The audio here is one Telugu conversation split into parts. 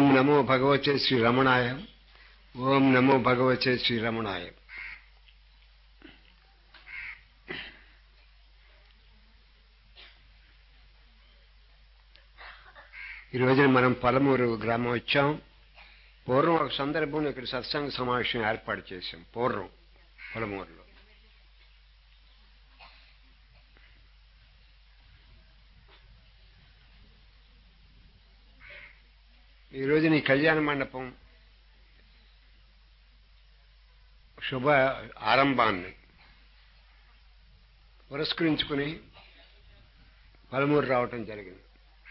ఓం నమో భగవతే శ్రీ రమణాయ ఓం నమో భగవతే శ్రీ రమణాయ ఈ రోజున మనం పలమూరు గ్రామం వచ్చాం పూర్వం ఒక సందర్భంలో ఇక్కడ సత్సంగ సమావేశం ఏర్పాటు చేశాం పూర్వం పొలమూరులో ఈ రోజున ఈ కళ్యాణ మండపం శుభ ఆరంభాన్ని పురస్కరించుకుని పలమూరు రావటం జరిగింది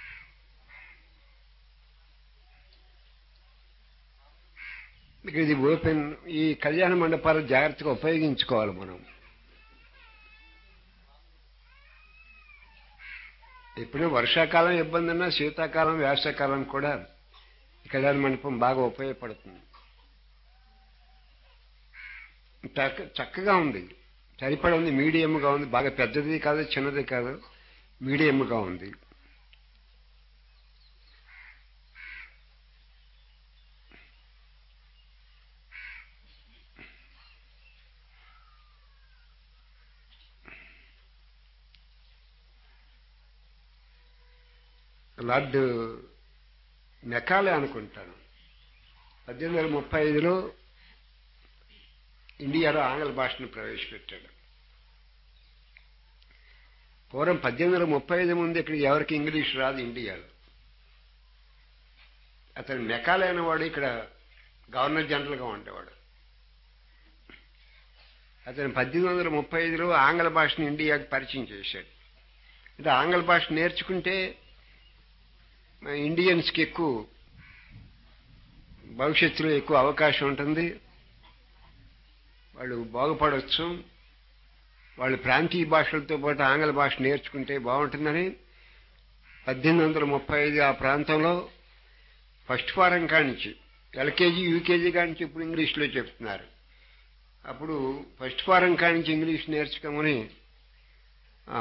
ఇక ఇది ఓపెన్ ఈ కళ్యాణ మండపాలు జాగ్రత్తగా ఉపయోగించుకోవాలి మనం ఇప్పుడు వర్షాకాలం ఇబ్బంది ఉన్నా శీతాకాలం వేసవకాలం కూడా ఈ కళ్యాణ మండపం బాగా ఉపయోగపడుతుంది చక్క- చక్కగా ఉంది సరిపడ ఉంది మీడియంగా ఉంది బాగా పెద్దది కాదు చిన్నది కాదు మీడియంగా ఉంది లార్డ్ మెకాలే అనుకుంటాను పద్దెనిమిది వందల ముప్పై ఐదులో ఇండియాలో ఆంగ్ల భాషను ప్రవేశపెట్టాడు పూర్వం పద్దెనిమిది వందల ముప్పై ఐదు ముందు ఇక్కడ ఎవరికి ఇంగ్లీష్ రాదు ఇండియాలో అతను మెకాలే అనేవాడు ఇక్కడ గవర్నర్ జనరల్గా ఉండేవాడు అతను పద్దెనిమిది వందల ముప్పై ఐదులో ఆంగ్ల భాషను ఇండియాకి పరిచయం చేశాడు అంటే ఆంగ్ల భాష నేర్చుకుంటే మన ఇండియన్స్కి ఎక్కువ భవిష్యత్తులో ఎక్కువ అవకాశం ఉంటుంది వాళ్ళు బాగుపడవచ్చు వాళ్ళు ప్రాంతీయ భాషలతో పాటు ఆంగ్ల భాష నేర్చుకుంటే బాగుంటుందని పద్దెనిమిది వందల ముప్పై ఐదు ఆ ప్రాంతంలో ఫస్ట్ ఫారం కానించి ఎల్కేజీ యూకేజీ కానించి ఇప్పుడు ఇంగ్లీష్లో చెప్తున్నారు అప్పుడు ఫస్ట్ ఫారం కానించి ఇంగ్లీష్ నేర్చుకోమని ఆ,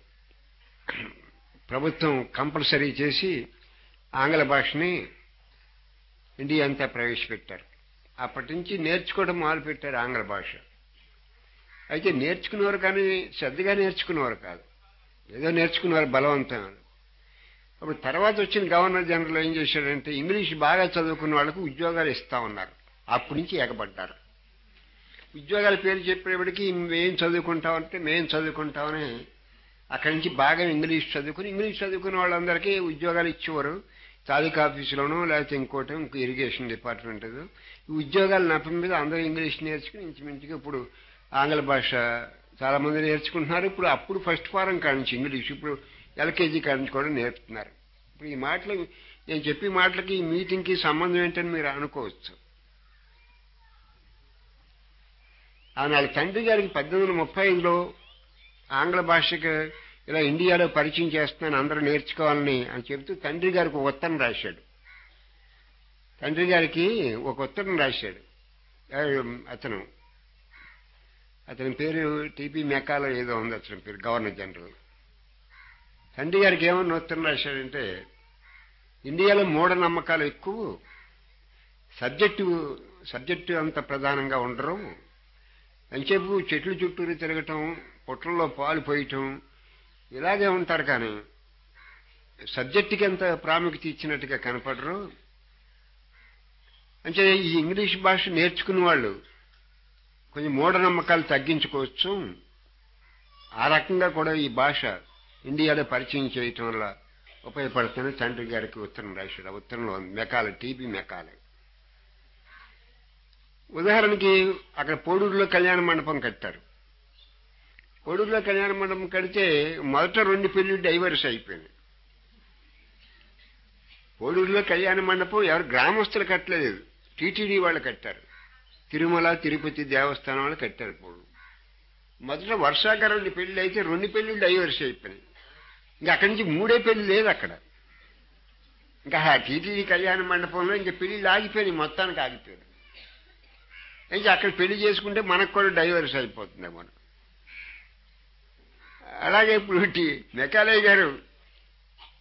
ప్రభుత్వం కంపల్సరీ చేసి ఆంగ్ల భాషని ఇండియా అంతా ప్రవేశపెట్టారు అప్పటి నుంచి నేర్చుకోవడం మొదలుపెట్టారు ఆంగ్ల భాష అయితే నేర్చుకునేవారు కానీ శ్రద్ధగా నేర్చుకునేవారు కాదు ఏదో నేర్చుకునేవారు బలవంతం అప్పుడు తర్వాత వచ్చిన గవర్నర్ జనరల్ ఏం చేశాడంటే ఇంగ్లీష్ బాగా చదువుకున్న వాళ్ళకు ఉద్యోగాలు ఇస్తా ఉన్నారు అప్పటి నుంచి ఎగబడ్డారు ఉద్యోగాల పేరు చెప్పేప్పటికి మేం చదువుకుంటామంటే మేం చదువుకుంటామని అక్కడి నుంచి బాగా ఇంగ్లీష్ చదువుకుని ఇంగ్లీష్ చదువుకున్న వాళ్ళందరికీ ఉద్యోగాలు ఇచ్చేవారు తాలూకా ఆఫీసులోనో లేకపోతే ఇంకోటి ఇంకో ఇరిగేషన్ డిపార్ట్మెంట్ ఈ ఉద్యోగాలు నప్పం మీద అందరూ ఇంగ్లీష్ నేర్చుకుని ఇంచుమించుగా ఇప్పుడు ఆంగ్ల భాష చాలా మంది నేర్చుకుంటున్నారు ఇప్పుడు అప్పుడు ఫస్ట్ ఫారం కానించి ఇంగ్లీష్ ఇప్పుడు ఎల్కేజీ కానించి కూడా నేర్పుతున్నారు ఇప్పుడు ఈ మాటలు నేను చెప్పే మాటలకి ఈ మీటింగ్కి సంబంధం ఏంటని మీరు అనుకోవచ్చు ఆనాడు తండ్రి గారికి పద్దెనిమిది వందల ముప్పై ఐదులో ఆంగ్ల భాషకి ఇలా ఇండియాలో పరిచయం చేస్తున్నాను అందరూ నేర్చుకోవాలని అని చెబుతూ తండ్రి గారికి ఒక ఉత్తరం రాశాడు తండ్రి గారికి ఒక ఉత్తరం రాశాడు ఆ, అతను అతని పేరు టీపీ మెకాలో ఏదో ఉంది అతని పేరు గవర్నర్ జనరల్ తండ్రి గారికి ఏమన్నా ఉత్తరం రాశాడంటే ఇండియాలో మూఢనమ్మకాలు ఎక్కువ సబ్జెక్టు సబ్జెక్టు అంత ప్రధానంగా ఉండరు అంచేపు చెట్లు చుట్టూరు తిరగటం పుట్లలో పాలు పోయటం ఇలాగే ఉంటారు కానీ సబ్జెక్టుకి ఎంత ప్రాముఖ్యత ఇచ్చినట్టుగా కనపడరు అంటే ఈ ఇంగ్లీష్ భాష నేర్చుకున్న వాళ్ళు కొంచెం మూఢనమ్మకాలు తగ్గించుకోవచ్చు ఆ రకంగా కూడా ఈ భాష ఇండియాలో పరిచయం చేయటం వల్ల ఉపయోగపడుతుంది తండ్రి గారికి ఉత్తరం రాశాడు ఆ ఉత్తరంలో ఉంది. మెకాల టీబీ మెకాల ఉదాహరణకి అక్కడ పోడూరులో కళ్యాణ మండపం కట్టారు కోడూరులో కళ్యాణ మండపం కడితే మొదట రెండు పెళ్లి డైవర్స్ అయిపోయింది కోడూరులో కళ్యాణ మండపం ఎవరు గ్రామస్తులు కట్టలేదు టీటీడీ వాళ్ళు కట్టారు తిరుమల తిరుపతి దేవస్థానం వాళ్ళు కట్టారు పోడు మొదట వర్షాకాలం రెండు పెళ్లి అయితే రెండు పెళ్లి డైవర్స్ అయిపోయినాయి ఇంకా అక్కడి నుంచి మూడే పెళ్లి లేదు అక్కడ ఇంకా ఆ టీటీడీ కళ్యాణ మండపంలో ఇంకా పెళ్లి ఆగిపోయినాయి మొత్తానికి ఆగిపోయారు ఇంకా అక్కడ పెళ్లి చేసుకుంటే మనకు కూడా డైవర్స్ అయిపోతుంది మనం అలాగే ఇప్పుడు టి- మెకాలయ్య గారు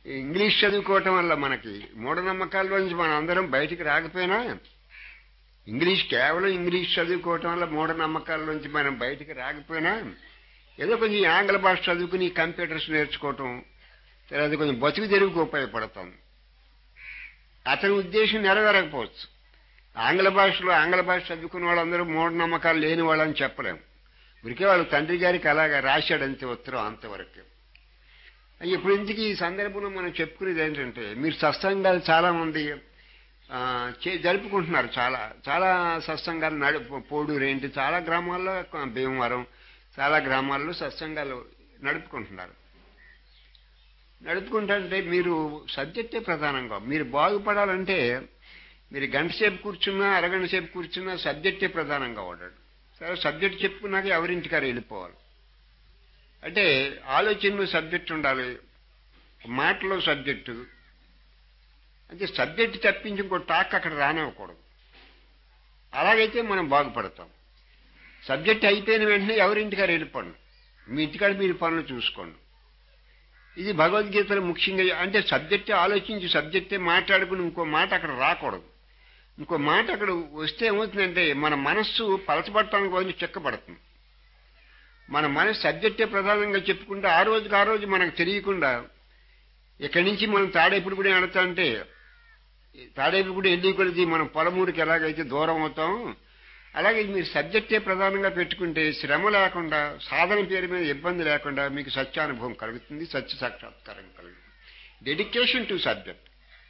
ఇంగ్లీష్ చదువుకోవటం వల్ల మనకి మూఢనమ్మకాల్లోంచి మనం అందరం బయటికి రాకపోయినా ఇంగ్లీష్ కేవలం ఇంగ్లీష్ చదువుకోవటం వల్ల మూఢనమ్మకాల్లోంచి మనం బయటికి రాకపోయినా ఏదో కొంచెం ఈ ఆంగ్ల భాష చదువుకుని కంప్యూటర్స్ నేర్చుకోవటం తర్వాత కొంచెం బతుకు తెరుగుకు ఉపయోగపడతాం అతని ఉద్దేశం నెరవేరకపోవచ్చు ఆంగ్ల భాషలో ఆంగ్ల భాష చదువుకున్న వాళ్ళందరూ మూఢనమ్మకాలు లేని వాళ్ళని చెప్పలేము ఉరికే వాళ్ళ తండ్రి గారికి అలాగా రాశాడంతే ఉత్తరం అంతవరకు ఇప్పుడు ఇందుకు ఈ సందర్భంలో మనం చెప్పుకునేది ఏంటంటే మీరు సత్సంగాలు చాలా మంది ఆ, చే- జరుపుకుంటున్నారు చాలా చాలా సత్సంగాలు నడు పోడూరు ఏంటి చాలా గ్రామాల్లో భీమవరం చాలా గ్రామాల్లో సత్సంగాలు నడుపుకుంటున్నారు నడుపుకుంటుంటే మీరు సబ్జెక్టే ప్రధానంగా మీరు బాగుపడాలంటే మీరు గంట సేపు కూర్చున్నా అరగంట సేపు కూర్చున్నా సబ్జెక్టే ప్రధానంగా వాడాడు సరే సబ్జెక్ట్ చెప్పుకున్నాక ఎవరింటికారు వెళ్ళిపోవాలి అంటే ఆలోచనలో సబ్జెక్ట్ ఉండాలి మాటలో సబ్జెక్టు అంటే సబ్జెక్ట్ తప్పించి ఇంకో టాక్ అక్కడ రానివ్వకూడదు అలాగైతే మనం బాగుపడతాం సబ్జెక్ట్ అయిపోయిన వెంటనే ఎవరింటికారు వెళ్ళిపోండి మీ ఇంటికాడ మీరు పనులు చూసుకోండి ఇది భగవద్గీతలో ముఖ్యంగా అంటే సబ్జెక్టే ఆలోచించి సబ్జెక్టే మాట్లాడుకుని ఇంకో మాట అక్కడ రాకూడదు ఇంకో మాట అక్కడ వస్తే ఏమవుతుందంటే మన మనస్సు పలచబడటానికి కొంచెం చెక్కబడుతుంది మన మనసు సబ్జెక్టే ప్రధానంగా చెప్పుకుంటే ఆ రోజుకి ఆ రోజు మనకు తెలియకుండా ఇక్కడి నుంచి మనం తాడేపుడు కూడా వెళతా అంటే తాడేపుడు కూడా వెళ్ళి కొలిది మనం పొలమూరికి ఎలాగైతే దూరం అవుతాం అలాగే మీరు సబ్జెక్టే ప్రధానంగా పెట్టుకుంటే శ్రమ లేకుండా సాధన పేరు మీద ఇబ్బంది లేకుండా మీకు సత్యానుభవం కలుగుతుంది సత్య సాక్షాత్కారం కలుగుతుంది డెడికేషన్ టు సబ్జెక్ట్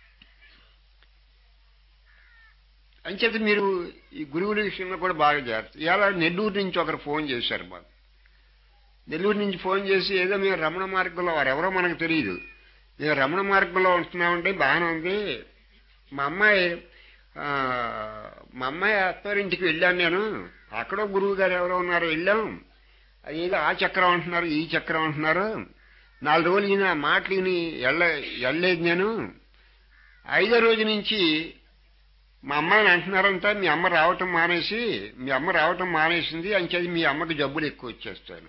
అంచేత మీరు ఈ గురువుల విషయంలో కూడా బాగా జాగ్రత్త ఇలా నెల్లూరు నుంచి ఒకరు ఫోన్ చేశారు మాకు నెల్లూరు నుంచి ఫోన్ చేసి ఏదో మేము రమణ మార్గంలో వారు ఎవరో మనకు తెలియదు మేము రమణ మార్గంలో ఉంటున్నామంటే బాగానే ఉంది మా అమ్మాయి ఆ, మా అమ్మాయి అత్తవారింటికి వెళ్ళాను నేను అక్కడో గురువు గారు ఎవరో ఉన్నారో వెళ్ళాం అది ఏదో ఆ చక్రం అంటున్నారు ఈ చక్రం అంటున్నారు నాలుగు రోజులు ఈయన మాటలు విని వెళ్ళ వెళ్ళలేదు నేను ఐదో రోజు నుంచి మా అమ్మాయిని అంటున్నారంట మీ అమ్మ రావటం మానేసి మీ అమ్మ రావటం మానేసింది అంచేది మీ అమ్మకి జబ్బులు ఎక్కువ వచ్చేస్తాను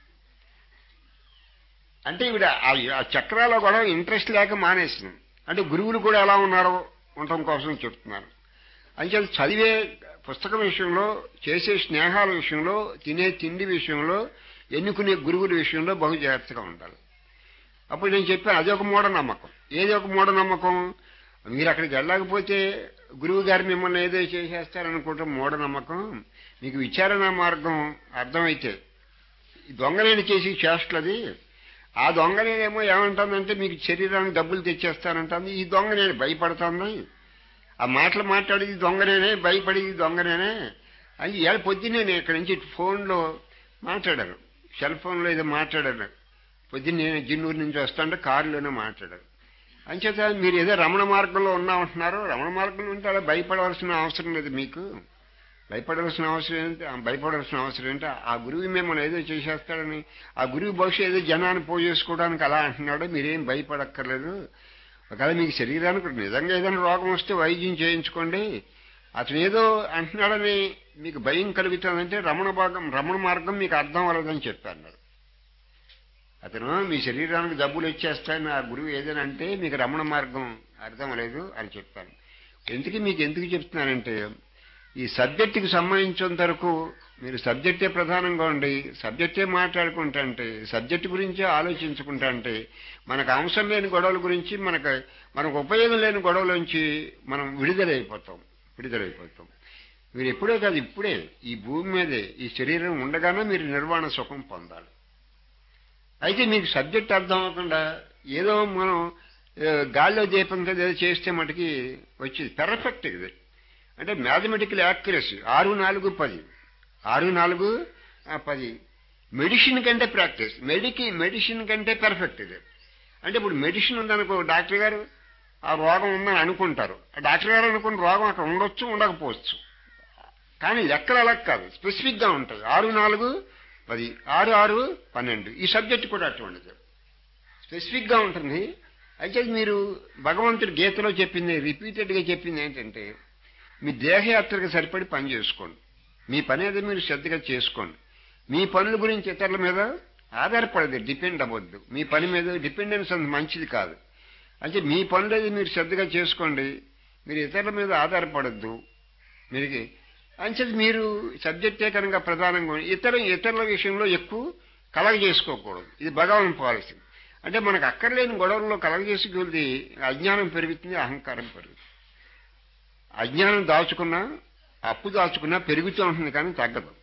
అంటే ఇవిడ ఆ- ఆ చక్రాల కూడా ఇంట్రెస్ట్ లేక మానేసింది అంటే గురువులు కూడా ఎలా ఉన్నారో ఉండటం కోసం చెప్తున్నాను అంచేది చదివే పుస్తకం విషయంలో చేసే స్నేహాల విషయంలో తినే తిండి విషయంలో ఎన్నుకునే గురువుల విషయంలో బహు జాగ్రత్తగా ఉండాలి అప్పుడు నేను చెప్పాను అది ఒక మూఢనమ్మకం ఏది ఒక మూఢనమ్మకం మీరు అక్కడికి వెళ్ళకపోతే గురువు గారు మిమ్మల్ని ఏదో చేసేస్తారనుకుంటే మూఢనమ్మకం మీకు విచారణ మార్గం అర్థమైతే ఈ దొంగలేని చేసి చేష్టలది ఆ దొంగనేనేమో ఏమంటుందంటే మీకు శరీరానికి డబ్బులు తెచ్చేస్తానంటుంది ఈ దొంగ నేను భయపడుతుంది ఆ మాటలు మాట్లాడేది దొంగనేనే భయపడేది దొంగనేనే అని ఇవాళ పొద్దున్నే నేను ఇక్కడి నుంచి ఫోన్లో మాట్లాడాను సెల్ ఫోన్లో ఏదో మాట్లాడాను పొద్దున్నే నేను జిన్నూరు నుంచి వస్తుంటే కారులోనే మాట్లాడాను అంచేత మీరు ఏదో రమణ మార్గంలో ఉన్నామంటున్నారు రమణ మార్గంలో ఉంటే అలా భయపడవలసిన అవసరం లేదు మీకు భయపడవలసిన అవసరం ఏంటి ఆ భయపడవలసిన అవసరం ఏంటి ఆ గురువు మిమ్మల్ని ఏదో చేసేస్తాడని ఆ గురువు బహుశా ఏదో జనాన్ని పోజేసుకోవడానికి అలా అంటున్నాడు మీరేం భయపడక్కర్లేదు ఒకవేళ మీకు శరీరానికి నిజంగా ఏదైనా రోగం వస్తే వైద్యం చేయించుకోండి అతను ఏదో అంటున్నాడని మీకు భయం కలుగుతుందంటే రమణ భాగం రమణ మార్గం మీకు అర్థం అవ్వలేదని చెప్పారు అతను మీ శరీరానికి జబ్బులు వచ్చేస్తాయని ఆ గురువు ఏదైనా అంటే మీకు రమణ మార్గం అర్థం లేదు అని చెప్పాను ఎందుకు మీకు ఎందుకు చెప్తున్నానంటే ఈ సబ్జెక్టుకి సంబంధించినంత వరకు మీరు సబ్జెక్టే ప్రధానంగా ఉండి సబ్జెక్టే మాట్లాడుకుంటుంటే సబ్జెక్ట్ గురించే ఆలోచించుకుంటుంటే మనకు అవసరం లేని గొడవల గురించి మనకు మనకు ఉపయోగం లేని గొడవలోంచి మనం విడుదలైపోతాం విడుదలైపోతాం మీరు ఎప్పుడే కాదు ఇప్పుడే ఈ భూమి మీదే ఈ శరీరం ఉండగానే మీరు నిర్వాణ సుఖం పొందాలి అయితే మీకు సబ్జెక్ట్ అర్థం అవ్వకుండా ఏదో మనం ఏ, గాల్లో దీపం కదా ఏదో చేస్తే మటుకి వచ్చేది పెర్ఫెక్ట్ ఇది అంటే మ్యాథమెటికల్ యాక్యురసీ ఆరు నాలుగు పది ఆరు నాలుగు ఆ, పది మెడిసిన్ కంటే ప్రాక్టీస్ మెడికి మెడిసిన్ కంటే పెర్ఫెక్ట్ ఇది అంటే ఇప్పుడు మెడిసిన్ ఉందనుకో డాక్టర్ గారు ఆ రోగం ఉందని అనుకుంటారు ఆ డాక్టర్ గారు అనుకున్న రోగం అక్కడ ఉండొచ్చు ఉండకపోవచ్చు కానీ లెక్కలు అలా కాదు స్పెసిఫిక్గా ఉంటాయి ఆరు నాలుగు పది ఆరు ఆరు పన్నెండు ఈ సబ్జెక్ట్ కూడా అటువంటిది స్పెసిఫిక్గా ఉంటుంది అయితే మీరు భగవంతుడి గీతలో చెప్పింది రిపీటెడ్గా చెప్పింది ఏంటంటే మీ దేహయాత్రకు సరిపడి పని చేసుకోండి మీ పని ఏదో మీరు శ్రద్ధగా చేసుకోండి మీ పనుల గురించి ఇతరుల మీద ఆధారపడదు డిపెండ్ అవ్వద్దు మీ పని మీద డిపెండెన్స్ అంత మంచిది కాదు అంటే మీ పనులేది మీరు శ్రద్ధగా చేసుకోండి మీరు ఇతరుల మీద ఆధారపడద్దు మీరు అంచేది మీరు సబ్జెక్టే కనుక ప్రధానంగా ఉంది. ఇతర ఇతరుల విషయంలో ఎక్కువ కలగ చేసుకోకూడదు ఇది భగవాన్ పాలసీ అంటే మనకు అక్కర్లేని గొడవల్లో కలగ చేసుకెళ్తే అజ్ఞానం పెరుగుతుంది అహంకారం పెరుగుతుంది అజ్ఞానం దాచుకున్నా అప్పు దాచుకున్నా పెరుగుతూ ఉంటుంది కానీ తగ్గదు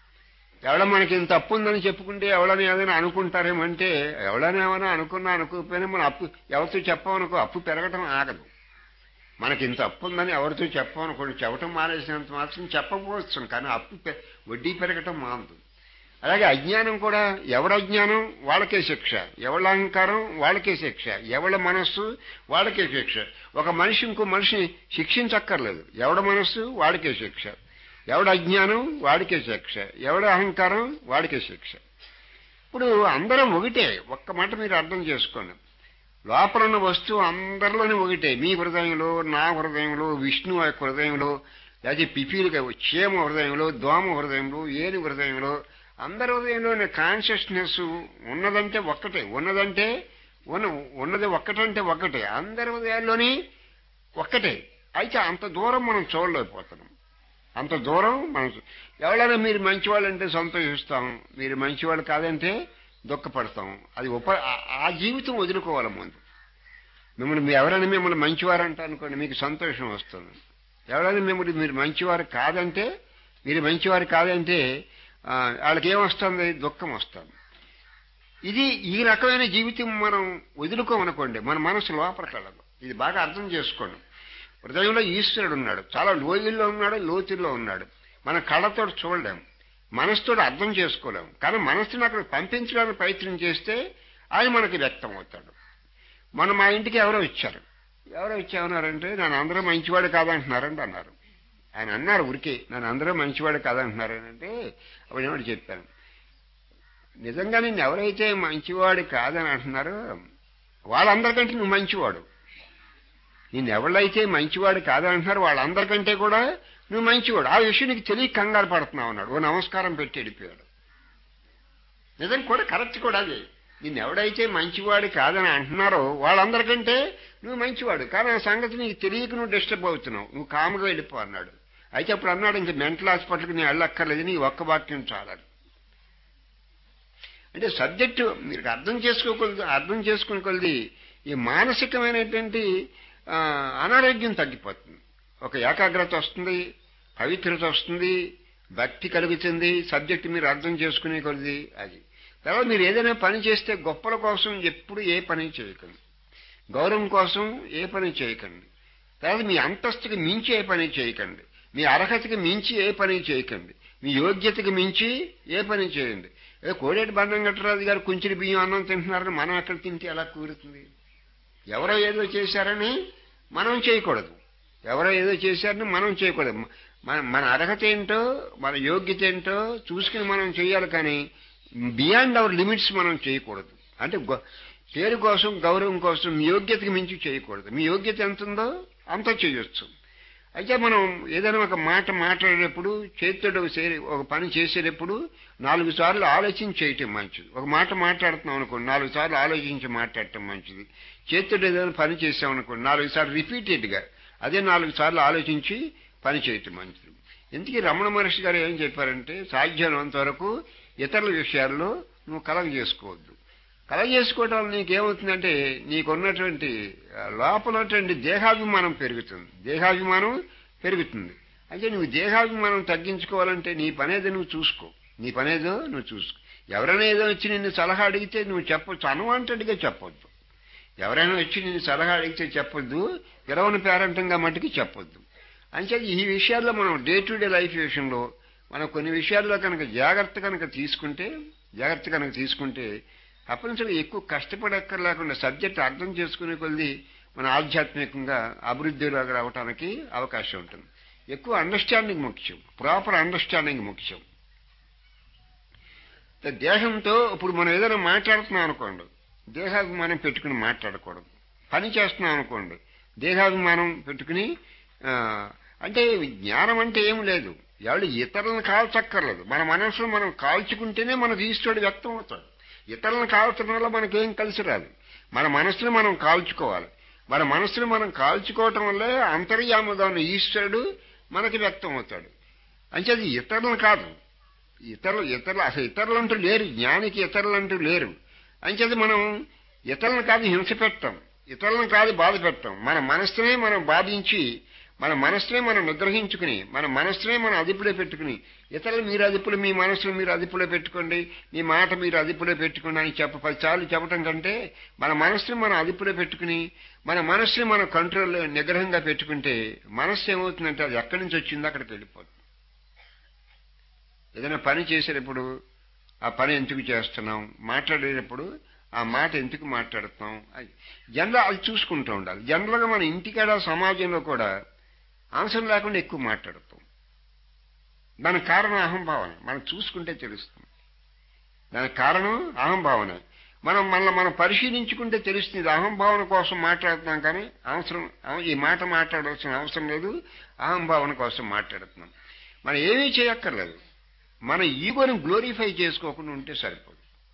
ఎవడ మనకి ఇంత అప్పు ఉందని చెప్పుకుంటే ఎవడని ఏదైనా అనుకుంటారేమంటే ఎవడని ఏమైనా అనుకున్నా అనుకోకపోయినా మన అప్పు ఎవరితో చెప్పమనుకో అప్పు పెరగటం ఆగదు మనకి ఇంత అప్పు ఉందని ఎవరితో చెప్పమనుకోండి చెప్పటం మానేసినంత మాత్రం చెప్పకపోవచ్చు కానీ అప్పు పె- వడ్డీ పెరగటం మానదు అలాగే అజ్ఞానం కూడా ఎవడ అజ్ఞానం వాళ్ళకే శిక్ష ఎవళ్ళ అహంకారం వాళ్ళకే శిక్ష ఎవళ్ళ మనస్సు వాళ్ళకే శిక్ష ఒక మనిషి ఇంకో మనిషిని శిక్షించక్కర్లేదు ఎవడ మనస్సు వాడికే శిక్ష ఎవడ అజ్ఞానం వాడికే శిక్ష ఎవడ అహంకారం వాడికే శిక్ష ఇప్పుడు అందరం ఒకటే ఒక్క మాట మీరు అర్థం చేసుకోండి లోపల ఉన్న వస్తువు అందరిలోనే ఒకటే మీ హృదయంలో నా హృదయంలో విష్ణు యొక్క హృదయంలో లేదా పిపీలిక క్షేమ హృదయంలో దోమ హృదయంలో ఏను హృదయంలో అందరి హృదయంలోని కాన్షియస్నెస్ ఉన్నదంటే ఒక్కటే ఉన్నదంటే ఉన్న ఉన్నది ఒక్కటంటే ఒక్కటే అందరి హృదయాల్లోని ఒక్కటే అయితే అంత దూరం మనం చూడలేకపోతున్నాం అంత దూరం మనం చూ- ఎవరైనా మీరు మంచివాళ్ళు అంటే సంతోషిస్తాం మీరు మంచివాళ్ళు కాదంటే దుఃఖపడతాం అది ఉప ఆ- ఆ జీవితం వదులుకోవాలి ముందు మిమ్మల్ని మీ- ఎవరైనా మిమ్మల్ని మంచివారంట అనుకోండి మీకు సంతోషం వస్తుంది ఎవరైనా మిమ్మల్ని మీరు మంచివారు కాదంటే మీరు మంచివారు కాదంటే ఆ, వాళ్ళకి ఏమొస్తుంది దుఃఖం వస్తుంది ఇది ఈ రకమైన జీవితం మనం వదులుకోమనుకోండి మన మనసు లోపలికి వెళ్ళదు ఇది బాగా అర్థం చేసుకోండి హృదయంలో ఈశ్వరుడు ఉన్నాడు చాలా లోయల్లో ఉన్నాడు లోతుల్లో ఉన్నాడు మన కళ్ళతో చూడలేం మనసుతో అర్థం చేసుకోలేం కానీ మనసుని అక్కడ పంపించడానికి ప్రయత్నం చేస్తే ఆయన మనకి వ్యక్తం అవుతాడు మన మా ఇంటికి ఎవరో వచ్చారు ఎవరో వచ్చామన్నారంటే నన్ను అందరూ మంచివాడు కాదంటున్నారండి అన్నారు ఆయన అన్నారు ఊరికే నన్ను అందరూ మంచివాడు కాదంటున్నారు అని అంటే అప్పుడు ఏమిటి చెప్పాను నిజంగా నిన్ను ఎవరైతే మంచివాడు కాదని అంటున్నారో వాళ్ళందరికంటే నువ్వు మంచివాడు నిన్ను ఎవరైతే మంచివాడు కాదని అంటున్నారో వాళ్ళందరికంటే కూడా నువ్వు మంచివాడు ఆ విషయం నీకు తెలియ కంగారు పడుతున్నావు అన్నాడు ఓ నమస్కారం పెట్టి వెళ్ళిపోయాడు నిజం కూడా కరెక్ట్ కూడా అది నిన్ను ఎవడైతే మంచివాడు కాదని అంటున్నారో వాళ్ళందరికంటే నువ్వు మంచివాడు కానీ ఆ సంగతి నీకు తెలియక నువ్వు డిస్టర్బ్ అవుతున్నావు నువ్వు కాముగా వెళ్ళిపో అన్నాడు అయితే అప్పుడు అన్నాడు ఇంక మెంటల్ హాస్పిటల్కి నేను వెళ్ళక్కర్లేదు నీ ఒక్క వాక్యం చాలని అంటే సబ్జెక్టు మీరు అర్థం చేసుకోకూడదు అర్థం చేసుకుని కొలది ఈ మానసికమైనటువంటి ఆ, అనారోగ్యం తగ్గిపోతుంది ఒక ఏకాగ్రత వస్తుంది పవిత్రత వస్తుంది భక్తి కలుగుతుంది సబ్జెక్ట్ మీరు అర్థం చేసుకునే కొలది అది తర్వాత మీరు ఏదైనా పని చేస్తే గొప్పల కోసం ఎప్పుడు ఏ పని చేయకండి గౌరవం కోసం ఏ పని చేయకండి తర్వాత మీ అంతస్తుకి మించి ఏ పని చేయకండి మీ అర్హతకి మించి ఏ పని చేయకండి మీ యోగ్యతకి మించి ఏ పని చేయండి ఏ కోడేటి బంధం గట్టరాజు గారు కుంచిరి బియ్యం అన్నం తింటున్నారని మనం ఎక్కడ తింటే ఎలా కూరుతుంది ఎవరో ఏదో చేశారని మనం చేయకూడదు ఎవరో ఏదో చేశారని మనం చేయకూడదు మన మన అర్హత ఏంటో మన యోగ్యత ఏంటో చూసుకుని మనం చేయాలి కానీ బియాండ్ అవర్ లిమిట్స్ మనం చేయకూడదు అంటే గొ- పేరు కోసం గౌరవం కోసం మీ యోగ్యతకి మించి చేయకూడదు మీ యోగ్యత ఎంత ఉందో అంత చేయొచ్చు అయితే మనం ఏదైనా ఒక మాట మాట్లాడేటప్పుడు చేతితో చేరి ఒక పని చేసేటప్పుడు నాలుగు సార్లు ఆలోచించి చేయటం మంచిది ఒక మాట మాట్లాడుతున్నాం అనుకోండి నాలుగు సార్లు ఆలోచించి మాట్లాడటం మంచిది చేతితో ఏదైనా పని చేసాం అనుకోండి నాలుగు సార్లు రిపీటెడ్గా అదే నాలుగు సార్లు ఆలోచించి పని చేయటం మంచిది ఇందుకే రమణ మహర్షి గారు ఏం చెప్పారంటే సాధ్యమైనంత వరకు ఇతరుల విషయాల్లో నువ్వు కలగ చేసుకోవద్దు కలగ చేసుకోవడం వల్ల నీకేమవుతుందంటే నీకున్నటువంటి ఆ, లోపల ఉన్నటువంటి దేహాభిమానం పెరుగుతుంది దేహాభిమానం పెరుగుతుంది అయితే నువ్వు దేహాభిమానం తగ్గించుకోవాలంటే నీ పనేదో నువ్వు చూసుకో నీ పనేదో నువ్వు చూసుకో ఎవరైనా ఏదో వచ్చి నిన్ను సలహా అడిగితే నువ్వు చెప్పొచ్చు అన్వాంటెడ్గా చెప్పొద్దు ఎవరైనా వచ్చి నిన్ను సలహా అడిగితే చెప్పొద్దు పిలవని పేరంటంగా మట్టుకి చెప్పొద్దు అంచేది ఈ విషయాల్లో మనం డే టు డే లైఫ్ విషయంలో మనం కొన్ని విషయాల్లో కనుక జాగ్రత్త కనుక తీసుకుంటే జాగ్రత్త కనుక తీసుకుంటే తప్పనిసరిగా ఎక్కువ కష్టపడక్కర్లేకుండా సబ్జెక్ట్ అర్థం చేసుకునే కొద్ది మన ఆధ్యాత్మికంగా అభివృద్ధిలోకి రావడానికి అవకాశం ఉంటుంది ఎక్కువ అండర్స్టాండింగ్ ముఖ్యం ప్రాపర్ అండర్స్టాండింగ్ ముఖ్యం దేహంతో ఇప్పుడు మనం ఏదైనా మాట్లాడుతున్నాం అనుకోండి దేహాభిమానం పెట్టుకుని మాట్లాడకూడదు పని చేస్తున్నాం అనుకోండి దేహాభిమానం పెట్టుకుని ఆ, అంటే జ్ఞానం అంటే ఏం లేదు ఎవడు ఇతరులను కాల్చక్కర్లేదు మన మనసులో మనం కాల్చుకుంటేనే మనకు ఈశ్వరుడు వ్యక్తం అవుతాడు ఇతరులను కాల్చడం వల్ల మనకేం కలిసి రాదు మన మనసుని మనం కాల్చుకోవాలి మన మనసును మనం కాల్చుకోవటం వల్లే అంతర్యాముదాన్ని ఈశ్వరుడు మనకి వ్యక్తం అవుతాడు అంచేది ఇతరులను కాదు ఇతరులు ఇతరులు అసలు ఇతరులు అంటూ లేరు జ్ఞానికి ఇతరులు అంటూ లేరు అంచేది మనం ఇతరులను కాదు హింస పెట్టం ఇతరులను కాదు బాధ పెట్టం మన మనస్సునే మనం బాధించి మన మనస్సునే మనం నిగ్రహించుకుని మన మనస్సునే మనం అదుపులో పెట్టుకుని ఇతరులు మీరు అదుపులో మీ మనస్సును మీరు అదుపులో పెట్టుకోండి మీ మాట మీరు అదుపులో పెట్టుకోండి అని చెప్ప పదిసార్లు చెప్పడం కంటే మన మనస్సుని మనం అదుపులో పెట్టుకుని మన మనస్సుని మనం కంట్రోల్లో నిగ్రహంగా పెట్టుకుంటే మనస్సు ఏమవుతుందంటే అది ఎక్కడి నుంచి వచ్చిందో అక్కడికి వెళ్ళిపోతుంది ఏదైనా పని చేసేటప్పుడు ఆ పని ఎందుకు చేస్తున్నాం మాట్లాడేటప్పుడు ఆ మాట ఎందుకు మాట్లాడుతున్నాం అది జనరల్ అది చూసుకుంటూ ఉండాలి జనరల్గా మన ఇంటికాడ సమాజంలో కూడా అవసరం లేకుండా ఎక్కువ మాట్లాడుతాం దానికి కారణం అహంభావన మనం చూసుకుంటే తెలుస్తుంది దానికి కారణం అహంభావన మనం మళ్ళీ మనం పరిశీలించుకుంటే తెలుస్తుంది ఇది అహంభావన కోసం మాట్లాడుతున్నాం కానీ అవసరం ఈ మాట మాట్లాడాల్సిన అవసరం లేదు అహంభావన కోసం మాట్లాడుతున్నాం మనం ఏమీ చేయక్కర్లేదు మన ఈగోని గ్లోరిఫై చేసుకోకుండా ఉంటే సరిపోదు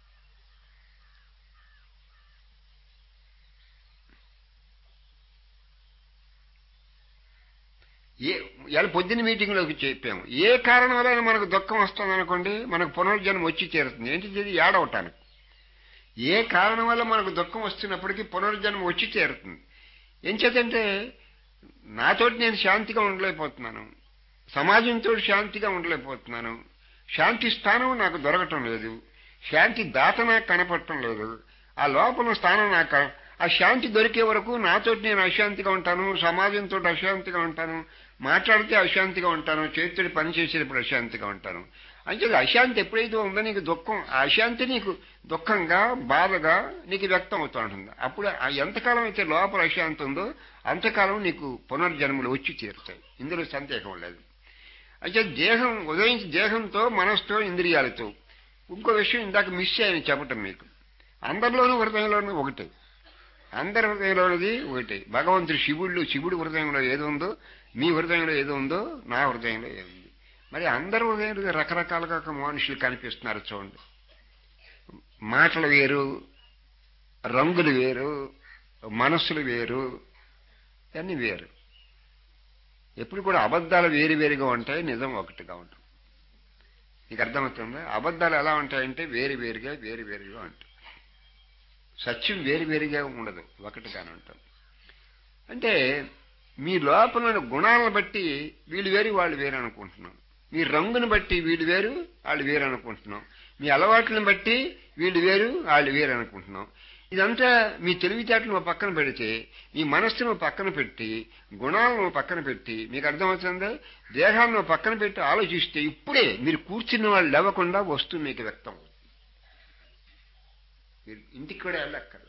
ఏ ఇలా పొద్దున్న మీటింగ్లోకి చెప్పాము ఏ కారణం వల్ల మనకు దుఃఖం వస్తుంది అనుకోండి మనకు పునర్జన్మ వచ్చి చేరుతుంది ఏంటి ఇది ఏడవటానికి ఏ కారణం వల్ల మనకు దుఃఖం వస్తున్నప్పటికీ పునర్జన్మ వచ్చి చేరుతుంది ఏం చేతంటే నాతోటి నేను శాంతిగా ఉండలేకపోతున్నాను సమాజంతో శాంతిగా ఉండలేకపోతున్నాను శాంతి స్థానం నాకు దొరకటం లేదు శాంతి దాత నాకు కనపడటం లేదు ఆ లోపల స్థానం నాకు ఆ శాంతి దొరికే వరకు నాతోటి నేను అశాంతిగా ఉంటాను సమాజంతో అశాంతిగా ఉంటాను మాట్లాడితే అశాంతిగా ఉంటాను చేతుడి పని చేసేటప్పుడు అశాంతిగా ఉంటాను అంటే అశాంతి ఎప్పుడైతే ఉందో నీకు దుఃఖం ఆ అశాంతి నీకు దుఃఖంగా బాధగా నీకు వ్యక్తం అవుతూ ఉంటుంది అప్పుడు ఆ ఎంతకాలం అయితే లోపల అశాంతి ఉందో అంతకాలం నీకు పునర్జన్మలు వచ్చి తీరుతాయి ఇందులో సందేహం లేదు అయితే దేహం ఉదయించి దేహంతో మనస్సుతో ఇంద్రియాలతో ఇంకో విషయం ఇందాక మిస్ అయ్యని చెప్పటం మీకు అందరిలోనూ హృదయంలోనూ ఒకటే అందరి హృదయంలోనిది ఒకటే భగవంతుడు శివుళ్ళు శివుడి హృదయంలో ఏది ఉందో మీ హృదయంలో ఏది ఉందో నా హృదయంలో ఏముంది మరి అందరి హృదయంలో రకరకాలుగా మనుషులు కనిపిస్తున్నారు చూడండి మాటలు వేరు రంగులు వేరు మనస్సులు వేరు అన్నీ వేరు ఎప్పుడు కూడా అబద్ధాలు వేరు వేరుగా ఉంటాయి నిజం ఒకటిగా ఉంటుంది నీకు అర్థమవుతుందా అబద్ధాలు ఎలా ఉంటాయంటే వేరు వేరుగా వేరు వేరుగా ఉంటాయి సత్యం వేరు వేరుగా ఉండదు ఒకటిగానే ఉంటుంది అంటే మీ లోపల గుణాలను బట్టి వీళ్ళు వేరు వాళ్ళు వేరు అనుకుంటున్నాం మీ రంగును బట్టి వీళ్ళు వేరు వాళ్ళు వేరు అనుకుంటున్నాం మీ అలవాట్లను బట్టి వీళ్ళు వేరు వాళ్ళు వేరు అనుకుంటున్నాం ఇదంతా మీ తెలివితేటలు పక్కన పెడితే మీ మనస్సును పక్కన పెట్టి గుణాలను పక్కన పెట్టి మీకు అర్థమవుతుందా దేహాలను పక్కన పెట్టి ఆలోచిస్తే ఇప్పుడే మీరు కూర్చున్న వాళ్ళు లేవకుండా వస్తువు మీకు వ్యక్తం మీరు ఇంటికి కూడా వెళ్ళక్కర్లేదు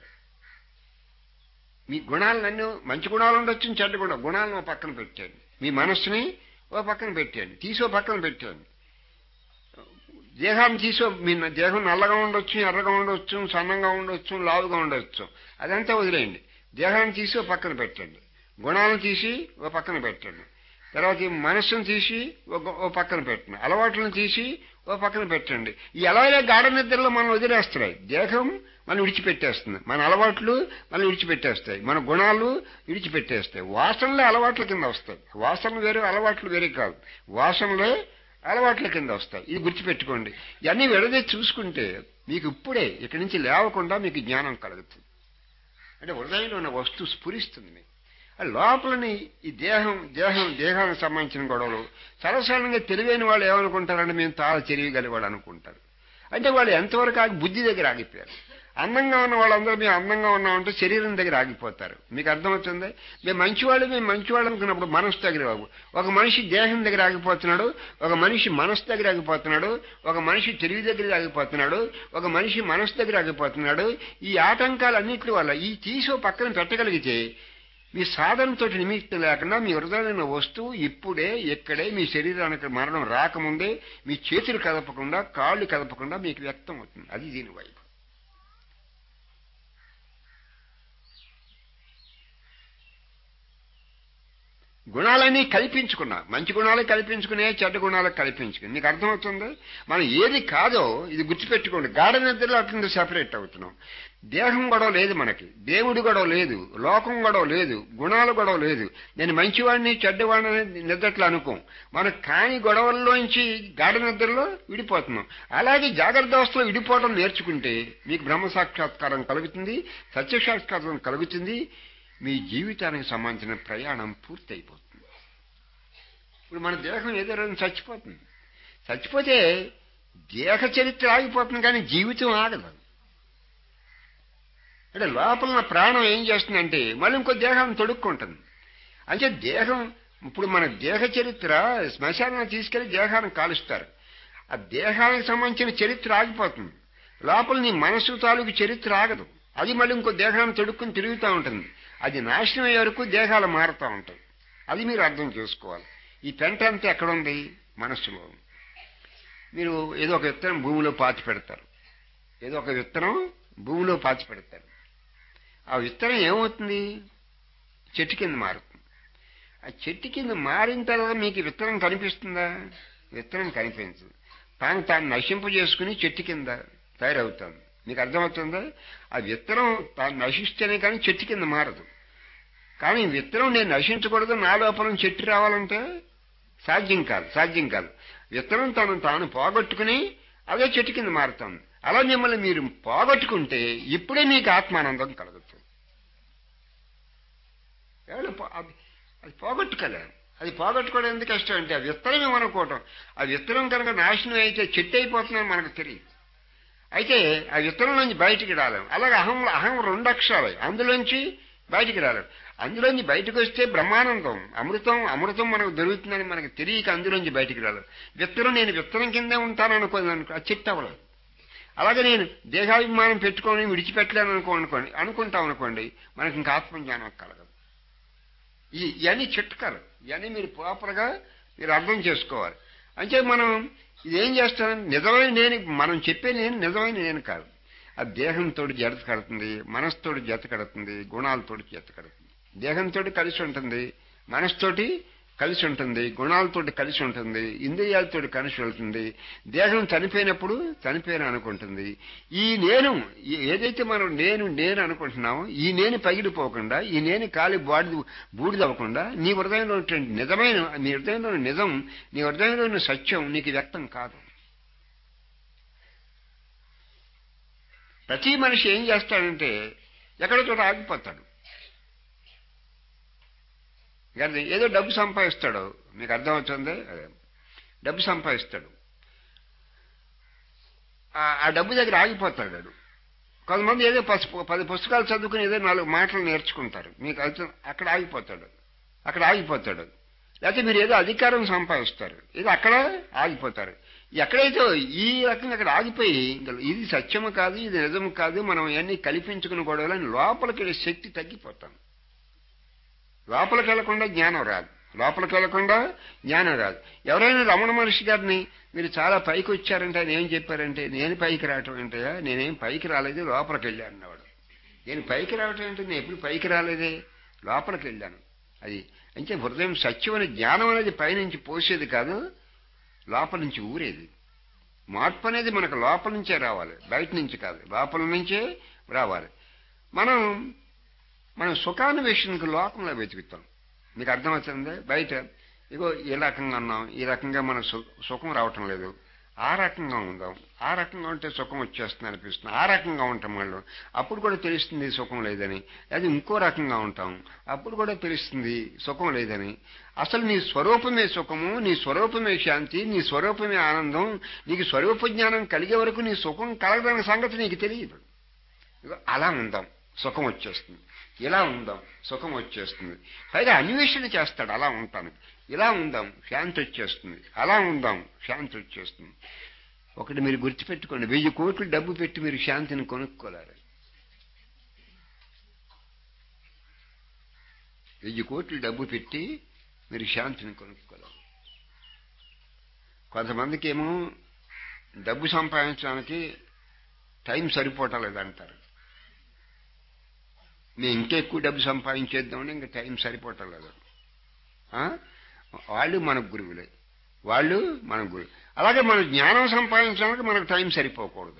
మీ గుణాలన్నీ మంచి గుణాలు ఉండొచ్చు చెడ్డ గుణం గుణాలను పక్కన పెట్టండి మీ మనస్సుని ఓ పక్కన పెట్టండి తీసో పక్కన పెట్టండి దేహాన్ని తీసో మీ దేహం నల్లగా ఉండొచ్చు ఎర్రగా ఉండొచ్చు సన్నంగా ఉండొచ్చు లావుగా ఉండొచ్చు అదంతా వదిలేయండి దేహాన్ని తీసి ఓ పక్కన పెట్టండి గుణాలను తీసి ఓ పక్కన పెట్టండి తర్వాత ఈ మనస్సును తీసి ఓ పక్కన పెట్టండి అలవాట్లను తీసి ఓ పక్కన పెట్టండి ఈ అలాగే గాఢ నిద్రలో మనం వదిలేస్తున్నాయి దేహం మనం విడిచిపెట్టేస్తుంది మన అలవాట్లు మనం విడిచిపెట్టేస్తాయి మన గుణాలు విడిచిపెట్టేస్తాయి వాసనలే అలవాట్ల కింద వస్తాయి వాసనలు వేరే అలవాట్లు వేరే కాదు వాసనలే అలవాట్ల కింద వస్తాయి ఇది గుర్తుపెట్టుకోండి ఇవన్నీ విడదే చూసుకుంటే మీకు ఇప్పుడే ఇక్కడి నుంచి లేవకుండా మీకు జ్ఞానం కలుగుతుంది అంటే హృదయంలో ఉన్న వస్తువు స్ఫురిస్తుంది మీకు లోపలని ఈ దేహం దేహం దేహానికి సంబంధించిన గొడవలు సరసరంగా తెలివైన వాళ్ళు ఏమనుకుంటారంటే మేము తాళ తెలియగలి వాళ్ళు అనుకుంటారు అంటే వాళ్ళు ఎంతవరకు ఆగి బుద్ధి దగ్గర ఆగిపోయారు అందంగా ఉన్న వాళ్ళందరూ మేము అందంగా ఉన్నామంటే శరీరం దగ్గర ఆగిపోతారు మీకు అర్థమవుతుంది మేము మంచివాళ్ళు మేము మంచివాళ్ళు అనుకున్నప్పుడు మనసు దగ్గర ఒక మనిషి దేహం దగ్గర ఆగిపోతున్నాడు ఒక మనిషి మనసు దగ్గర ఆగిపోతున్నాడు ఒక మనిషి తెలివి దగ్గర ఆగిపోతున్నాడు ఒక మనిషి మనసు దగ్గర ఆగిపోతున్నాడు ఈ ఆటంకాలన్నింటి వల్ల ఈ తీసో పక్కన పెట్టగలిగితే మీ సాధనతో నిమిత్తం లేకుండా మీ హృదయమైన వస్తువు ఇప్పుడే ఇక్కడే మీ శరీరానికి మరణం రాకముందే మీ చేతులు కదపకుండా కాళ్ళు కదపకుండా మీకు వ్యక్తం అవుతుంది అది దీని వైపు గుణాలన్నీ కల్పించుకున్నా మంచి గుణాలు కల్పించుకునే చెడ్డ గుణాలు కల్పించుకుని నీకు అర్థమవుతుంది మనం ఏది కాదో ఇది గుర్తుపెట్టుకోండి గాఢ నిద్రలో అట్లా సెపరేట్ అవుతున్నాం దేహం గొడవ లేదు మనకి దేవుడి గొడవ లేదు లోకం గొడవ లేదు గుణాలు గొడవ లేదు నేను మంచివాడిని చెడ్డవాడిని నిద్రట్లు అనుకోం మనం కాని గొడవల్లోంచి గాఢ నిద్రలో విడిపోతున్నాం అలాగే జాగ్రత్త అవస్థలో విడిపోవడం నేర్చుకుంటే మీకు బ్రహ్మ సాక్షాత్కారం కలుగుతుంది సత్య సాక్షాత్కారం కలుగుతుంది మీ జీవితానికి సంబంధించిన ప్రయాణం పూర్తయిపోతుంది ఇప్పుడు మన దేహం ఏదో రోజు చచ్చిపోతుంది చచ్చిపోతే దేహ చరిత్ర ఆగిపోతుంది కానీ జీవితం ఆగదు అంటే లోపల ఉన్న ప్రాణం ఏం చేస్తుందంటే మళ్ళీ ఇంకో దేహాన్ని తొడుక్కుంటుంది అంటే దేహం ఇప్పుడు మన దేహ చరిత్ర శ్మశానం తీసుకెళ్లి దేహాన్ని కాలుస్తారు ఆ దేహానికి సంబంధించిన చరిత్ర ఆగిపోతుంది లోపల నీ మనసు తాలూకు చరిత్ర ఆగదు అది మళ్ళీ ఇంకో దేహాన్ని తొడుక్కుని తిరుగుతూ ఉంటుంది అది నాశనం అయ్యే వరకు దేహాలు మారుతూ ఉంటాయి అది మీరు అర్థం చేసుకోవాలి ఈ పెంట అంతా ఎక్కడ ఉంది మనస్సులో ఉంది. మీరు ఏదో ఒక విత్తనం భూమిలో పాతి పెడతారు ఏదో ఒక విత్తనం భూమిలో పాతి పెడతారు ఆ విత్తనం ఏమవుతుంది చెట్టు కింద మారుతుంది ఆ చెట్టు కింద మారిన తర్వాత మీకు విత్తనం కనిపిస్తుందా విత్తనం కనిపించదు తాను తాను నశింపు చేసుకుని చెట్టు కింద తయారవుతుంది మీకు అర్థమవుతుందా ఆ విత్తనం తాను నశిస్తేనే కానీ చెట్టు కింద మారదు కానీ విత్తనం నేను నశించకూడదు నా లోపల చెట్టు రావాలంటే సాధ్యం కాదు సాధ్యం కాదు విత్తనం తను తాను పోగొట్టుకుని అదే చెట్టు కింద మారుతుంది అలా మిమ్మల్ని మీరు పోగొట్టుకుంటే ఇప్పుడే మీకు ఆత్మానందం కలుగుతుంది ఎవరు పో- అది అది పోగొట్టుకోలేరు అది పోగొట్టుకోవడం ఎందుకు కష్టం అంటే ఆ విత్తనం ఏమనుకోవటం ఆ విత్తనం కనుక నాశనం అయితే చెట్టు అయిపోతుందని మనకు తెలియదు అయితే ఆ విత్తనం నుంచి బయటికి రాలేం అలాగే అహం అహం రెండు అక్షరాలు అందులోంచి బయటికి రాలేం అందులోంచి బయటకు వస్తే బ్రహ్మానందం అమృతం అమృతం మనకు దొరుకుతుందని మనకు తెలియక అందులోంచి బయటికి రాలేదు విత్తనం నేను విత్తనం కిందే ఉంటాను అనుకోదు అనుకో అది చెట్టు అవ్వలేదు అలాగే నేను దేహాభిమానం పెట్టుకొని విడిచిపెట్టలేను అనుకో అనుకోండి అనుకుంటాం అనుకోండి మనకి ఇంకా ఆత్మజ్ఞానం కలగదు ఈ ఇవన్నీ చిట్కాలు ఇవన్నీ మీరు ప్రాపర్గా మీరు అర్థం చేసుకోవాలి అంటే మనం ఇదేం చేస్తాం నిజమైన నేను మనం చెప్పే నేను నిజమైన నేను కాదు ఆ దేహంతో జత కడుతుంది మనసుతో జత కడుతుంది గుణాలతో జత కడుతుంది దేహంతో కలిసి ఉంటుంది మనసుతోటి కలిసి ఉంటుంది గుణాలతోటి కలిసి ఉంటుంది ఇంద్రియాలతో కలిసి వెళ్తుంది దేహం చనిపోయినప్పుడు చనిపోయిన అనుకుంటుంది ఈ నేను ఈ- ఏదైతే మనం నేను నేను అనుకుంటున్నామో ఈ నేను పగిలిపోకుండా ఈ నేను కాలి బాడి బూడిదవ్వకుండా నీ హృదయంలో ఉన్నటువంటి నిజమైన నీ హృదయంలో ఉన్న నిజం నీ హృదయంలో ఉన్న సత్యం నీకు వ్యక్తం కాదు ప్రతి మనిషి ఏం చేస్తాడంటే ఎక్కడో చోట ఆగిపోతాడు కానీ ఏదో డబ్బు సంపాదిస్తాడు మీకు అర్థమవుతుంది అదే డబ్బు సంపాదిస్తాడు ఆ- ఆ డబ్బు దగ్గర ఆగిపోతాడు వాడు. కొంతమంది ఏదో పసు పది పుస్తకాలు చదువుకుని ఏదో నాలుగు మాటలు నేర్చుకుంటారు మీకు అర్థం అక్కడ ఆగిపోతాడు అక్కడ ఆగిపోతాడు లేకపోతే మీరు ఏదో అధికారం సంపాదిస్తారు ఏదో అక్కడ ఆగిపోతారు ఎక్కడైతే ఈ రకంగా అక్కడ ఆగిపోయి ఇంకా ఇది సత్యము కాదు ఇది నిజము కాదు మనం ఇవన్నీ కల్పించుకుని గొడవలని లోపలికి వెళ్ళే శక్తి తగ్గిపోతాం లోపలికి వెళ్లకుండా జ్ఞానం రాదు లోపలికి వెళ్లకుండా జ్ఞానం రాదు ఎవరైనా రమణ మహర్షి గారిని మీరు చాలా పైకి వచ్చారంటే ఆయన ఏం చెప్పారంటే నేను పైకి రావటం ఏంటయ్యా నేనేం పైకి రాలేదు లోపలికి వెళ్ళాను అన్నవాడు నేను పైకి రావటం ఏంటి నేను ఎప్పుడు పైకి రాలేదే లోపలికి వెళ్ళాను అది అంటే హృదయం సత్యం అనే జ్ఞానం అనేది పైనుంచి పోసేది కాదు లోపల నుంచి ఊరేది మార్పు అనేది మనకు లోపల నుంచే రావాలి బయట నుంచి కాదు లోపల నుంచే రావాలి మనం మనం సుఖాన్వేషణకు లోకంలో వెతుకుతాం మీకు అర్థమవుతుంది బయట ఇగో ఈ రకంగా ఉన్నాం ఈ రకంగా మన సు- సుఖం రావటం లేదు ఆ రకంగా ఉందాం ఆ రకంగా ఉంటే సుఖం వచ్చేస్తుంది అనిపిస్తుంది ఆ రకంగా ఉంటాం వాళ్ళు అప్పుడు కూడా తెలుస్తుంది సుఖం లేదని అది ఇంకో రకంగా ఉంటాం అప్పుడు కూడా తెలుస్తుంది సుఖం లేదని అసలు నీ స్వరూపమే సుఖము నీ స్వరూపమే శాంతి నీ స్వరూపమే ఆనందం నీకు స్వరూప జ్ఞానం కలిగే వరకు నీ సుఖం కలగదన్న సంగతి నీకు తెలియదు ఇగో అలా ఉందాం సుఖం వచ్చేస్తుంది ఇలా ఉందాం సుఖం వచ్చేస్తుంది పైగా అన్వేషణ చేస్తాడు అలా ఉంటాను ఇలా ఉందాం శాంతి వచ్చేస్తుంది అలా ఉందాం శాంతి వచ్చేస్తుంది ఒకటి మీరు గుర్తుపెట్టుకోండి వెయ్యి కోట్లు డబ్బు పెట్టి మీరు శాంతిని కొనుక్కోలేరు వెయ్యి కోట్లు డబ్బు పెట్టి మీరు శాంతిని కొనుక్కోలేరు కొంతమందికి ఏమో డబ్బు సంపాదించడానికి టైం సరిపోవటం లేదంటారు మేము ఇంకా ఎక్కువ డబ్బు సంపాదించేద్దామని ఇంకా టైం సరిపోవటం లేదు ఆ? వాళ్ళు మనకు గురువులే వాళ్ళు మన గురువు అలాగే మన జ్ఞానం సంపాదించడానికి మనకు టైం సరిపోకూడదు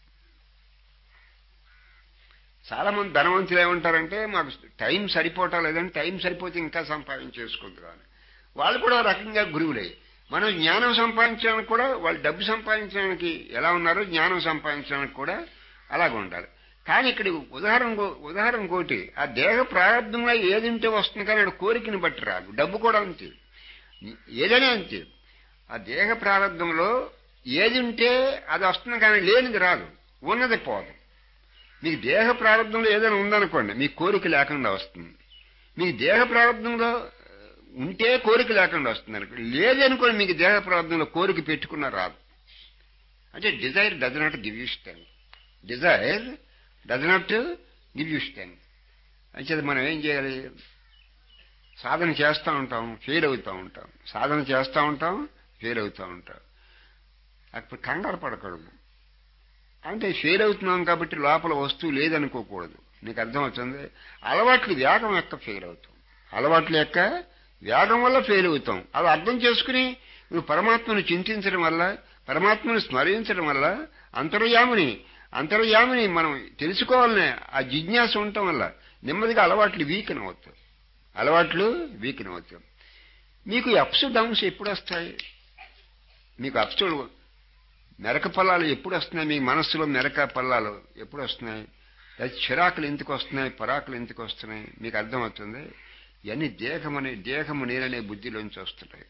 చాలా మంది ధనవంతులు ఏమంటారంటే మాకు టైం సరిపోవటం లేదని టైం సరిపోతే ఇంకా సంపాదించేసుకుంటారు అని వాళ్ళు కూడా ఒక రకంగా గురువులే మనం జ్ఞానం సంపాదించడానికి కూడా వాళ్ళు డబ్బు సంపాదించడానికి ఎలా ఉన్నారో జ్ఞానం సంపాదించడానికి కూడా అలాగే ఉండాలి కానీ ఇక్కడ ఉదాహరణ ఉదాహరణ కోటి ఆ దేహ ప్రారంభంగా ఏది ఉంటే వస్తుంది కానీ ఆడ కోరికని బట్టి రాదు డబ్బు కూడా అంతే ఏదైనా అంతే ఆ దేహ ప్రారంభంలో ఏది ఉంటే అది వస్తుంది కానీ లేనిది రాదు ఉన్నది పోదు మీకు దేహ ప్రారంభంలో ఏదైనా ఉందనుకోండి మీకు కోరిక లేకుండా వస్తుంది మీకు దేహ ప్రారంభంలో ఉంటే కోరిక లేకుండా వస్తుంది అనుకోండి లేదనుకోండి మీకు దేహ ప్రారంభంలో కోరిక పెట్టుకున్న రాదు అంటే desire does not give you strength desire does not give you strength అంటే మనం ఏం చేయాలి సాధన చేస్తూ ఉంటాం ఫెయిల్ అవుతూ ఉంటాం సాధన చేస్తూ ఉంటాం ఫెయిల్ అవుతూ ఉంటాం అప్పుడు కంగారు పడకూడదు అంటే ఫెయిల్ అవుతున్నాం కాబట్టి లోపల వస్తువు లేదనుకోకూడదు నీకు అర్థమవుతుంది అలవాట్లు వేగం యొక్క ఫెయిల్ అవుతాం అలవాట్ల యొక్క వేగం వల్ల ఫెయిల్ అవుతాం అది అర్థం చేసుకుని నువ్వు పరమాత్మను చింతించడం వల్ల పరమాత్మను స్మరించడం వల్ల అంతర్యామిని అంతర్యామిని మనం తెలుసుకోవాలనే ఆ జిజ్ఞాస ఉండటం వల్ల నెమ్మదిగా అలవాట్లు వీకన్ అవుతాయి అలవాట్లు వీకన్ అవుతాయి మీకు అప్స్ డౌన్స్ ఎప్పుడు వస్తాయి మీకు అప్స్ మెరక పల్లాలు ఎప్పుడు వస్తున్నాయి మీ మనస్సులో మెరక పల్లాలు ఎప్పుడు వస్తున్నాయి అది చిరాకులు ఎందుకు వస్తున్నాయి పరాకులు ఎందుకు వస్తున్నాయి మీకు అర్థమవుతుంది ఇవన్నీ దేహమనే దేహము నేననే బుద్ధిలోంచి వస్తున్నాయి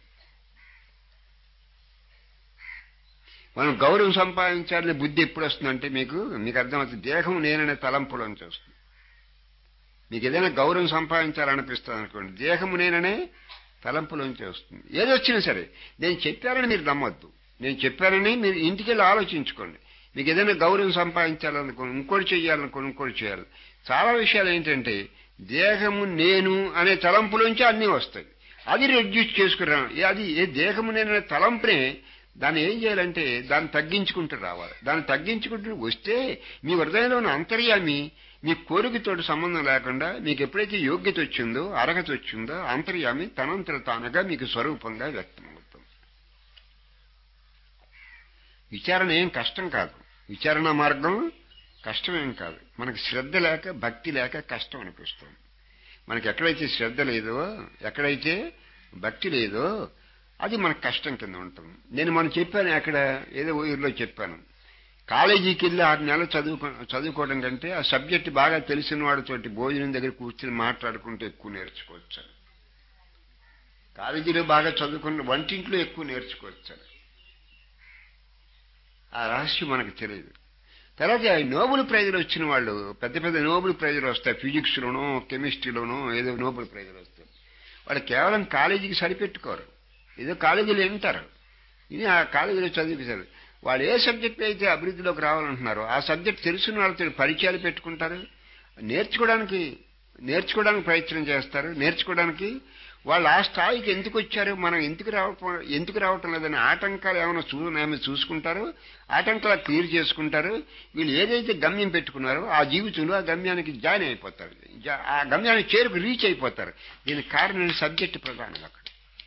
మనం గౌరవం సంపాదించాలనే బుద్ధి ఎప్పుడు వస్తుందంటే మీకు మీకు అర్థమవుతుంది దేహం నేననే తలంపులోంచి వస్తుంది మీకు ఏదైనా గౌరవం సంపాదించాలనిపిస్తుంది అనుకోండి దేహము నేననే తలంపులోంచి వస్తుంది ఏది వచ్చినా సరే నేను చెప్పానని మీరు నమ్మొద్దు నేను చెప్పానని మీరు ఇంటికి వెళ్ళి ఆలోచించుకోండి మీకు ఏదైనా గౌరవం సంపాదించాలనుకోండి ఇంకోటి చేయాలనుకోండి ఇంకోటి చేయాలి చాలా విషయాలు ఏంటంటే దేహము నేను అనే తలంపులోంచి అన్నీ వస్తాయి అది రెడ్యూస్ చేసుకురాను అది ఏ దేహము నేను అనే తలంపునే దాన్ని ఏం చేయాలంటే దాన్ని తగ్గించుకుంటూ రావాలి దాన్ని తగ్గించుకుంటూ వస్తే మీ హృదయంలో ఉన్న అంతర్యామి మీ కోరికతోటి సంబంధం లేకుండా మీకు ఎప్పుడైతే యోగ్యత వచ్చిందో అర్హత వచ్చిందో అంతర్యామి తనంతర తానుగా మీకు స్వరూపంగా వ్యక్తమవుతుంది విచారణ ఏం కష్టం కాదు విచారణ మార్గం కష్టమేం కాదు మనకు శ్రద్ధ లేక భక్తి లేక కష్టం అనిపిస్తుంది మనకి ఎక్కడైతే శ్రద్ధ లేదో ఎక్కడైతే భక్తి లేదో అది మనకు కష్టం కింద ఉంటుంది నేను మనం చెప్పాను అక్కడ ఏదో ఊరిలో చెప్పాను కాలేజీకి వెళ్ళి ఆరు నెలలు చదువుకో చదువుకోవడం కంటే ఆ సబ్జెక్ట్ బాగా తెలిసిన వాడితోటి భోజనం దగ్గర కూర్చుని మాట్లాడుకుంటే ఎక్కువ నేర్చుకోవచ్చు కాలేజీలో బాగా చదువుకున్న వంటింట్లో ఎక్కువ నేర్చుకోవచ్చు ఆ రహస్యం మనకు తెలియదు తర్వాత నోబెల్ ప్రైజులు వచ్చిన వాళ్ళు పెద్ద పెద్ద నోబెల్ ప్రైజులు వస్తాయి ఫిజిక్స్లోనో కెమిస్ట్రీలోనో ఏదో నోబెల్ ప్రైజులు వస్తాయి వాళ్ళు కేవలం కాలేజీకి సరిపెట్టుకోరు ఏదో కాలేజీలో వింటారు ఇది ఆ కాలేజీలో చదివించారు వాళ్ళు ఏ సబ్జెక్ట్ అయితే అభివృద్ధిలోకి రావాలంటున్నారో ఆ సబ్జెక్ట్ తెలిసిన వాళ్ళతో పరిచయాలు పెట్టుకుంటారు నేర్చుకోవడానికి నేర్చుకోవడానికి ప్రయత్నం చేస్తారు నేర్చుకోవడానికి వాళ్ళు ఆ స్థాయికి ఎందుకు వచ్చారు మనం ఎందుకు రావటం ఎందుకు రావటం లేదని ఆటంకాలు ఏమైనా చూ ఏమైనా చూసుకుంటారు ఆటంకాలు క్లియర్ చేసుకుంటారు వీళ్ళు ఏదైతే గమ్యం పెట్టుకున్నారో ఆ జీవితంలో ఆ గమ్యానికి జాయిన్ అయిపోతారు ఆ గమ్యానికి చేరుకు రీచ్ అయిపోతారు దీనికి కారణం సబ్జెక్ట్ ప్రధానం అక్కడ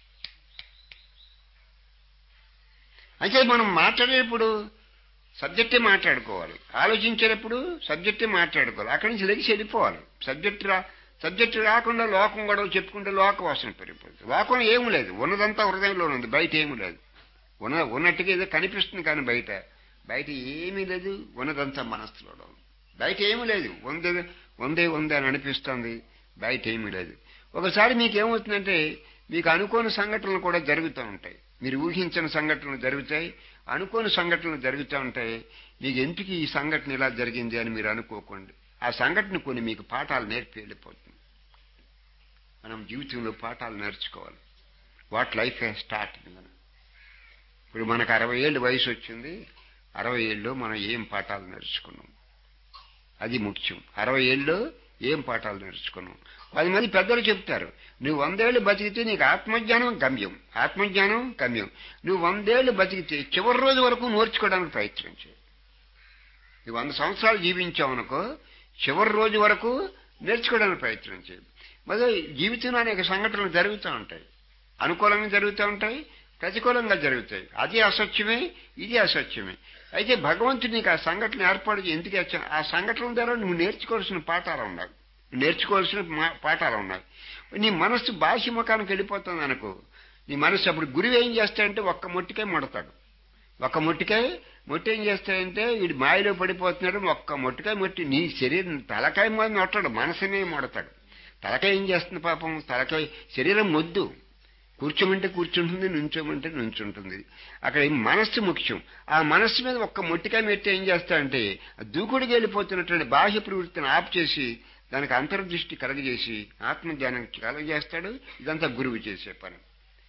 అయితే మనం మాట్లాడేటప్పుడు సబ్జెక్టే మాట్లాడుకోవాలి ఆలోచించేటప్పుడు సబ్జెక్టే మాట్లాడుకోవాలి అక్కడి నుంచి లెగిసి వెళ్ళిపోవాలి సబ్జెక్ట్ రా సబ్జెక్ట్ రాకుండా లోకం గొడవ చెప్పుకుంటే లోక వాసన పెరిగిపోతుంది లోకం ఏమి లేదు ఉన్నదంతా హృదయంలో ఉంది బయట ఏమి లేదు ఉన్న ఉన్నట్టుగా ఏదో కనిపిస్తుంది కానీ బయట బయట ఏమీ లేదు ఉన్నదంతా మనస్సులో ఉంది బయట ఏమీ లేదు ఉందే ఉందే ఉందే అని అనిపిస్తుంది బయట ఏమీ లేదు ఒకసారి మీకు ఏమవుతుందంటే మీకు అనుకోని సంఘటనలు కూడా జరుగుతూ ఉంటాయి మీరు ఊహించిన సంఘటనలు జరుగుతాయి అనుకోని సంఘటనలు జరుగుతూ ఉంటాయి మీకు ఎందుకు ఈ సంఘటన ఇలా జరిగింది అని మీరు అనుకోకండి ఆ సంఘటన కొన్ని మీకు పాఠాలు నేర్పి వెళ్ళిపోతుంది మనం జీవితంలో పాఠాలు నేర్చుకోవాలి వాట్ లైఫ్ హ్యాస్ స్టార్ట్ మనం ఇప్పుడు మనకు అరవై ఏళ్ళు వయసు వచ్చింది అరవై ఏళ్ళు మనం ఏం పాఠాలు నేర్చుకున్నాం అది ముఖ్యం అరవై ఏళ్ళు ఏం పాఠాలు నేర్చుకున్నాం పది మంది పెద్దలు చెప్తారు నువ్వు వందేళ్లు బతికితే నీకు ఆత్మజ్ఞానం గమ్యం ఆత్మజ్ఞానం గమ్యం నువ్వు వందేళ్లు బతికితే చివరి రోజు వరకు నేర్చుకోవడానికి ప్రయత్నం చేయి నువ్వు వంద సంవత్సరాలు జీవించావనుకో చివరి రోజు వరకు నేర్చుకోవడానికి ప్రయత్నం చేయి మరి జీవితంలో అనేక సంఘటనలు జరుగుతూ ఉంటాయి అనుకూలంగా జరుగుతూ ఉంటాయి ప్రతికూలంగా జరుగుతాయి అది అసత్యమే ఇది అసత్యమే అయితే భగవంతుడు నీకు ఆ సంఘటన ఏర్పాటు చేసి ఎందుకు వచ్చా ఆ సంఘటన ద్వారా నువ్వు నేర్చుకోవాల్సిన పాఠాలు ఉన్నాయి నేర్చుకోవాల్సిన మా- పాఠాలు ఉన్నాయి నీ మనస్సు బాహ్య ముఖానికి వెళ్ళిపోతుంది అనుకో నీ మనస్సు అప్పుడు గురువు ఏం చేస్తాడంటే ఒక్క మొట్టికే ముడతాడు ఒక్క మొట్టికాయ మొట్టి ఏం చేస్తాడంటే వీడు మాయలో పడిపోతున్నాడు ఒక్క మొట్టికాయ మొట్టి నీ శరీరం తలకాయ మీద మొట్టడు మనసునే మొడతాడు తలకాయ ఏం చేస్తుంది పాపం తలకాయ శరీరం మొద్దు కూర్చోమంటే కూర్చుంటుంది నుంచోమంటే నుంచుంటుంది అక్కడ ఈ మనస్సు ముఖ్యం ఆ మనస్సు మీద ఒక్క మొట్టికాయ మెట్టి ఏం చేస్తాడంటే దూకుడికి వెళ్ళిపోతున్నటువంటి బాహ్య ప్రవృత్తిని ఆప్ చేసి దానికి అంతర్దృష్టి కలగజేసి ఆత్మజ్ఞానం కలగజేస్తాడు ఇదంతా గురువు చేసే పని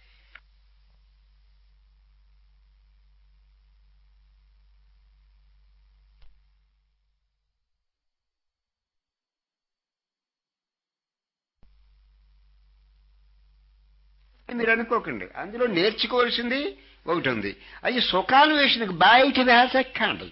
మీరు అనుకోకండి అందులో నేర్చుకోవాల్సింది ఒకటి ఉంది అది సుఖాన్వేషణకు బయట వేసెక్కండి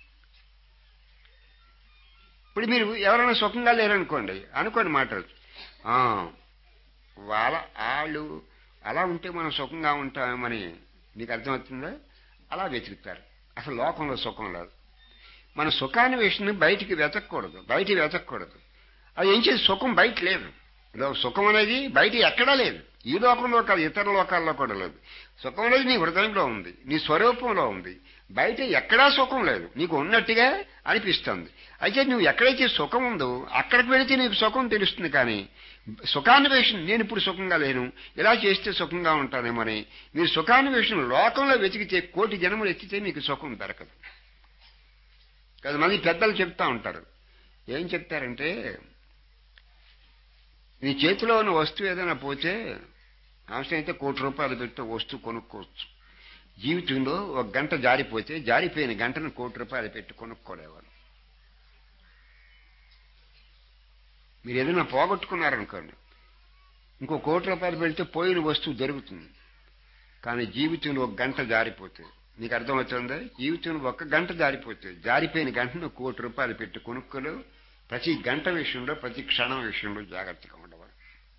ఇప్పుడు మీరు ఎవరైనా సుఖంగా లేరనుకోండి అనుకోండి మాటలు ఆ, వాళ్ళ వాళ్ళు అలా ఉంటే మనం సుఖంగా ఉంటామని మీకు అర్థమవుతుందా అలా వెతుకుతారు అసలు లోకంలో సుఖం లేదు మన సుఖాన్వేషణ బయటికి వెతకూడదు బయటికి వెతకూడదు అది ఏం చేసి సుఖం బయట లేదు లో- సుఖం అనేది బయట ఎక్కడా లేదు ఈ లోకంలో కాదు ఇతర లోకాల్లో కూడా లేదు సుఖం అనేది నీ హృదయంలో ఉంది నీ స్వరూపంలో ఉంది బయట ఎక్కడా సుఖం లేదు నీకు ఉన్నట్టుగా అనిపిస్తుంది అయితే నువ్వు ఎక్కడైతే సుఖం ఉందో అక్కడికి వెళితే నీకు సుఖం తెలుస్తుంది కానీ సుఖాన్వేషణ నేను ఇప్పుడు సుఖంగా లేను ఇలా చేస్తే సుఖంగా ఉంటానేమని మీరు సుఖాన్వేషణ లోకంలో వెతికితే కోటి జనములు ఎత్తితే మీకు సుఖం దొరకదు కొంతమంది పెద్దలు చెప్తా ఉంటారు ఏం చెప్తారంటే నీ చేతిలో ఉన్న వస్తువు ఏదైనా పోతే అవసరమైతే కోటి రూపాయలు పెట్టి వస్తువు కొనుక్కోవచ్చు జీవితంలో ఒక గంట జారిపోతే జారిపోయిన గంటను కోటి రూపాయలు పెట్టి కొనుక్కోలేవారు మీరు ఏదైనా పోగొట్టుకున్నారనుకోండి ఇంకో కోటి రూపాయలు పెడితే పోయిన వస్తువు దొరుకుతుంది కానీ జీవితంలో ఒక గంట జారిపోతే నీకు అర్థమవుతుందా జీవితంలో ఒక్క గంట జారిపోతే జారిపోయిన గంటను కోటి రూపాయలు పెట్టి కొనుక్కోలేవు ప్రతి గంట విషయంలో ప్రతి క్షణం విషయంలో జాగ్రత్తగా ఉండవాలి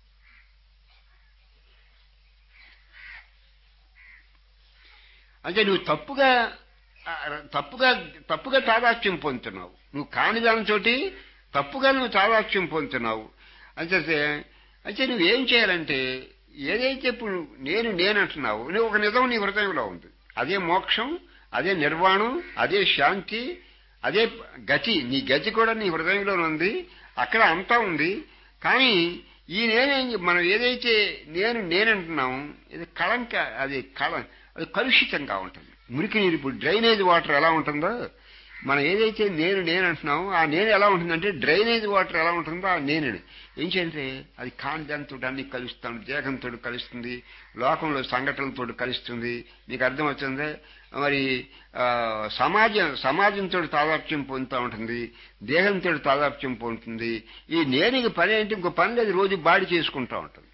అంటే నువ్వు తప్పుగా ఆ, తప్పుగా తప్పుగా తాదాత్యం పొందుతున్నావు నువ్వు కాని దానితోటి తప్పుగా నువ్వు తాదాత్యం పొందుతున్నావు అంటే అయితే నువ్వు ఏం చేయాలంటే ఏదైతే ఇప్పుడు నేను నేను అంటున్నావు నువ్వు ఒక నిజం నీ హృదయంలో ఉంది అదే మోక్షం అదే నిర్వాణం అదే శాంతి అదే గతి నీ గతి కూడా నీ హృదయంలో ఉంది అక్కడ అంతా ఉంది కానీ ఈ నేనే మనం ఏదైతే నేను నేనంటున్నాం ఇది కళంక అది కళ అది కలుషితంగా ఉంటుంది మురికి నీరు ఇప్పుడు డ్రైనేజ్ వాటర్ ఎలా ఉంటుందో మనం ఏదైతే నేను నేను అంటున్నామో ఆ నేను ఎలా ఉంటుందంటే డ్రైనేజ్ వాటర్ ఎలా ఉంటుందో ఆ నేను ఏం చేయంటే అది కాంతంతో అన్ని కలుస్తాం దేహంతో కలుస్తుంది లోకంలో సంఘటనలతో కలుస్తుంది మీకు అర్థమవుతుంది మరి ఆ, సమాజం సమాజంతో తాదాప్యం పొందుతూ ఉంటుంది దేహంతో తాదాప్యం పొందుతుంది ఈ నేనికి పని అంటే ఇంకో పని లేదు రోజు బాడీ చేసుకుంటూ ఉంటుంది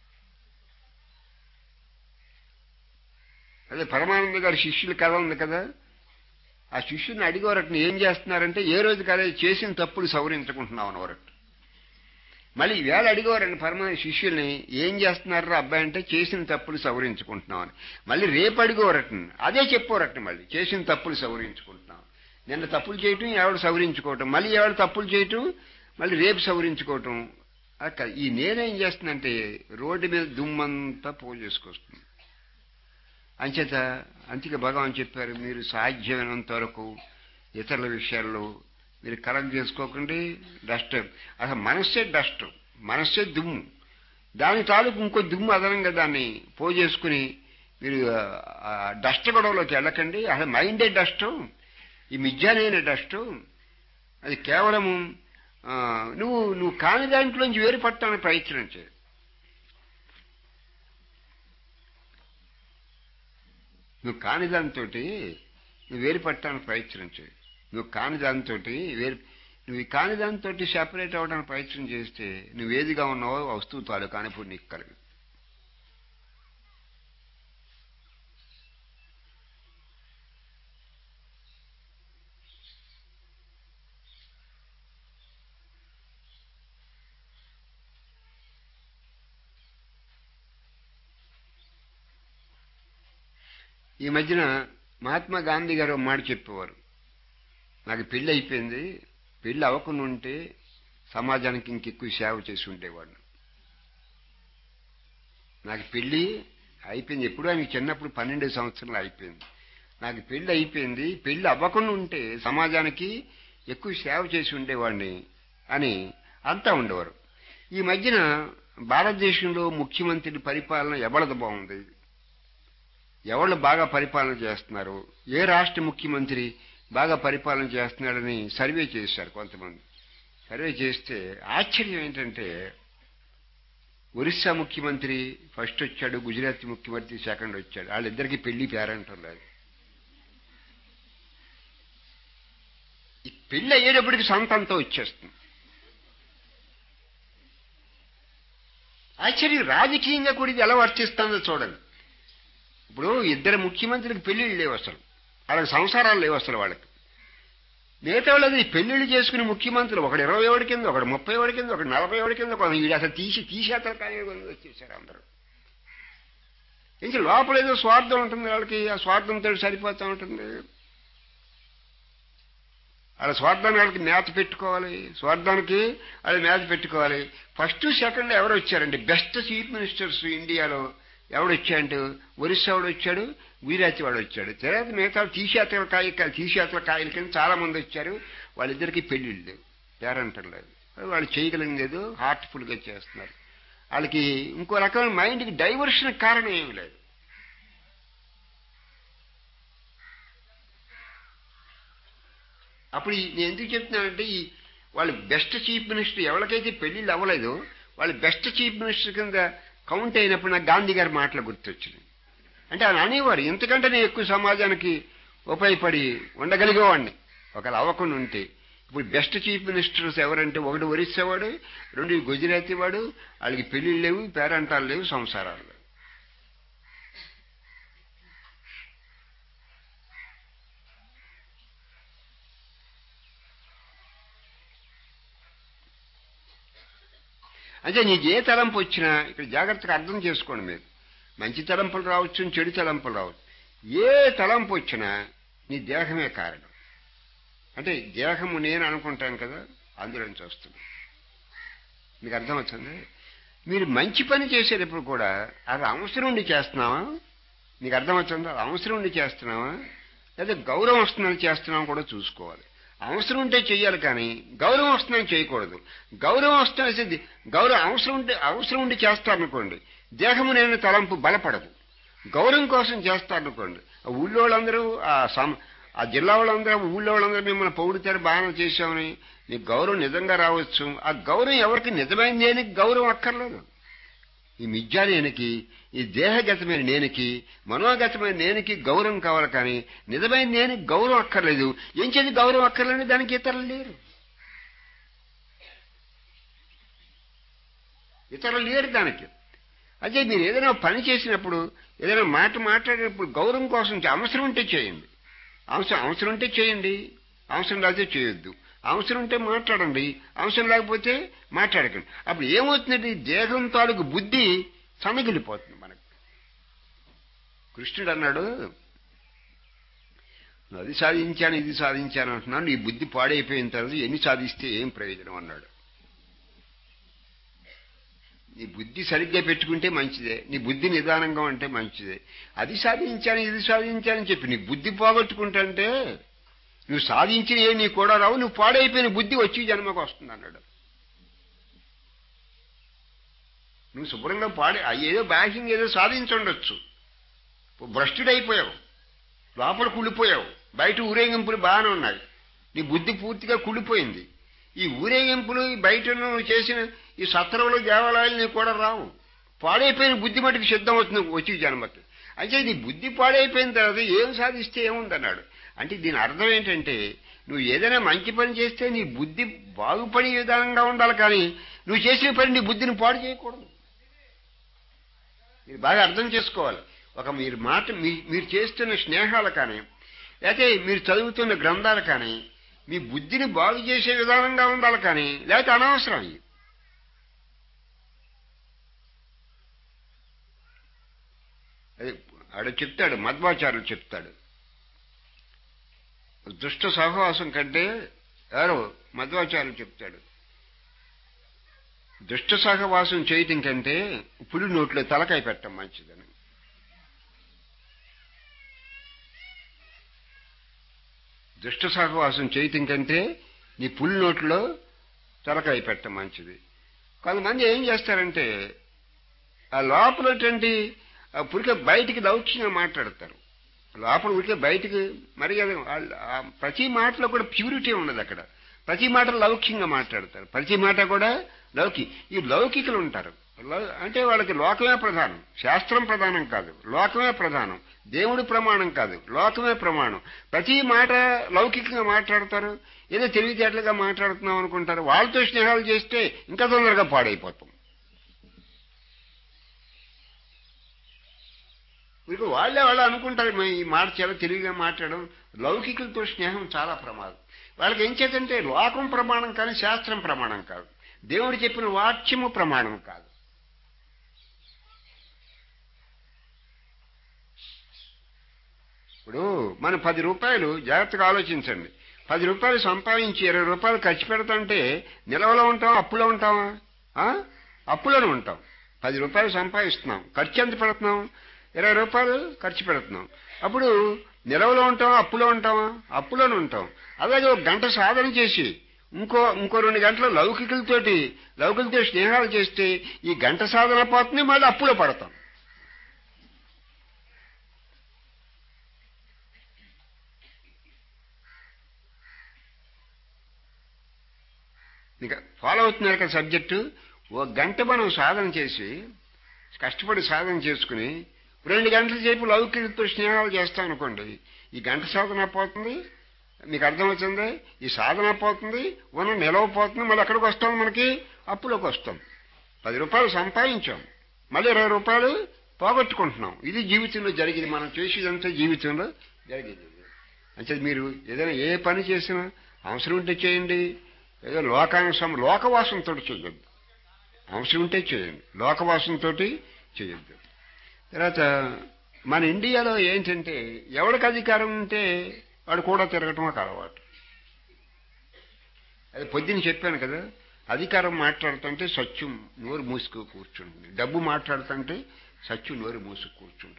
అదే పరమానంద గారి శిష్యుల కథ ఉంది కదా ఆ శిష్యుని అడిగేవారట ఏం చేస్తున్నారంటే ఏ రోజు కదా చేసిన తప్పులు సవరించుకుంటున్నావు అనేవారట మళ్ళీ వేళ అడిగేవారండి పరమానంద శిష్యుల్ని ఏం చేస్తున్నారా అబ్బాయి అంటే చేసిన తప్పులు సవరించుకుంటున్నాం అని మళ్ళీ రేపు అడిగేవారట అదే చెప్పేవారట మళ్ళీ చేసిన తప్పులు సవరించుకుంటున్నాం నిన్న తప్పులు చేయటం ఎవడు సవరించుకోవటం మళ్ళీ ఎవడు తప్పులు చేయటం మళ్ళీ రేపు సవరించుకోవటం అక్క ఈ నేనేం చేస్తుందంటే రోడ్డు మీద దుమ్మంతా పోజేసుకొస్తుంది అంచేత అంతిక భగవాన్ చెప్పారు మీరు సాధ్యమైనంత వరకు ఇతరుల విషయాల్లో మీరు కలెక్ట్ చేసుకోకండి డస్ట్ అసలు మనస్సే డస్ట్ మనస్సే దుమ్ము దాని తాలూకు ఇంకో దుమ్ము అదనంగా దాన్ని పోజేసుకుని మీరు ఆ డస్ట్ గొడవలోకి వెళ్ళకండి అసలు మైండే డస్ట్ ఈ మిథ్యానైన డస్ట్ అది కేవలము ఆ, నువ్వు నువ్వు కాని దాంట్లోంచి వేరుపడటానికి ప్రయత్నం చేయి నువ్వు కాని దాంతో నువ్వు వేరు పట్టడానికి ప్రయత్నం చేయి నువ్వు కాని దాంతో వేరు నువ్వు ఈ కాని దాంతో సెపరేట్ అవ్వడానికి ప్రయత్నం చేస్తే నువ్వు ఏదిగా ఉన్నావో ఆ వస్తువు తాలూకు అనుభూతి నీకు కలిగి ఈ మధ్యన మహాత్మా గాంధీ గారు ఒక మాట చెప్పేవారు నాకు పెళ్ళి అయిపోయింది పెళ్ళి అవ్వకుండా ఉంటే సమాజానికి ఇంకెక్కువ సేవ చేసి ఉండేవాడిని నాకు పెళ్ళి అయిపోయింది ఎప్పుడు ఆయనకి చిన్నప్పుడు పన్నెండు సంవత్సరాలు అయిపోయింది నాకు పెళ్ళి అయిపోయింది పెళ్ళి అవ్వకుండా ఉంటే సమాజానికి ఎక్కువ సేవ చేసి ఉండేవాడిని అని అంతా ఉండేవారు ఈ మధ్యన భారతదేశంలో ముఖ్యమంత్రి పరిపాలన ఎవరిది బాగుంది ఎవళ్ళు బాగా పరిపాలన చేస్తున్నారు ఏ రాష్ట్ర ముఖ్యమంత్రి బాగా పరిపాలన చేస్తున్నాడని సర్వే చేశారు కొంతమంది సర్వే చేస్తే ఆశ్చర్యం ఏంటంటే ఒరిస్సా ముఖ్యమంత్రి ఫస్ట్ వచ్చాడు గుజరాత్ ముఖ్యమంత్రి సెకండ్ వచ్చాడు వాళ్ళిద్దరికి పెళ్లి పేరంటం లేదు ఈ పెళ్లి అయ్యేటప్పటికి సొంతంతో వచ్చేస్తుంది ఆశ్చర్యం రాజకీయంగా కూడా ఇది ఎలా వర్తిస్తుందో చూడండి ఇప్పుడు ఇద్దరు ముఖ్యమంత్రులకు పెళ్లిళ్ళు లేవు అసలు వాళ్ళకి సంసారాలు లేవు అసలు వాళ్ళకి మిగతా వాళ్ళది పెళ్లిళ్ళు చేసుకుని ముఖ్యమంత్రులు ఒకడు ఇరవై ఏడు కింద ఒకడు ముప్పై ఏడు కింద ఒకడు నలభై ఏడు కింద ఒక వీడు అసలు తీసి తీసేతల కానీ వచ్చేసారు అందరూ ఇంకా లోపల ఏదో స్వార్థం ఉంటుంది వాళ్ళకి ఆ స్వార్థంతో సరిపోతూ ఉంటుంది వాళ్ళ స్వార్థాన్ని వాళ్ళకి మేత పెట్టుకోవాలి స్వార్థానికి వాళ్ళు మేత పెట్టుకోవాలి ఫస్ట్ సెకండ్ ఎవరు వచ్చారండి బెస్ట్ చీఫ్ మినిస్టర్స్ ఇండియాలో ఎవడు వచ్చాడు ఒరిస్సా వాడు వచ్చాడు గుజరాత్ వాడు వచ్చాడు తర్వాత మిగతా తీసేతల కాయ తీసేతల కాయల కింద చాలా మంది వచ్చారు వాళ్ళిద్దరికి పెళ్లిళ్ళు లేవు పేరంటం లేదు వాళ్ళు చేయగలిగేది హార్ట్ఫుల్గా చేస్తున్నారు వాళ్ళకి ఇంకో రకమైన మైండ్కి డైవర్షన్ కారణం ఏమి లేదు అప్పుడు ఈ- నేను ఎందుకు చెప్తున్నానంటే ఈ వాళ్ళు బెస్ట్ చీఫ్ మినిస్టర్ ఎవరికైతే పెళ్లిళ్ళు అవ్వలేదో వాళ్ళు బెస్ట్ చీఫ్ మినిస్టర్ కింద కౌంట్ అయినప్పుడు నాకు గాంధీ గారి మాటలు గుర్తొచ్చింది అంటే ఆయన అనేవారు ఇంతకంటే నేను ఎక్కువ సమాజానికి ఉపయోగపడి ఉండగలిగేవాడిని ఒకవేళ అవ్వకుండా ఉంటే ఇప్పుడు బెస్ట్ చీఫ్ మినిస్టర్స్ ఎవరంటే ఒకటి ఒరిస్సా వాడు రెండు గుజరాతీ వాడు వాళ్ళకి పెళ్లిళ్ళు లేవు పేరంటాలు లేవు సంసారాలు లేవు అంటే నీకు ఏ తలంపు వచ్చినా ఇక్కడ జాగ్రత్తగా అర్థం చేసుకోండి మీరు మంచి తలంపులు రావచ్చు చెడు తలంపులు రావచ్చు ఏ తలంపు వచ్చినా నీ దేహమే కారణం అంటే దేహము నేను అనుకుంటాను కదా అందులోంచి వస్తుంది మీకు అర్థమవుతుంది మీరు మంచి పని చేసేటప్పుడు కూడా అది అవసరం ఉండి చేస్తున్నావా మీకు అర్థమవుతుందా అది అవసరం ఉండి చేస్తున్నావా లేదా గౌరవం వస్తుందని చేస్తున్నావా కూడా చూసుకోవాలి అవసరం ఉంటే చెయ్యాలి కానీ గౌరవం వస్తుందని చేయకూడదు గౌరవం వస్తుంది గౌరవం అవసరం ఉంటే అవసరం ఉండి చేస్తారనుకోండి దేహము నేను తలంపు బలపడదు గౌరవం కోసం చేస్తారనుకోండి ఆ ఊళ్ళో వాళ్ళందరూ ఆ సమ ఆ జిల్లా వాళ్ళందరూ ఊళ్ళో వాళ్ళందరూ మిమ్మల్ని పౌడితారు బాగా చేశామని నీకు గౌరవం నిజంగా రావచ్చు ఆ గౌరవం ఎవరికి నిజమైన దేనికి గౌరవం అక్కర్లేదు ఈ మిథ్యానేనికి ఈ దేహగతమైన నేనికి మనోగతమైన నేనికి గౌరవం కావాలి కానీ నిజమైన నేనికి గౌరవం అక్కర్లేదు ఏం చేసి గౌరవం అక్కర్లేదు దానికి ఇతరులు లేరు ఇతరులు లేరు దానికి అదే మీరు ఏదైనా పని చేసినప్పుడు ఏదైనా మాట మాట్లాడేటప్పుడు గౌరవం కోసం చే- అవసరం ఉంటే చేయండి అవసరం అవసరం ఉంటే చేయండి అవసరం లేకపోతే చేయొద్దు అవసరం ఉంటే మాట్లాడండి అవసరం లేకపోతే మాట్లాడకండి అప్పుడు ఏమవుతుందంటే ఈ దేహం తాలూకు బుద్ధి సన్నగిలిపోతుంది మనకు కృష్ణుడు అన్నాడు "నువ్వు అది సాధించాను ఇది సాధించాను అంటున్నాను నీ బుద్ధి పాడైపోయిన తర్వాత ఎన్ని సాధిస్తే ఏం ప్రయోజనం అన్నాడు నీ బుద్ధి సరిగ్గా పెట్టుకుంటే మంచిదే నీ బుద్ధి నిదానంగా ఉంటే మంచిదే అది సాధించాను ఇది సాధించానని చెప్పి నీ బుద్ధి పోగొట్టుకుంటుంటే నువ్వు సాధించిన ఏ నీ కూడా రావు నువ్వు పాడైపోయిన బుద్ధి వచ్చి జన్మకు వస్తుంది అన్నాడు నువ్వు శుభ్రంగా పాడే ఆ ఏదో బ్యాకింగ్ ఏదో సాధించుండొచ్చు భ్రష్టుడైపోయావు లోపల కుళ్ళిపోయావు బయట ఊరేగింపులు బాగానే ఉన్నాయి నీ బుద్ధి పూర్తిగా కుళ్ళిపోయింది ఈ ఊరేగింపులు ఈ బయట నువ్వు చేసిన ఈ సత్రంలో దేవాలయాలు నీకు కూడా రావు పాడైపోయిన బుద్ధి మటుకు సిద్ధం అవుతుంది వచ్చి జన్మకి అంటే నీ బుద్ధి పాడైపోయిన తర్వాత ఏం సాధిస్తే ఏముందన్నాడు అంటే దీని అర్థం ఏంటంటే నువ్వు ఏదైనా మంచి పని చేస్తే నీ బుద్ధి బాగుపడే విధానంగా ఉండాలి కానీ నువ్వు చేసిన పని నీ బుద్ధిని పాడు చేయకూడదు మీరు బాగా అర్థం చేసుకోవాలి ఒక మీరు మాట మీ- మీరు చేస్తున్న స్నేహాలు కానీ లేకపోతే మీరు చదువుతున్న గ్రంథాలు కానీ మీ బుద్ధిని బాగు చేసే విధానంగా ఉండాలి కానీ లేకపోతే అనవసరం ఇవి. అదే ఆడ చెప్తాడు మధ్వాచార్యులు చెప్తాడు దుష్ట సహవాసం కంటే ఎవరు మధ్వాచార్యులు చెప్తాడు దుష్ట సహవాసం చేయటం కంటే పులి నోట్లో తలకాయ పెట్టడం మంచిదని దుష్ట సహవాసం చేయటం కంటే నీ పులి నోట్లో తలకాయ పెట్టడం మంచిది కొంతమంది ఏం చేస్తారంటే ఆ లోపలటువంటి ఆ పురిక బయటికి లౌక్యంగా మాట్లాడతారు లోపల ఉడికే బయటికి మరి అది వాళ్ళ- ఆ ప్రతి మాటలో కూడా ప్యూరిటీ ఉండదు అక్కడ ప్రతి మాట లౌక్యంగా మాట్లాడతారు ప్రతి మాట కూడా లౌకి ఈ లౌకికులు ఉంటారు లౌ- అంటే వాళ్ళకి లోకమే ప్రధానం శాస్త్రం ప్రధానం కాదు లోకమే ప్రధానం దేవుడి ప్రమాణం కాదు లోకమే ప్రమాణం ప్రతి మాట లౌకికంగా మాట్లాడతారు ఏదో తెలివితేటలుగా మాట్లాడుతున్నాం అనుకుంటారు వాళ్ళతో స్నేహాలు చేస్తే ఇంకా తొందరగా పాడైపోతాం ఇప్పుడు వాళ్ళే వాళ్ళు అనుకుంటారు "మే- ఈ మాట చాలా తెలివిగా మాట్లాడడం లౌకికులతో స్నేహం చాలా ప్రమాదం వాళ్ళకి ఏం చేతంటే లోకం ప్రమాణం కానీ శాస్త్రం ప్రమాణం కాదు దేవుడు చెప్పిన వాక్యము ప్రమాణం కాదు ఇప్పుడు మనం పది రూపాయలు జాగ్రత్తగా ఆలోచించండి పది రూపాయలు సంపాదించి ఇరవై రూపాయలు ఖర్చు పెడతాంటే నిలవలో ఉంటాం అప్పులో ఉంటామా ఆ? అప్పులోనే ఉంటాం పది రూపాయలు సంపాదిస్తున్నాం ఖర్చు ఎంత పెడుతున్నాం ఇరవై రూపాయలు ఖర్చు పెడుతున్నాం అప్పుడు నిలవలో ఉంటాం అప్పులో ఉంటామా అప్పులోనే ఉంటాం అలాగే ఒక గంట సాధన చేసి ఇంకో ఇంకో రెండు గంటలు లౌకికులతోటి లౌకికులతో స్నేహాలు చేస్తే ఈ గంట సాధన పోతుంది మళ్ళీ అప్పులో పడతాం ఇంకా ఫాలో అవుతున్నారు కదా సబ్జెక్టు ఓ గంట మనం సాధన చేసి కష్టపడి సాధన చేసుకుని రెండు గంటల సేపు లౌకికతో స్నేహాలు చేస్తాం అనుకోండి ఈ గంట సాధన పోతుంది మీకు అర్థమవుతుంది ఈ సాధన పోతుంది ఉన్న నిలవ పోతుంది మళ్ళీ ఎక్కడికి వస్తాం మనకి అప్పులోకి వస్తాం పది రూపాయలు సంపాదించాం మళ్ళీ ఇరవై రూపాయలు పోగొట్టుకుంటున్నాం ఇది జీవితంలో జరిగింది మనం చేసేదంతా జీవితంలో జరిగింది అంటే మీరు ఏదైనా ఏ పని చేసినా అవసరం ఉంటే చేయండి ఏదో లోకానుసం లోకవాసంతో చేయొద్దు అవసరం ఉంటే చేయండి లోకవాసంతో చేయొద్దు తర్వాత మన ఇండియాలో ఏంటంటే ఎవరికి అధికారం ఉంటే వాడు కూడా తిరగటం ఒక అలవాటు అది పొద్దున్న చెప్పాను కదా అధికారం మాట్లాడుతుంటే సత్యం నోరు మూసుకు కూర్చుంటుంది డబ్బు మాట్లాడుతుంటే సత్యం నోరు మూసుకు కూర్చుంటుంది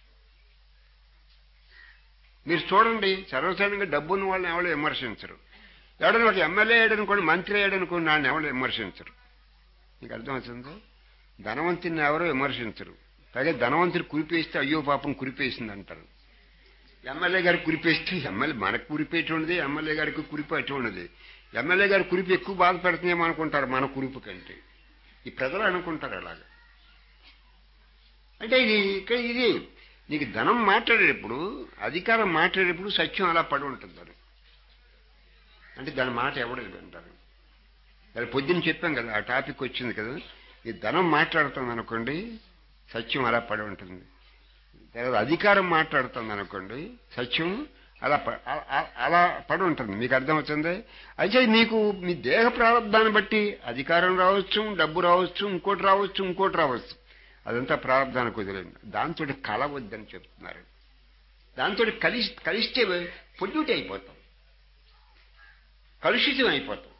మీరు చూడండి సర్వసాధారణంగా డబ్బున్న వాళ్ళని ఎవరు విమర్శించరు ఎవడైనా ఒక ఎమ్మెల్యే అయ్యాడనుకోండి మంత్రి అయ్యాడనుకోండి నాన్న ఎవరు విమర్శించరు మీకు అర్థమవుతుందో ధనవంతుని ఎవరో విమర్శించరు పైగా ధనవంతుడు కురిపేస్తే అయ్యో పాపం కురిపేసింది అంటారు ఎమ్మెల్యే గారికి కురిపేస్తే ఎమ్మెల్యే మనకు కురిపేటువంటిది ఎమ్మెల్యే గారికి కురిపి అటువంటిది ఎమ్మెల్యే గారి కురిపి ఎక్కువ బాధ పెడుతుందేమో అనుకుంటారు మన కురిపు కంటే ఈ ప్రజలు అనుకుంటారు అలాగా అంటే ఇది ఇక్కడ ఇది నీకు ధనం మాట్లాడేటప్పుడు అధికారం మాట్లాడేటప్పుడు సత్యం అలా పడి ఉంటుంది అది అంటే దాని మాట ఎవడు వింటారు అది పొద్దున్న చెప్పాం కదా ఆ టాపిక్ వచ్చింది కదా ఈ ధనం మాట్లాడుతుంది అనుకోండి సత్యం అలా పడి ఉంటుంది తర్వాత అధికారం మాట్లాడుతుంది అనుకోండి సత్యం అలా ప- అ- అ- అలా పడి ఉంటుంది మీకు అర్థమవుతుంది అయితే మీకు మీ దేహ ప్రారంభాన్ని బట్టి అధికారం రావచ్చు డబ్బు రావచ్చు ఇంకోటి రావచ్చు ఇంకోటి రావచ్చు అదంతా ప్రారంభానికి వదిలేండి దాంతో కలవద్దని చెప్తున్నారు దాంతో కలిసి కలిస్తే పొల్యూట్ అయిపోతాం కలుషితం అయిపోతాం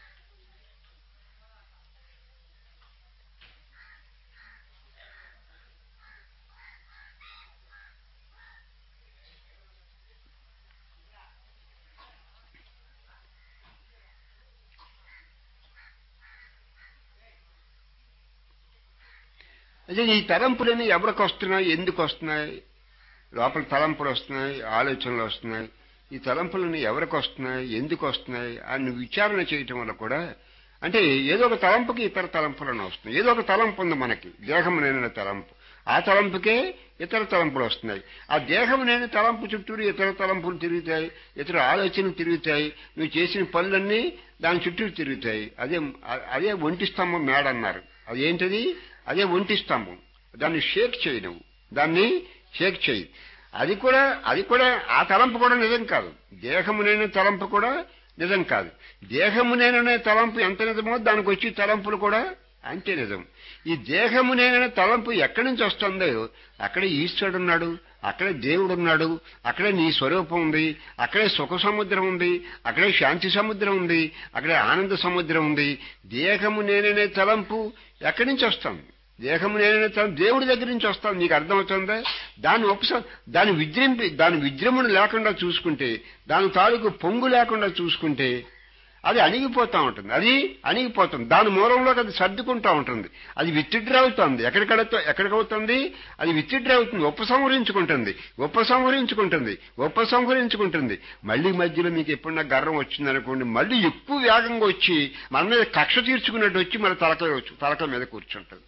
అదే ఈ తలంపులన్నీ ఎవరికి వస్తున్నాయి ఎందుకు వస్తున్నాయి లోపల తలంపులు వస్తున్నాయి ఆలోచనలు వస్తున్నాయి ఈ తలంపులన్నీ ఎవరికి వస్తున్నాయి ఎందుకు వస్తున్నాయి అని విచారణ చేయటం వల్ల కూడా అంటే ఏదో ఒక తలంపుకి ఇతర తలంపులను వస్తున్నాయి ఏదో ఒక తలంపు ఉంది మనకి దేహం లేని తలంపు ఆ తలంపుకే ఇతర తలంపులు వస్తున్నాయి ఆ దేహం లేని తలంపు చుట్టూరు ఇతర తలంపులు తిరుగుతాయి ఇతర ఆలోచనలు తిరుగుతాయి నువ్వు చేసిన పనులన్నీ దాని చుట్టూ తిరుగుతాయి అదే అదే ఒంటి స్తంభం మేడ అన్నారు అదేంటది అదే ఒంటి స్తంభం దాన్ని షేక్ చేయి నువ్వు దాన్ని షేక్ చేయి అది కూడా అది కూడా ఆ తలంపు కూడా నిజం కాదు దేహము లేని తలంపు కూడా నిజం కాదు దేహము నేననే తలంపు ఎంత నిజమో దానికి వచ్చి తలంపులు కూడా అంతే నిజం ఈ దేహము నేననే తలంపు ఎక్కడి నుంచి వస్తుందో అక్కడే ఈశ్వరుడు ఉన్నాడు అక్కడే దేవుడు ఉన్నాడు అక్కడే నీ స్వరూపం ఉంది అక్కడే సుఖ సముద్రం ఉంది అక్కడే శాంతి సముద్రం ఉంది అక్కడే ఆనంద సముద్రం ఉంది దేహము నేననే తలంపు ఎక్కడి నుంచి వస్తుంది దేహము నేననే తలంపు దేవుడి దగ్గర నుంచి వస్తుంది నీకు అర్థమవుతుందా దాని ఉపస దాని విజృంపి దాని విజృంభణ లేకుండా చూసుకుంటే దాని తాలూకు పొంగు లేకుండా చూసుకుంటే అది అణిగిపోతూ ఉంటుంది అది అణిగిపోతుంది దాని మూలంలోకి అది సర్దుకుంటూ ఉంటుంది అది విత్డ్రా అవుతుంది ఎక్కడికడ ఎక్కడికవుతుంది అది విత్డ్రా అవుతుంది ఉపసంహరించుకుంటుంది ఉపసంహరించుకుంటుంది ఉపసంహరించుకుంటుంది మళ్ళీ మధ్యలో మీకు ఎప్పుడన్నా గర్వం వచ్చిందనుకోండి మళ్ళీ ఎక్కువ వేగంగా వచ్చి మన మీద కక్ష తీర్చుకున్నట్టు వచ్చి మన తలకాయ వచ్చి తలకాయ మీద కూర్చుంటుంది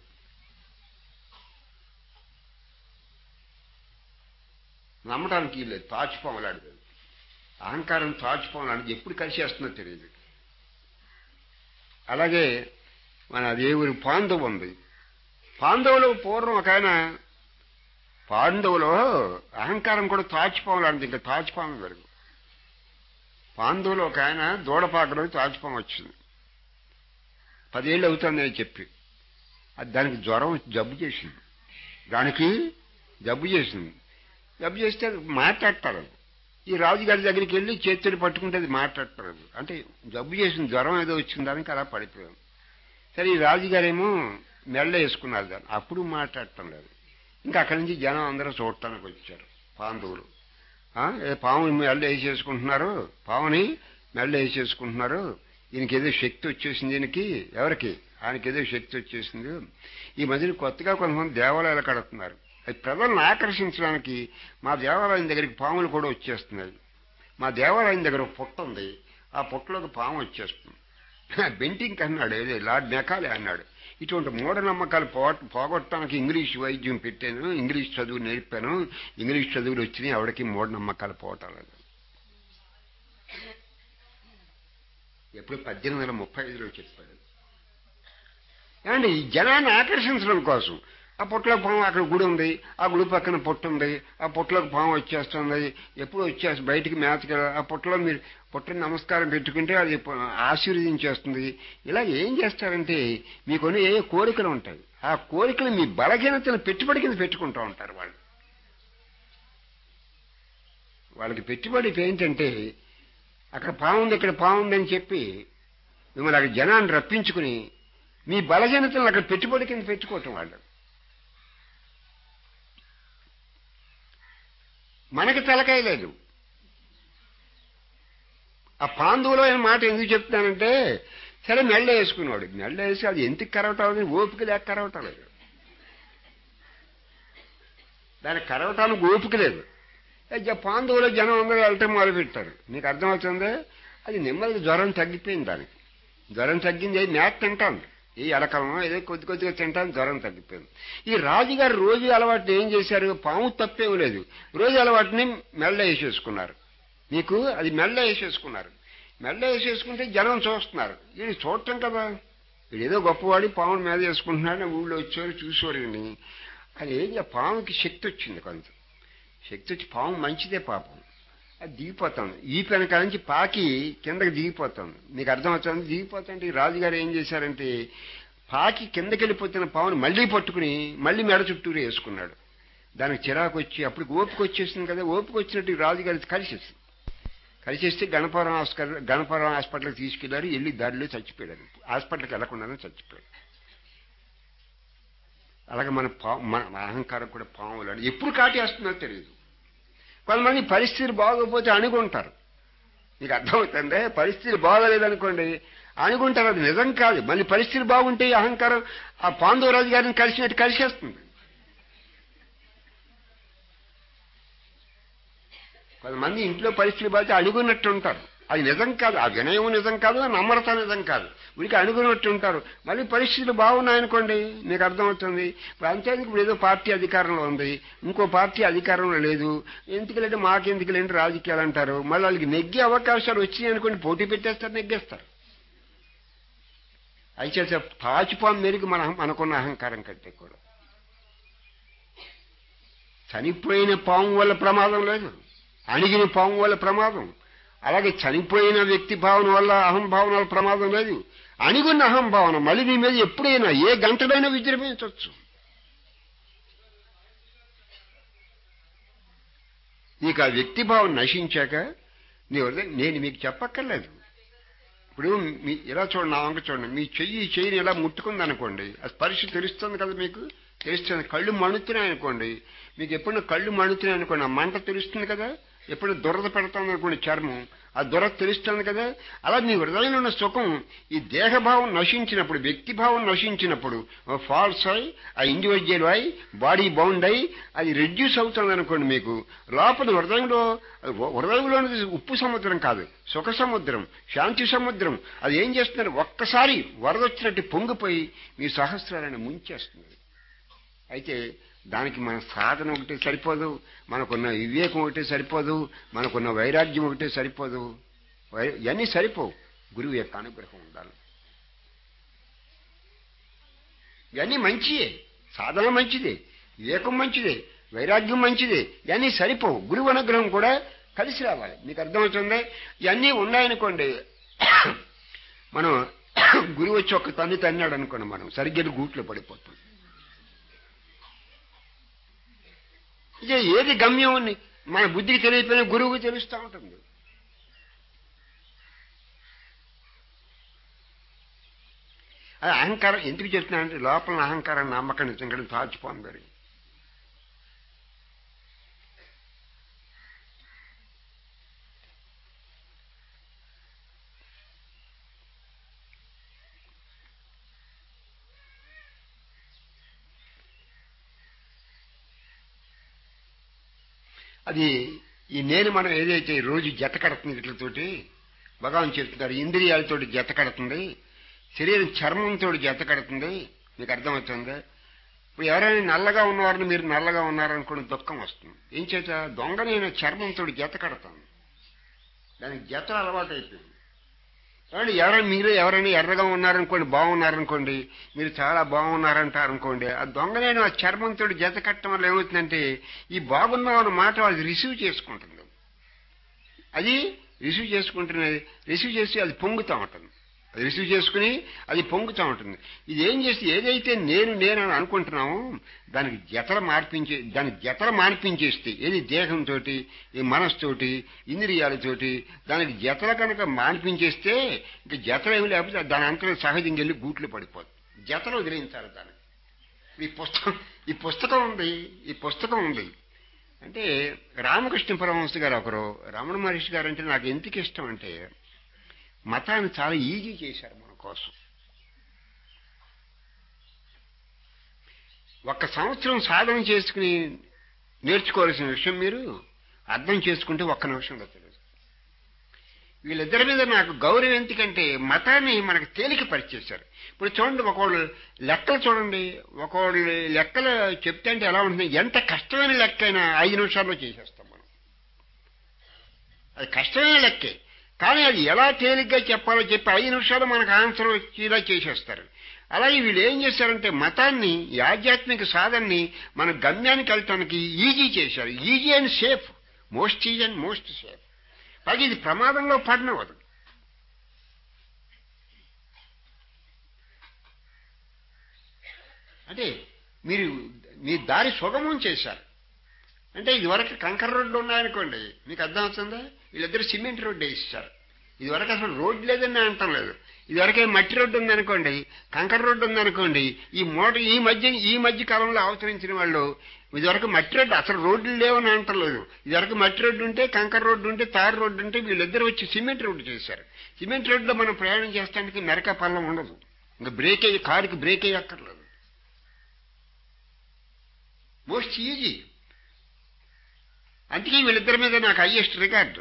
నమ్మటానికి లేదు తాచిపోమలాడు అహంకారం తాచిపోమలాడు ఎప్పుడు కలిసేస్తుందో తెలియదు అలాగే మన దేవుని పాండవు ఉంది పాండవులు పూర్వం ఒక ఆయన పాండవులో అహంకారం కూడా తాచిపోమలాంటి ఇంకా తాచిపోమ వెలుగు పాండవులు ఒక ఆయన దూడపాకలో తాచిపోమ వచ్చింది పదేళ్ళు అవుతుందని చెప్పి అది దానికి జ్వరం జబ్బు చేసింది దానికి జబ్బు చేసింది జబ్బు చేస్తే అది మాట్లాడతారు ఈ రాజుగారి దగ్గరికి వెళ్ళి చేతులు పట్టుకుంటే అది మాట్లాడతారు అంటే జబ్బు చేసిన జ్వరం ఏదో వచ్చిన దానికి అలా పడిపోయాం సరే ఈ రాజుగారేమో మెళ్ళ వేసుకున్నారు దాన్ని అప్పుడు మాట్లాడటం లేదు ఇంకా అక్కడి నుంచి జనం అందరూ చూడటానికి వచ్చారు పాండవులు ఏ పావుని మెళ్ళ వేసేసుకుంటున్నారు పావుని మెళ్ళ వేసేసుకుంటున్నారు ఈయనకి ఏదో శక్తి వచ్చేసింది ఈయనకి ఎవరికి ఆయనకి ఏదో శక్తి వచ్చేసింది ఈ మధ్యన కొత్తగా కొంతమంది దేవాలయాలు కడుతున్నారు అది ప్రజలను ఆకర్షించడానికి మా దేవాలయం దగ్గరికి పాములు కూడా వచ్చేస్తున్నాయి మా దేవాలయం దగ్గర ఒక పుట్ట ఉంది ఆ పుట్టలోకి పాము వచ్చేస్తుంది బెంటింగ్ అన్నాడు ఏదో లార్డ్ మెకాలే అన్నాడు ఇటువంటి మూఢనమ్మకాలు పో పోగొట్టడానికి ఇంగ్లీష్ వైద్యం పెట్టాను ఇంగ్లీష్ చదువు నేర్పాను ఇంగ్లీష్ చదువులు వచ్చినాయి ఎవరికి మూఢనమ్మకాలు పోవటాలేదు ఎప్పుడు పద్దెనిమిది వందల ముప్పై ఐదులో చెప్పాడు ఏమండి ఈ జనాన్ని ఆకర్షించడం కోసం ఆ పొట్టలోకి పాము అక్కడ గుడి ఉంది ఆ గుడి పక్కన పొట్టు ఉంది ఆ పొట్టలోకి పాము వచ్చేస్తుంది ఎప్పుడు వచ్చేసి బయటికి మేతకి ఆ పొట్టలో మీరు పొట్టని నమస్కారం పెట్టుకుంటే అది ఆశీర్వదించేస్తుంది ఇలా ఏం చేస్తారంటే మీకొని ఏ కోరికలు ఉంటాయి ఆ కోరికలు మీ బలహీనతను పెట్టుబడి కింద పెట్టుకుంటూ ఉంటారు వాళ్ళు వాళ్ళకి పెట్టుబడి ఏంటంటే అక్కడ పాముంది ఇక్కడ పాముంది అని చెప్పి మిమ్మల్ని అక్కడ జనాన్ని రప్పించుకుని మీ బలహీనతలను అక్కడ పెట్టుబడి కింద పెట్టుకోవటం వాళ్ళు మనకి తలకాయ లేదు ఆ పాందువులో అయిన మాట ఎందుకు చెప్తానంటే సరే మెళ్ళ వేసుకున్నాడు మెళ్ళ వేసి అది ఎందుకు కరవటం ఓపిక లేక కరవటం లేదు దానికి కరవటానికి ఓపిక లేదు పాందువులో జనం అందరూ వెళ్ళటం మొదలుపెట్టారు నీకు అర్థమవుతుంది అది నెమ్మదిగా జ్వరం తగ్గిపోయింది దానికి జ్వరం తగ్గింది అది మేత తింటాను ఈ ఎలకలమో ఏదో కొద్ది కొద్దిగా తింటాను జ్వరం తగ్గిపోయింది ఈ రాజుగారు రోజు అలవాటుని ఏం చేశారు పాము తప్పేం లేదు రోజు అలవాటుని మెళ్ళ వేసేసుకున్నారు మీకు అది మెళ్ళ వేసేసుకున్నారు మెళ్ళ వేసేసుకుంటే జనం చూస్తున్నారు వీడు చూడటం కదా వీడు ఏదో గొప్పవాడి పాముని మీద వేసుకుంటున్నాడు ఊళ్ళో వచ్చేవారు చూసేవారు అది ఏం పాముకి శక్తి వచ్చింది కొంత శక్తి వచ్చి పాము మంచిదే పాపం అది దిగిపోతుంది ఈ పెనక నుంచి పాకి కిందకి దిగిపోతుంది మీకు అర్థమవుతుంది దిగిపోతుంటే ఈ రాజుగారు ఏం చేశారంటే పాకి కిందకి వెళ్ళిపోతున్న పావుని మళ్ళీ పట్టుకుని మళ్ళీ మెడ చుట్టూరు వేసుకున్నాడు దానికి చిరాకు వచ్చి అప్పుడు ఓపిక వచ్చేసింది కదా ఓపిక వచ్చినట్టు ఈ రాజుగారి కలిసేసింది కలిసేస్తే గణపురం హాస్పిటల్ గణపురం హాస్పిటల్కి తీసుకెళ్లారు వెళ్ళి దారిలో చచ్చిపోయాడు హాస్పిటల్కి వెళ్లకుండానే చచ్చిపోయాడు అలాగే మన పా మన అహంకారం కూడా పాములాడు ఎప్పుడు కాటేస్తుందో తెలియదు కొంతమంది పరిస్థితులు బాగోకపోతే అణుగుంటారు మీకు అర్థమవుతుందే పరిస్థితులు బాగోలేదనుకోండి అనుకుంటారు అది నిజం కాదు మళ్ళీ పరిస్థితులు బాగుంటే అహంకారం ఆ పాండవరాజు గారిని కలిసినట్టు కలిసేస్తుంది కొంతమంది ఇంట్లో పరిస్థితులు బాగా అణుగున్నట్టు ఉంటారు అది నిజం కాదు ఆ వినయం నిజం కాదు ఆ నమ్రత నిజం కాదు వీడికి అనుకున్నట్టు ఉంటారు మళ్ళీ పరిస్థితులు బాగున్నాయనుకోండి మీకు అర్థమవుతుంది ఇప్పుడు అంతేందుకు ఇప్పుడు ఏదో పార్టీ అధికారంలో ఉంది ఇంకో పార్టీ అధికారంలో లేదు ఎందుకులంటే మాకెందుకులేంటి రాజకీయాలు అంటారు మళ్ళీ వాళ్ళకి నెగ్గే అవకాశాలు వచ్చినాయి అనుకోండి పోటీ పెట్టేస్తారు నెగ్గేస్తారు అయితే తాచిపాం మెరుగు మన మనకున్న అహంకారం కంటే కూడా చనిపోయిన పాము వల్ల ప్రమాదం లేదు అణిగిన పాము వల్ల ప్రమాదం అలాగే చనిపోయిన వ్యక్తి భావన వల్ల అహంభావన వల్ల ప్రమాదం లేదు అణిగున్న అహంభావన మళ్ళీ నీ మీద ఎప్పుడైనా ఏ గంటలైనా విజృంభించవచ్చు నీకు ఆ వ్యక్తిభావం నశించాక నీ హృదయం నేను మీకు చెప్పక్కర్లేదు ఇప్పుడు మీ ఇలా చూడండి నా వంక చూడండి మీ చెయ్యి ఈ చెయ్యిని ఇలా ముట్టుకుంది అనుకోండి ఆ స్పర్శ తెలుస్తుంది కదా మీకు తెలుస్తుంది కళ్ళు మణుతున్నాయి అనుకోండి మీకు ఎప్పుడైనా కళ్ళు మణుతున్నాయి అనుకోండి ఆ మంట తెలుస్తుంది కదా ఎప్పుడు దురద పెడతాను అనుకోండి చర్మం ఆ దురద తెలుస్తుంది కదా అలా మీ హృదయంలో ఉన్న సుఖం ఈ దేహభావం నశించినప్పుడు వ్యక్తిభావం నశించినప్పుడు ఫాల్స్ అయి ఆ ఇండివిజువల్ అయి బాడీ బౌండ్ అయి అది రెడ్యూస్ అవుతుంది అనుకోండి మీకు లోపల హృదయంలో హృదయంలో ఉప్పు సముద్రం కాదు సుఖ సముద్రం శాంతి సముద్రం అది ఏం చేస్తున్నారు ఒక్కసారి వరద వచ్చినట్టు పొంగిపోయి మీ సహస్రాలను ముంచేస్తుంది అయితే దానికి మన సాధన ఒకటి సరిపోదు మనకున్న వివేకం ఒకటి సరిపోదు మనకున్న వైరాగ్యం ఒకటి సరిపోదు వై- ఇవన్నీ సరిపోవు గురువు యొక్క అనుగ్రహం ఉండాలి ఇవన్నీ మంచియే సాధన మంచిదే వివేకం మంచిదే వైరాగ్యం మంచిదే ఇవన్నీ సరిపోవు గురువు అనుగ్రహం కూడా కలిసి రావాలి మీకు అర్థమవుతుందా ఇవన్నీ ఉన్నాయనుకోండి మనం గురువు వచ్చి ఒక తన్ని తన్నాడు అనుకోండి మనం సరిగ్గా గూట్లో పడిపోతాం ఇక ఏది గమ్యం అని మన బుద్ధికి తెలియకపోయినా గురువుకి తెలుస్తూ ఉంటుంది అది అహంకారం ఎందుకు చెప్తున్నానంటే లోపల అహంకారం నమ్మకం ఇక్కడ తాచిపోందరి అది ఈ నేను మనం ఏదైతే ఈ రోజు జత కడుతుంది వీటితోటి భగవాన్ చెప్తున్నారు ఇంద్రియాలతోటి జత కడుతుంది శరీరం చర్మంతో జత కడుతుంది మీకు అర్థమవుతుందా ఇప్పుడు ఎవరైనా నల్లగా ఉన్నవారిని మీరు నల్లగా ఉన్నారనుకోండి దుఃఖం వస్తుంది ఏం చేత దొంగ నేను చర్మంతో జత కడతాను దానికి జత అలవాటు అయిపోయింది కాబట్టి ఎవరైనా మీరు ఎవరైనా ఎర్రగా ఉన్నారనుకోండి బాగున్నారనుకోండి మీరు చాలా బాగున్నారంటారు అనుకోండి ఆ దొంగ నేను ఆ చర్మంతో జత కట్టడం వల్ల ఏమవుతుందంటే ఈ బాగున్నావు అన్న మాట అది రిసీవ్ చేసుకుంటుంది అది రిసీవ్ చేసుకుంటున్నది రిసీవ్ చేసి అది పొంగుతూ ఉంటుంది అది రిసీవ్ చేసుకుని అది పొంగుతూ ఉంటుంది ఇది ఏం చేసి ఏదైతే నేను నేను అని అనుకుంటున్నామో దానికి జతలు మార్పించే దానికి జతలు మార్పించేస్తే ఏది దేహంతో ఈ మనస్తోటి ఇంద్రియాలతోటి దానికి జతలు కనుక మార్పించేస్తే ఇంక జతలు ఏమి లేకపోతే దాని అంతా సహజంగా వెళ్ళి గూట్లు పడిపోతుంది జతలు వదిలించాలి దానికి ఈ పుస్తకం ఈ పుస్తకం ఉంది ఈ పుస్తకం ఉంది అంటే రామకృష్ణ పరమహంస గారు ఒకరు రమణ మహర్షి గారు అంటే నాకు ఎందుకు ఇష్టం అంటే మతాన్ని చాలా ఈజీ చేశారు మన కోసం ఒక్క సంవత్సరం సాధన చేసుకుని నేర్చుకోవాల్సిన విషయం మీరు అర్థం చేసుకుంటే ఒక్క నిమిషంలో తెలుసు వీళ్ళిద్దరి మీద నాకు గౌరవం ఎందుకంటే మతాన్ని మనకు తేలిక పరిచేశారు ఇప్పుడు చూడండి ఒకళ్ళు లెక్కలు చూడండి ఒకళ్ళు లెక్కలు చెప్తే అంటే ఎలా ఉంటుంది ఎంత కష్టమైన లెక్క అయినా ఐదు నిమిషాల్లో చేసేస్తాం మనం అది కష్టమైన లెక్కే కానీ అది ఎలా తేలిగ్గా చెప్పాలో చెప్పి ఐదు నిమిషాలు మనకు ఆన్సర్ వచ్చేలా చేసేస్తారు అలాగే వీళ్ళు ఏం చేశారంటే మతాన్ని ఈ ఆధ్యాత్మిక సాధనని మన గమ్యానికి వెళ్ళటానికి ఈజీ చేశారు easy and safe most easy and most safe పైగా ఇది ప్రమాదంలో పడినవదు అంటే మీరు మీ దారి సుగమం చేశారు అంటే ఇదివరకు కంకర రోడ్లు ఉన్నాయనుకోండి మీకు అర్థమవుతుందా వీళ్ళిద్దరు సిమెంట్ రోడ్డు వేసేసారు ఇదివరకు అసలు రోడ్డు లేదని అంటాం లేదు ఇదివరకే మట్టి రోడ్డు ఉందనుకోండి కంకర రోడ్డు ఉందనుకోండి ఈ మోట ఈ మధ్య ఈ మధ్య కాలంలో అవతరించిన వాళ్ళు ఇదివరకు మట్టి రోడ్డు అసలు రోడ్లు లేవని అంటలేదు ఇదివరకు మట్టి రోడ్డు ఉంటే కంకర రోడ్డు ఉంటే తారు రోడ్డు ఉంటే వీళ్ళిద్దరు వచ్చి సిమెంట్ రోడ్డు చేశారు సిమెంట్ రోడ్డులో మనం ప్రయాణం చేస్తానికి మెరక పల్లం ఉండదు ఇంకా బ్రేక్ అయ్యి కారుకి బ్రేక్ అయ్యి అక్కర్లేదు మోస్ట్ ఈజీ అందుకే వీళ్ళిద్దరి మీద నాకు హయ్యెస్ట్ రికార్డు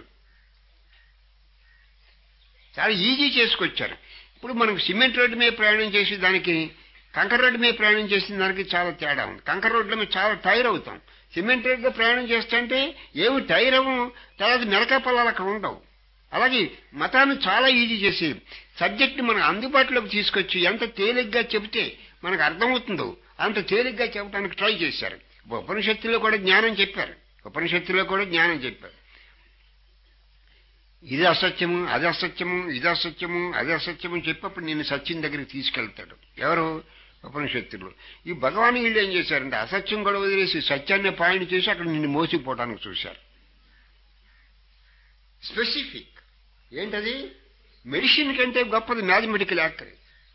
చాలా ఈజీ చేసుకొచ్చారు ఇప్పుడు మనకు సిమెంట్ రోడ్డు మీద ప్రయాణం చేసి దానికి కంకర రోడ్డు మీద ప్రయాణం చేసిన దానికి చాలా తేడా ఉంది కంకర రోడ్ల మీద చాలా టైర్ అవుతాం సిమెంట్ రోడ్డులో ప్రయాణం చేస్తుంటే ఏమి టైర్ అవ్వం తర్వాత మెరకా పొలాలు అక్కడ ఉండవు అలాగే మతాన్ని చాలా ఈజీ చేసి సబ్జెక్ట్ని మనకు అందుబాటులోకి తీసుకొచ్చి ఎంత తేలిగ్గా చెబితే మనకు అర్థమవుతుందో అంత తేలిగ్గా చెప్పడానికి ట్రై చేశారు ఉపనిషత్తులో కూడా జ్ఞానం చెప్పారు ఉపనిషత్తులో కూడా జ్ఞానం చెప్పారు ఇది అసత్యము అది అసత్యము ఇది అసత్యము అది అసత్యము చెప్పప్పుడు నేను సత్యం దగ్గరికి తీసుకెళ్తాడు ఎవరు ఉపనిషత్తులు ఈ భగవాన్ వీళ్ళు ఏం చేశారంటే అసత్యం కూడా వదిలేసి సత్యాన్ని పాయింట్ చేసి అక్కడ నిన్ను మోసిపోవడానికి చూశారు స్పెసిఫిక్ ఏంటది మెడిసిన్ కంటే గొప్పది మ్యాథమెటికల్ యాక్టర్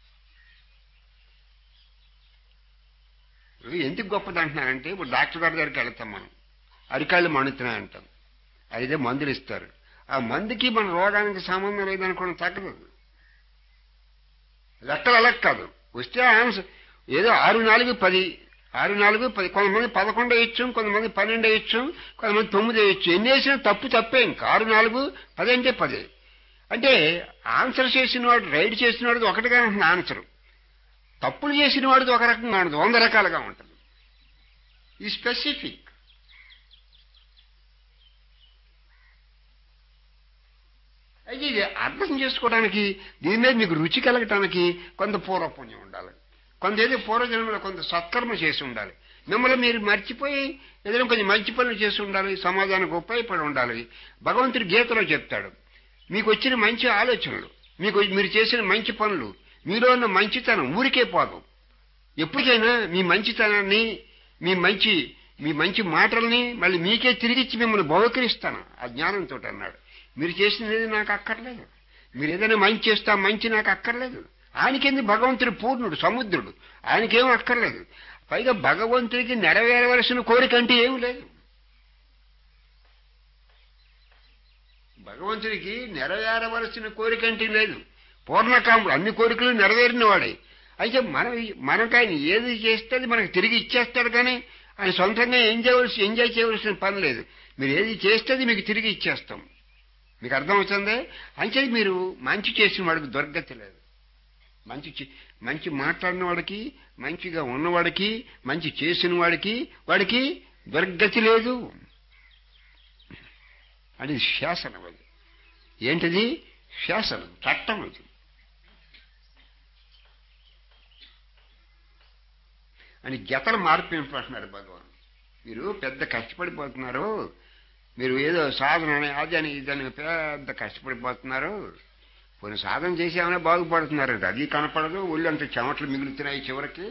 ఎందుకు గొప్పది అంటున్నారంటే ఇప్పుడు డాక్టర్ గారి దగ్గరికి వెళ్తాం మనం అరికాళ్ళు మణుతున్నాయి అంటాం అయితే మందులు ఇస్తారు ఆ మందుకి మన రోగానికి సంబంధం లేదనుకోవడం తగ్గదు లెక్కలు అలా కాదు వస్తే ఆన్సర్ ఏదో ఆరు నాలుగు పది ఆరు నాలుగు పది కొంతమంది పదకొండు వేయచ్చు కొంతమంది పన్నెండు వేయచ్చు కొంతమంది తొమ్మిది వేయచ్చు ఎన్ని వేసినా తప్పు తప్పే ఇంకా ఆరు నాలుగు పది అంటే పది అంటే ఆన్సర్ చేసిన వాడు రైడ్ చేసిన వాడిది ఒకటిగా ఉంటుంది ఆన్సర్ తప్పులు చేసిన వాడిది ఒక రకంగా ఉంటుంది వంద రకాలుగా ఉంటుంది ఈ స్పెసిఫిక్ అయితే ఇది అర్థం చేసుకోవడానికి దీని మీద మీకు రుచి కలగటానికి కొంత పూర్వపుణ్యం ఉండాలి కొంత ఏదో పూర్వజన్మలో కొంత సత్కర్మ చేసి ఉండాలి మిమ్మల్ని మీరు మర్చిపోయి ఏదైనా కొంచెం మంచి పనులు చేసి ఉండాలి సమాజానికి ఉపయోగపడి ఉండాలి భగవంతుడి గీతలో చెప్తాడు మీకు వచ్చిన మంచి ఆలోచనలు మీకు మీరు చేసిన మంచి పనులు మీలో ఉన్న మంచితనం ఊరికే పోదు ఎప్పటికైనా మీ మంచితనాన్ని మీ మంచి మీ మంచి మాటల్ని మళ్ళీ మీకే తిరిగిచ్చి మిమ్మల్ని బహుకరిస్తాను ఆ జ్ఞానంతో అన్నాడు మీరు చేసినది నాకు అక్కర్లేదు మీరు ఏదైనా మంచి చేస్తా మంచి నాకు అక్కర్లేదు ఆయనకేంది భగవంతుడు పూర్ణుడు సముద్రుడు ఆయనకేం అక్కర్లేదు పైగా భగవంతుడికి నెరవేరవలసిన కోరిక అంటే ఏం లేదు భగవంతుడికి నెరవేరవలసిన కోరిక అంటే లేదు పూర్ణకాముడు అన్ని కోరికలు నెరవేరిన వాడే అయితే మనం మనకు ఆయన ఏది చేస్తే అది మనకు తిరిగి ఇచ్చేస్తాడు కానీ ఆయన సొంతంగా ఎంజాయ్ ఎంజాయ్ చేయవలసిన పని లేదు మీరు ఏది చేస్తే అది మీకు తిరిగి ఇచ్చేస్తాం మీకు అర్థమవుతుంది అంటే మీరు మంచి చేసిన వాడికి దుర్గతి లేదు మంచి చే- మంచి మాట్లాడిన వాడికి మంచిగా ఉన్నవాడికి మంచి చేసిన వాడికి వాడికి దుర్గతి లేదు అది శాసనం అది ఏంటిది శాసనం చట్టం అది అని జతలు మార్పింపంటున్నాడు భగవాన్ మీరు పెద్ద కష్టపడిపోతున్నారు మీరు ఏదో సాధన అని అది అని ఇదని పెద్ద కష్టపడిపోతున్నారు కొన్ని సాధన చేసేమైనా బాగుపడుతున్నారు అది కనపడదు ఒళ్ళు అంత చెమటలు మిగులుతున్నాయి చివరికి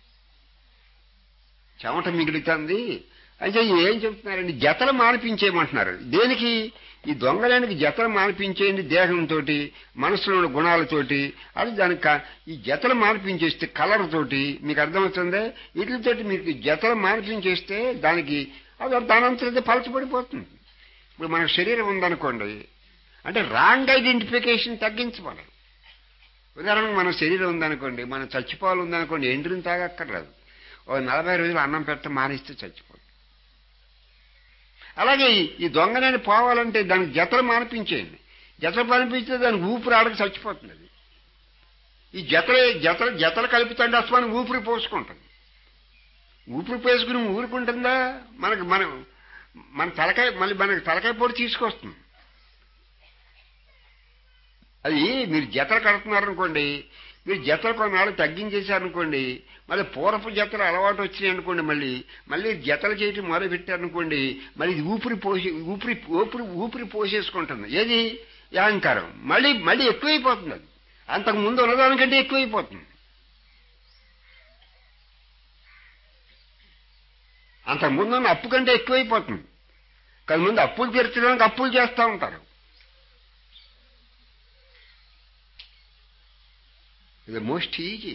చెమట మిగులుతుంది అయితే ఏం చెప్తున్నారండి జతలు మానిపించేయమంటున్నారు దేనికి ఈ దొంగలానికి జతలు మానిపించేయండి దేహంతో మనసులోని గుణాలతోటి అది దానికి కా- ఈ జతలు మానిపించేస్తే కలర్ తోటి మీకు అర్థమవుతుందే వీటితోటి మీకు జతలు మానిపించేస్తే దానికి అది దానంతరం పలచబడిపోతుంది ఇప్పుడు మన శరీరం ఉందనుకోండి అంటే రాంగ్ ఐడెంటిఫికేషన్ తగ్గించమని ఉదాహరణకు మన శరీరం ఉందనుకోండి మన చచ్చిపోవాలి ఉందనుకోండి ఎండ్రిని తాగక్కర్లేదు ఓ నలభై రోజులు అన్నం పెట్ట మానేస్తే చచ్చిపోదు అలాగే ఈ- ఈ దొంగనని పోవాలంటే దానికి జతలు మానిపించేయండి జతలు మానిపించితే దానికి ఊపిరి ఆడక చచ్చిపోతుంది అది ఈ జతలు జతలు జతలు కలుపుతుంటే అసలు ఊపిరి పోసుకుంటుంది ఊపిరి పోసుకుని ఊరుకుంటుందా మనకు మనం మన తలకాయ మళ్ళీ మనకి తలకాయ పొడి తీసుకొస్తుంది అది మీరు జతలు కడుతున్నారనుకోండి మీరు జతలు కొన్నాళ్ళు తగ్గించేశారనుకోండి మళ్ళీ పూర్వపు జతలు అలవాటు వచ్చినాయి అనుకోండి మళ్ళీ మళ్ళీ జతలు చేయటం మొదలు పెట్టారనుకోండి మళ్ళీ ఇది ఊపిరి పోసి ఊపిరి ఊపిరి ఊపిరి పోసేసుకుంటుంది ఏది ఈ అహంకారం మళ్ళీ మళ్ళీ ఎక్కువైపోతుంది అది అంతకు ముందు ఉన్నదానికంటే ఎక్కువైపోతుంది అంతకు ముందు ఉన్న అప్పు కంటే ఎక్కువైపోతుంది కానీ ముందు అప్పులు తీర్చడానికి అప్పులు చేస్తూ ఉంటారు ఇది మోస్ట్ ఈజీ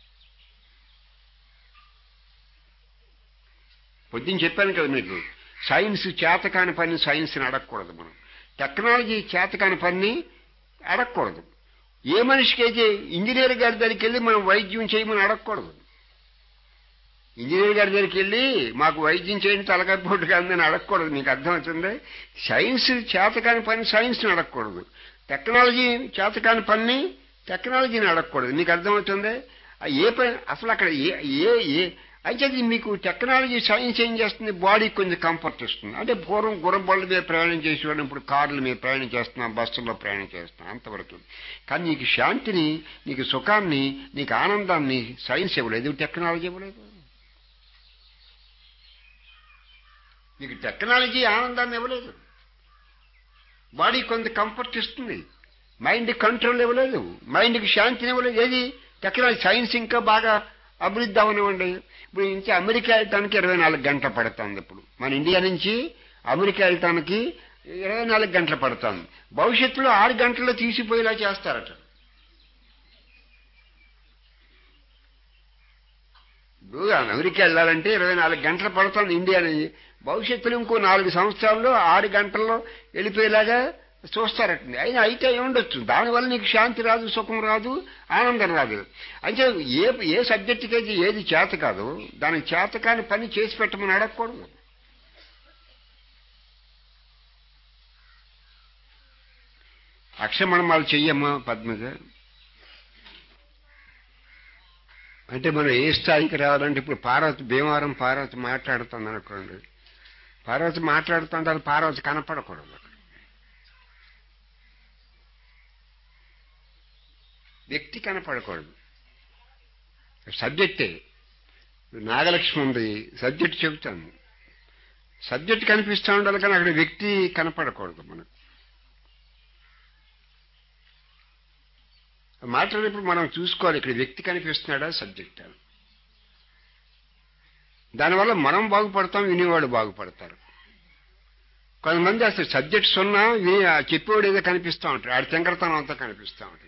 పొద్దున్న చెప్పాను కదా మీకు సైన్స్ చేతకాని పని సైన్స్ని అడగకూడదు మనం టెక్నాలజీ చేతకాని పని అడగకూడదు ఏ మనిషికి అయితే ఇంజనీర్ గారి దగ్గరికి వెళ్ళి మనం వైద్యం చేయమని అడగకూడదు ఇంజనీర్ గారి దగ్గరికి వెళ్ళి మాకు వైద్యం చేయండి తలకాయ పోటు కాదని అడగకూడదు మీకు అర్థమవుతుంది సైన్స్ చేతకాని పని సైన్స్ని అడగకూడదు టెక్నాలజీ చేతకాని పని టెక్నాలజీని అడగకూడదు మీకు అర్థమవుతుంది ఆ ఏ పని అసలు అక్కడ ఏ ఏ ఏ అయితే అది మీకు టెక్నాలజీ సైన్స్ ఏం చేస్తుంది బాడీకి కొంచెం కంఫర్ట్ ఇస్తుంది అంటే పూర్వం గుర్రం బళ్ళ మీద ప్రయాణం చేసేవాడు ఇప్పుడు కార్ల మీద ప్రయాణం చేస్తున్నాం బస్సుల్లో ప్రయాణం చేస్తున్నాం అంతవరకు కానీ నీకు శాంతిని నీకు సుఖాన్ని నీకు ఆనందాన్ని సైన్స్ ఇవ్వలేదు టెక్నాలజీ ఇవ్వలేదు నీకు టెక్నాలజీ ఆనందాన్ని ఇవ్వలేదు బాడీ కొంత కంఫర్ట్ ఇస్తుంది మైండ్ కంట్రోల్ ఇవ్వలేదు మైండ్కి శాంతిని ఇవ్వలేదు ఏది టెక్నాలజీ సైన్స్ ఇంకా బాగా అభివృద్ధి అవనివ్వండి ఇప్పుడు నుంచి అమెరికా వెళ్ళటానికి ఇరవై నాలుగు గంటలు పడుతుంది ఇప్పుడు మన ఇండియా నుంచి అమెరికా వెళ్ళటానికి ఇరవై నాలుగు గంటలు పడుతుంది భవిష్యత్తులో ఆరు గంటల్లో తీసిపోయేలా చేస్తారట ఇప్పుడు అమెరికా వెళ్ళాలంటే ఇరవై నాలుగు గంటలు పడుతుంది ఇండియా నుంచి భవిష్యత్తులో ఇంకో నాలుగు సంవత్సరాల్లో ఆరు గంటల్లో వెళ్ళిపోయేలాగా చూస్తారటండి అయినా అయితే ఉండొచ్చు దానివల్ల నీకు శాంతి రాదు సుఖం రాదు ఆనందం రాదు అంటే ఏ ఏ సబ్జెక్టుకి అయితే ఏది చేత కాదు దానికి చేత కాని పని చేసి పెట్టమని అడగకూడదు అక్షమణమాలు చెయ్యమ్మా పద్మజ అంటే మనం ఏ స్థాయికి రావాలంటే ఇప్పుడు పార్వతి భీమవరం పార్వతి మాట్లాడుతుంది అనుకోండి పార్వతి మాట్లాడుతుంటే అది పార్వతి కనపడకూడదు వ్యక్తి కనపడకూడదు సబ్జెక్టే నాగలక్ష్మి ఉంది సబ్జెక్ట్ చెబుతాను సబ్జెక్ట్ కనిపిస్తూ ఉండాలి కానీ అక్కడ వ్యక్తి కనపడకూడదు మనకు మాట్లాడేప్పుడు మనం చూసుకోవాలి ఇక్కడ వ్యక్తి కనిపిస్తున్నాడా సబ్జెక్ట్ అని దానివల్ల మనం బాగుపడతాం వినేవాడు బాగుపడతారు కొంతమంది అసలు సబ్జెక్ట్ సున్నా విని ఆ చెప్పేవాడు ఏదో కనిపిస్తూ ఉంటాడు ఆడి తెంకరతనం అంతా కనిపిస్తూ ఉంటుంది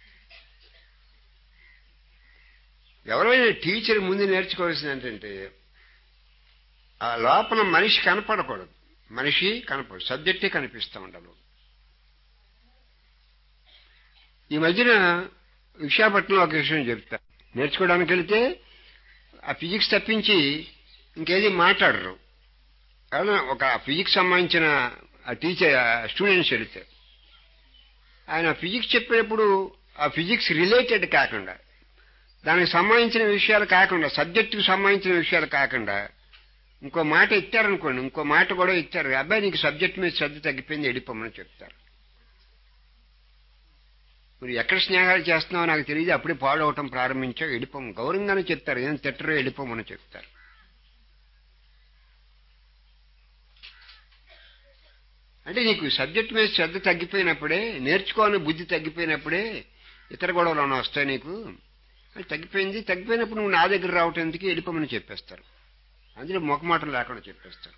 ఎవరైనా టీచర్ ముందు నేర్చుకోవాల్సింది ఏంటంటే ఆ లోపల మనిషి కనపడకూడదు మనిషి కనపడదు సబ్జెక్టే కనిపిస్తూ ఉండాలి ఈ మధ్యన విశాఖపట్నంలో ఒక విషయం చెప్తా నేర్చుకోవడానికి వెళితే ఆ ఫిజిక్స్ తప్పించి ఇంకేది మాట్లాడరు కానీ ఒక ఫిజిక్స్ సంబంధించిన ఆ టీచర్ స్టూడెంట్స్ వెళితే ఆయన ఫిజిక్స్ చెప్పేటప్పుడు ఆ ఫిజిక్స్ రిలేటెడ్ కాకుండా దానికి సంబంధించిన విషయాలు కాకుండా సబ్జెక్టుకు సంబంధించిన విషయాలు కాకుండా ఇంకో మాట ఇచ్చారనుకోండి ఇంకో మాట కూడా ఇచ్చారు అబ్బాయి నీకు సబ్జెక్ట్ మీద శ్రద్ధ తగ్గిపోయింది వెళ్ళిపోమని చెప్తారు మీరు ఎక్కడ స్నేహాలు చేస్తున్నావో నాకు తెలియదు అప్పుడే పాడవటం ప్రారంభించావు వెళ్ళిపోము గౌరవంగానే చెప్తారు ఏం తిట్టరో వెళ్ళిపోమని చెప్తారు అంటే నీకు సబ్జెక్ట్ మీద శ్రద్ధ తగ్గిపోయినప్పుడే నేర్చుకోవాలని బుద్ధి తగ్గిపోయినప్పుడే ఇతర గొడవలు వస్తాయి నీకు అది తగ్గిపోయింది తగ్గిపోయినప్పుడు నువ్వు నా దగ్గర రావటం ఎందుకు వెళ్ళిపోమని చెప్పేస్తారు అందులో మొక్కమాటం లేకుండా చెప్పేస్తారు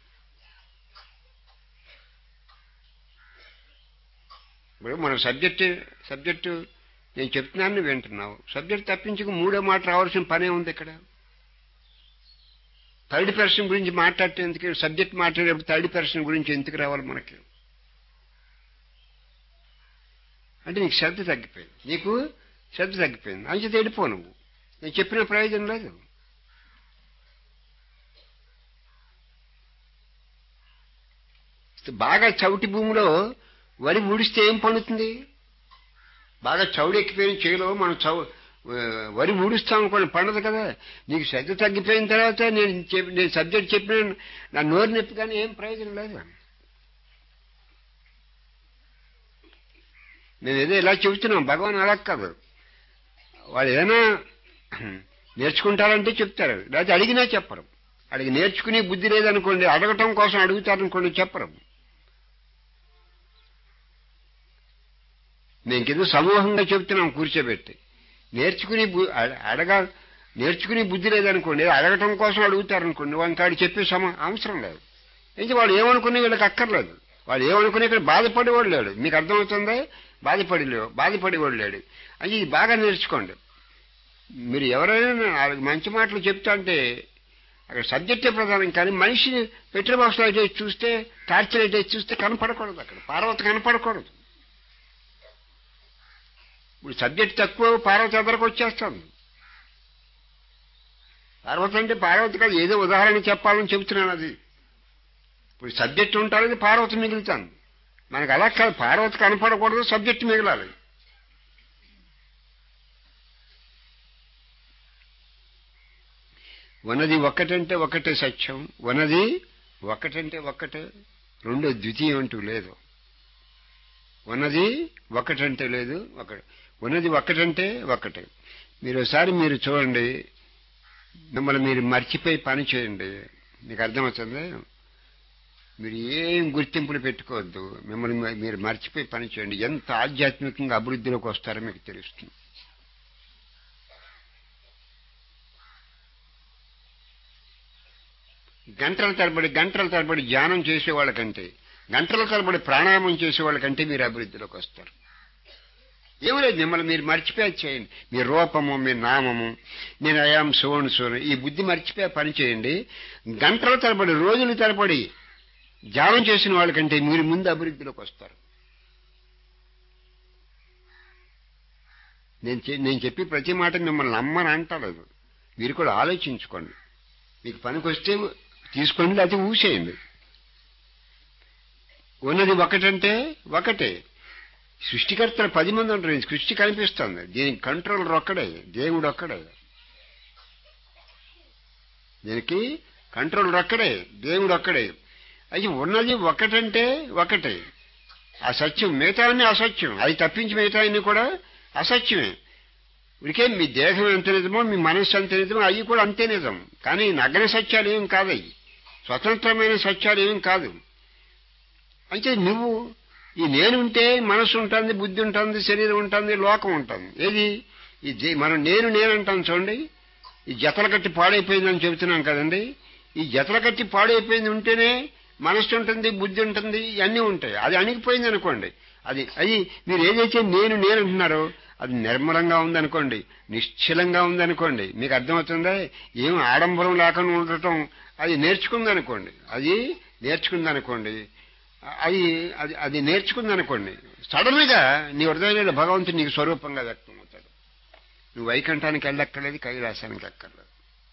ఇప్పుడు మన సబ్జెక్టు సబ్జెక్టు నేను చెప్తున్నాను నువ్వు వింటున్నావు సబ్జెక్ట్ తప్పించుకు మూడో మాట రావాల్సిన పనే ఉంది ఇక్కడ థర్డ్ పర్సన్ గురించి మాట్లాడితే ఎందుకు సబ్జెక్ట్ మాట్లాడేటప్పుడు థర్డ్ పర్సన్ గురించి ఎందుకు రావాలి మనకి అంటే నీకు శ్రద్ధ తగ్గిపోయింది నీకు శ్రద్ధ తగ్గిపోయింది అంచేత వెళ్ళిపో నువ్వు నేను చెప్పిన ప్రయోజనం లేదు బాగా చవిటి భూమిలో వరి ఊడిస్తే ఏం పండుతుంది బాగా చౌడు ఎక్కిపోయిన చేలో మనం చౌ వరి ఊడుస్తాం అనుకోండి పండదు కదా నీకు శ్రద్ధ తగ్గిపోయిన తర్వాత నేను చెప్పి నేను సబ్జెక్ట్ చెప్పిన నా నోరు నొప్పి కానీ ఏం ప్రయోజనం లేదు నేను ఏదో ఇలా చెబుతున్నాం భగవాన్ అలా కాదు వాళ్ళు ఏదైనా నేర్చుకుంటారంటే చెప్తారు లేకపోతే అడిగినా చెప్పరు అడిగి నేర్చుకునే బుద్ధి లేదనుకోండి అడగటం కోసం అడుగుతారనుకోండి చెప్పరు మేము కింద సమూహంగా చెప్తున్నాం కూర్చోబెట్టి నేర్చుకుని అడగ నేర్చుకుని బుద్ధి లేదనుకోండి అడగటం కోసం అడుగుతారనుకోండి వాళ్ళకి చెప్పే సమ అవసరం లేదు అయితే వాళ్ళు ఏమనుకునే వీళ్ళకి అక్కర్లేదు వాళ్ళు ఏమనుకునే ఇక్కడ బాధపడేవాడు లేడు మీకు అర్థమవుతుందా బాధపడి బాధపడేవాడు లేడు అది ఇది బాగా నేర్చుకోండి మీరు ఎవరైనా నాలుగు మంచి మాటలు చెప్తా అంటే అక్కడ సబ్జెక్టే ప్రధానం కానీ మనిషిని పెట్రోల్ బాక్స్ అయితే చూస్తే టార్చర్ అయితే చూస్తే కనపడకూడదు అక్కడ పార్వతి కనపడకూడదు ఇప్పుడు సబ్జెక్ట్ తక్కువ పార్వతి ఎదరకు వచ్చేస్తుంది పార్వతి అంటే పార్వతి కాదు ఏదో ఉదాహరణ చెప్పాలని చెబుతున్నాను అది ఇప్పుడు సబ్జెక్ట్ ఉంటానికి పార్వతి మిగులుతాను మనకు అలా కాదు పార్వతి కనపడకూడదు సబ్జెక్ట్ మిగలాలి ఉన్నది ఒక్కటంటే ఒకటే సత్యం ఉన్నది ఒక్కటంటే ఒక్కటే రెండో ద్వితీయం అంటూ లేదు ఉన్నది ఒకటంటే లేదు ఒకటి ఉన్నది ఒక్కటంటే ఒక్కటే మీరు ఒకసారి మీరు చూడండి మిమ్మల్ని మీరు మర్చిపోయి పని చేయండి మీకు అర్థమవుతుంది మీరు ఏం గుర్తింపులు పెట్టుకోవద్దు మిమ్మల్ని మీ- మీరు మర్చిపోయి పని చేయండి ఎంత ఆధ్యాత్మికంగా అభివృద్ధిలోకి వస్తారో మీకు తెలుస్తుంది గంటల తరబడి గంటల తరబడి ధ్యానం చేసే వాళ్ళకంటే గంటల తరబడి ప్రాణాయామం చేసే వాళ్ళకంటే మీరు అభివృద్ధిలోకి వస్తారు ఏమీ లేదు మిమ్మల్ని మీరు మర్చిపోయి చేయండి మీ రూపము మీ నామము నేను అయాం సోను సోను ఈ బుద్ధి మర్చిపోయి పని చేయండి గంటల తరబడి రోజుల తరబడి ధ్యానం చేసిన వాళ్ళకంటే మీరు ముందు అభివృద్ధిలోకి వస్తారు నేను చె- నేను చెప్పి ప్రతి మాట మిమ్మల్ని నమ్మని అంటలేదు మీరు కూడా ఆలోచించుకోండి మీకు పనికి వస్తే తీసుకోండి లేకపోతే ఊసేయండి ఉన్నది ఒకటంటే ఒకటే సృష్టికర్తలు పది మంది ఉంటారు ఈ సృష్టి కనిపిస్తుంది దీనికి కంట్రోలర్ ఒక్కడే దేవుడు ఒక్కడే దీనికి కంట్రోలర్ ఒక్కడే దేవుడు ఒక్కడే అది ఉన్నది ఒకటంటే ఒకటే ఆ సత్యం మిగతావన్నీ అసత్యం అది తప్పించి మిగతావన్నీ కూడా అసత్యమే ఇదికే మీ దేహం ఎంత నిజమో మీ మనస్సు ఎంత నిజమో అవి కూడా అంతే నిజం కానీ నగ్న సత్యాలు ఏం కాదు అవి స్వతంత్రమైన సత్యాలు ఏం కాదు అంటే నువ్వు ఈ నేను ఉంటే మనసు ఉంటుంది బుద్ధి ఉంటుంది శరీరం ఉంటుంది లోకం ఉంటుంది ఏది ఈ జీ- మనం నేను నేను అంటాం చూడండి ఈ జతల కట్టి పాడైపోయిందని చెబుతున్నాం కదండి ఈ జతల కట్టి పాడైపోయింది ఉంటేనే మనస్సు ఉంటుంది బుద్ధి ఉంటుంది ఇవన్నీ ఉంటాయి అది అణిగిపోయింది అనుకోండి అది అది మీరు ఏదైతే నేను నేను అంటున్నారో అది నిర్మలంగా ఉందనుకోండి నిశ్చలంగా ఉందనుకోండి మీకు అర్థమవుతుందా ఏం ఆడంబరం లేకుండా ఉండటం అది నేర్చుకుందనుకోండి అది నేర్చుకుందనుకోండి అది అది అది నేర్చుకుందనుకోండి సడన్ గా నీ హృదయంలో భగవంతుడు నీకు స్వరూపంగా వ్యక్తం అవుతాడు నువ్వు వైకుంఠానికి వెళ్ళక్కర్లేదు కైలాసానికి ఎక్కర్లేదు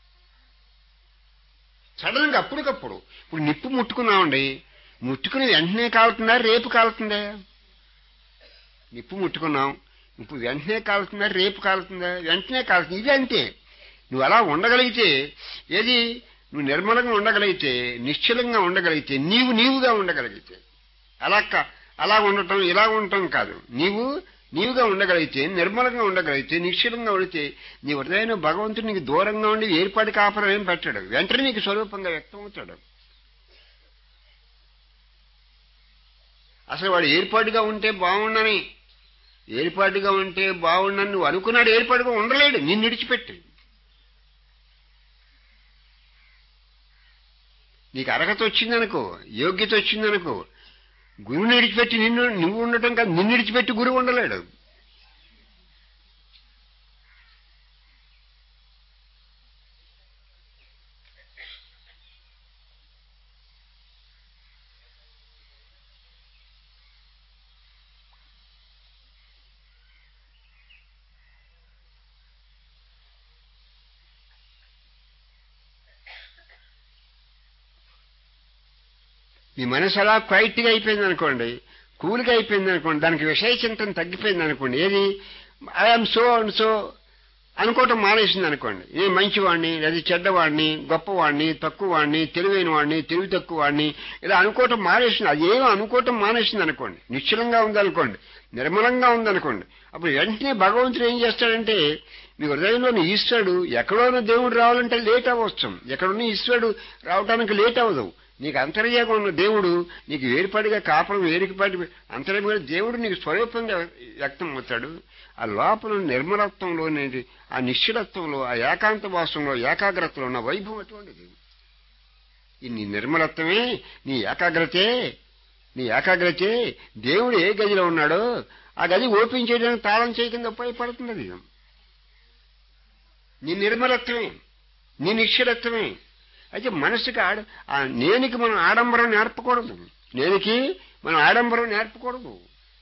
సడన్ గా అప్పటికప్పుడు ఇప్పుడు నిప్పు ముట్టుకున్నామండి ముట్టుకుని వెంటనే కాలుతుందా రేపు కాలుతుందా నిప్పు ముట్టుకున్నాం ఇప్పుడు వెంటనే కాలుతుందా రేపు కాలుతుందా వెంటనే కాలుతుంది ఇది అంతే నువ్వు అలా ఉండగలిగితే ఏది నువ్వు నిర్మలంగా ఉండగలిగితే నిశ్చలంగా ఉండగలిగితే నీవు నీవుగా ఉండగలిగితే అలా కా- అలా ఉండటం ఇలా ఉండటం కాదు నీవు నీవుగా ఉండగలిగితే నిర్మలంగా ఉండగలిగితే నిశ్చలంగా ఉండితే నీ హృదయం భగవంతుడు నీకు దూరంగా ఉండి ఏర్పాటు కాపురం ఏం పెట్టాడు వెంటనే నీకు స్వరూపంగా వ్యక్తం అవుతాడు అసలు వాడు ఏర్పాటుగా ఉంటే బాగుండని ఏర్పాటుగా ఉంటే బాగుండని నువ్వు అనుకున్నాడు ఏర్పాటుగా ఉండలేడు నిన్ను విడిచిపెట్టి నీకు అర్హత వచ్చిందనుకో యోగ్యత వచ్చిందనుకో గురువుని విడిచిపెట్టి నిన్ను నువ్వు ఉండటం కాదు నిన్ను విడిచిపెట్టి గురువు ఉండలేడు మీ మనసు అలా క్వైట్గా అయిపోయింది అనుకోండి కూల్గా అయిపోయింది అనుకోండి దానికి విషయ చింతన తగ్గిపోయింది అనుకోండి ఏది ఐఎమ్ సో అండ్ సో అనుకోవటం మానేసింది అనుకోండి నేను మంచివాడిని లేదా చెడ్డవాడిని గొప్పవాడిని తక్కువవాడిని తెలివైన వాడిని తెలివి తక్కువ వాడిని ఇలా అనుకోవటం మానేసింది అది ఏమో అనుకోవటం మానేసింది అనుకోండి నిశ్చలంగా ఉందనుకోండి నిర్మలంగా ఉందనుకోండి అప్పుడు వెంటనే భగవంతుడు ఏం చేస్తాడంటే మీ హృదయంలోని ఈశ్వరుడు ఎక్కడోనో దేవుడు రావాలంటే లేట్ అవ్వచ్చు ఎక్కడున్న ఈశ్వరుడు రావడానికి లేట్ అవ్వదు నీకు అంతర్యాగా ఉన్న దేవుడు నీకు వేరుపాటిగా కాపురం వేరుపాటి అంతర్యంగా దేవుడు నీకు స్వరూపంగా వ్యక్తం అవుతాడు ఆ లోపల నిర్మలత్వంలో ఆ నిశ్చలత్వంలో ఆ ఏకాంత వాసంలో ఏకాగ్రతలో ఉన్న వైభవం అటువంటిది ఈ నీ నిర్మలత్వమే నీ ఏకాగ్రతే నీ ఏకాగ్రతే దేవుడు ఏ గదిలో ఉన్నాడో ఆ గది ఓపెన్ చేయడానికి తాళం చేయకుండా ఉపయోగపడుతుంది అది నీ నిర్మలత్వమే నీ నిశ్చలత్వమే అయితే మనసుకి ఆడ ఆ నేనికి మనం ఆడంబరం నేర్పకూడదు నేనికి మనం ఆడంబరం నేర్పకూడదు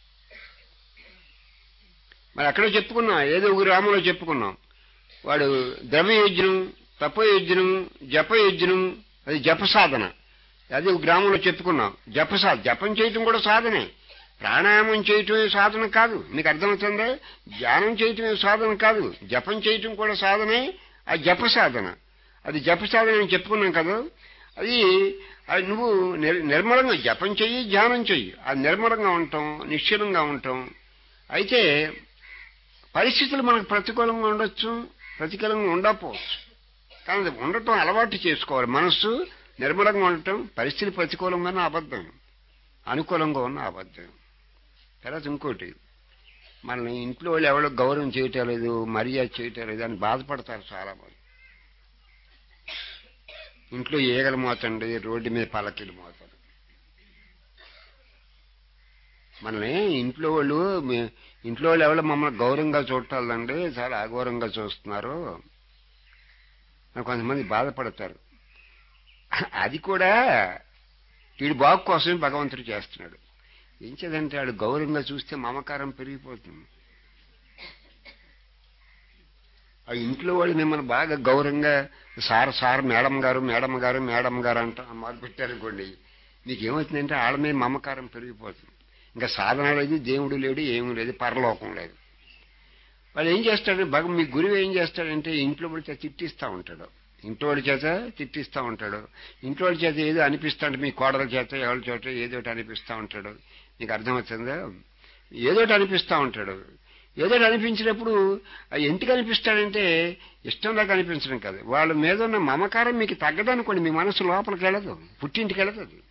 మరి అక్కడ చెప్పుకున్నాం ఏదో ఒక గ్రామంలో చెప్పుకున్నాం వాడు ద్రవ్యయజ్ఞం తపయజ్ఞం జపయజ్ఞం అది జప సాధన అది ఒక గ్రామంలో చెప్పుకున్నాం జప సాధన జపం చేయటం కూడా సాధనే ప్రాణాయామం చేయటమే సాధన కాదు మీకు అర్థమవుతుందా ధ్యానం చేయటమే సాధన కాదు జపం చేయటం కూడా సాధనే ఆ జప సాధన అది జప సాధన అని చెప్పుకున్నాం కదా అది అది నువ్వు నిర్- నిర్మలంగా జపం చెయ్యి ధ్యానం చెయ్యి అది నిర్మలంగా ఉంటాం నిశ్చలంగా ఉంటాం అయితే పరిస్థితులు మనకు ప్రతికూలంగా ఉండొచ్చు ప్రతికూలంగా ఉండకపోవచ్చు కానీ అది ఉండటం అలవాటు చేసుకోవాలి మనస్సు నిర్మలంగా ఉండటం పరిస్థితి ప్రతికూలంగా ఉన్న అబద్ధం అనుకూలంగా ఉన్న అబద్ధం తర్వాత ఇంకోటి మనల్ని ఇంట్లో వాళ్ళు ఎవరో గౌరవం చేయటం లేదు మర్యాద చేయటం లేదు అని బాధపడతారు చాలా మంది ఇంట్లో ఈగలు మోతండి రోడ్డు మీద పల్లకీలు మోతారు మనల్ని ఇంట్లో వాళ్ళు మీ- ఇంట్లో వాళ్ళు ఎవరో మమ్మల్ని గౌరవంగా చూడాలండి చాలా అగౌరవంగా చూస్తున్నారు అని కొంతమంది బాధపడతారు అది కూడా వీడి బాగు కోసమే భగవంతుడు చేస్తున్నాడు ఏం చేదంటే వాడు గౌరవంగా చూస్తే మమకారం పెరిగిపోతుంది ఆ ఇంట్లో వాళ్ళు మిమ్మల్ని బాగా గౌరవంగా సార్ సార్ మేడం గారు మేడం గారు మేడం గారు అంట మొదలు పెట్టారనుకోండి మీకు ఏమవుతుందంటే వాళ్ళ మీద మమకారం పెరిగిపోతుంది ఇంకా సాధన లేదు దేవుడు లేడు ఏమీ లేదు పరలోకం లేదు వాళ్ళు ఏం చేస్తాడు భగ మీ గురువు ఏం చేస్తాడంటే ఇంట్లో వాళ్ళ చేత తిట్టిస్తూ ఉంటాడు ఇంట్లో వాళ్ళ చేత తిట్టిస్తూ ఉంటాడు ఇంట్లో వాళ్ళ చేత ఏదో అనిపిస్తాడు మీ కోడల చేత ఎవరి చేత ఏదో ఒకటి అనిపిస్తూ ఉంటాడు మీకు అర్థమవుతుందా ఏదో ఒకటి అనిపిస్తూ ఉంటాడు ఏదో ఒకటి అనిపించినప్పుడు అది ఎందుకు అనిపిస్తాడంటే ఇష్టం లేక అనిపించడం కాదు వాళ్ళ మీద ఉన్న మమకారం మీకు తగ్గదనుకోండి మీ మనసు లోపలికి వెళ్ళదు పుట్టింటికి వెళ్ళదు అది.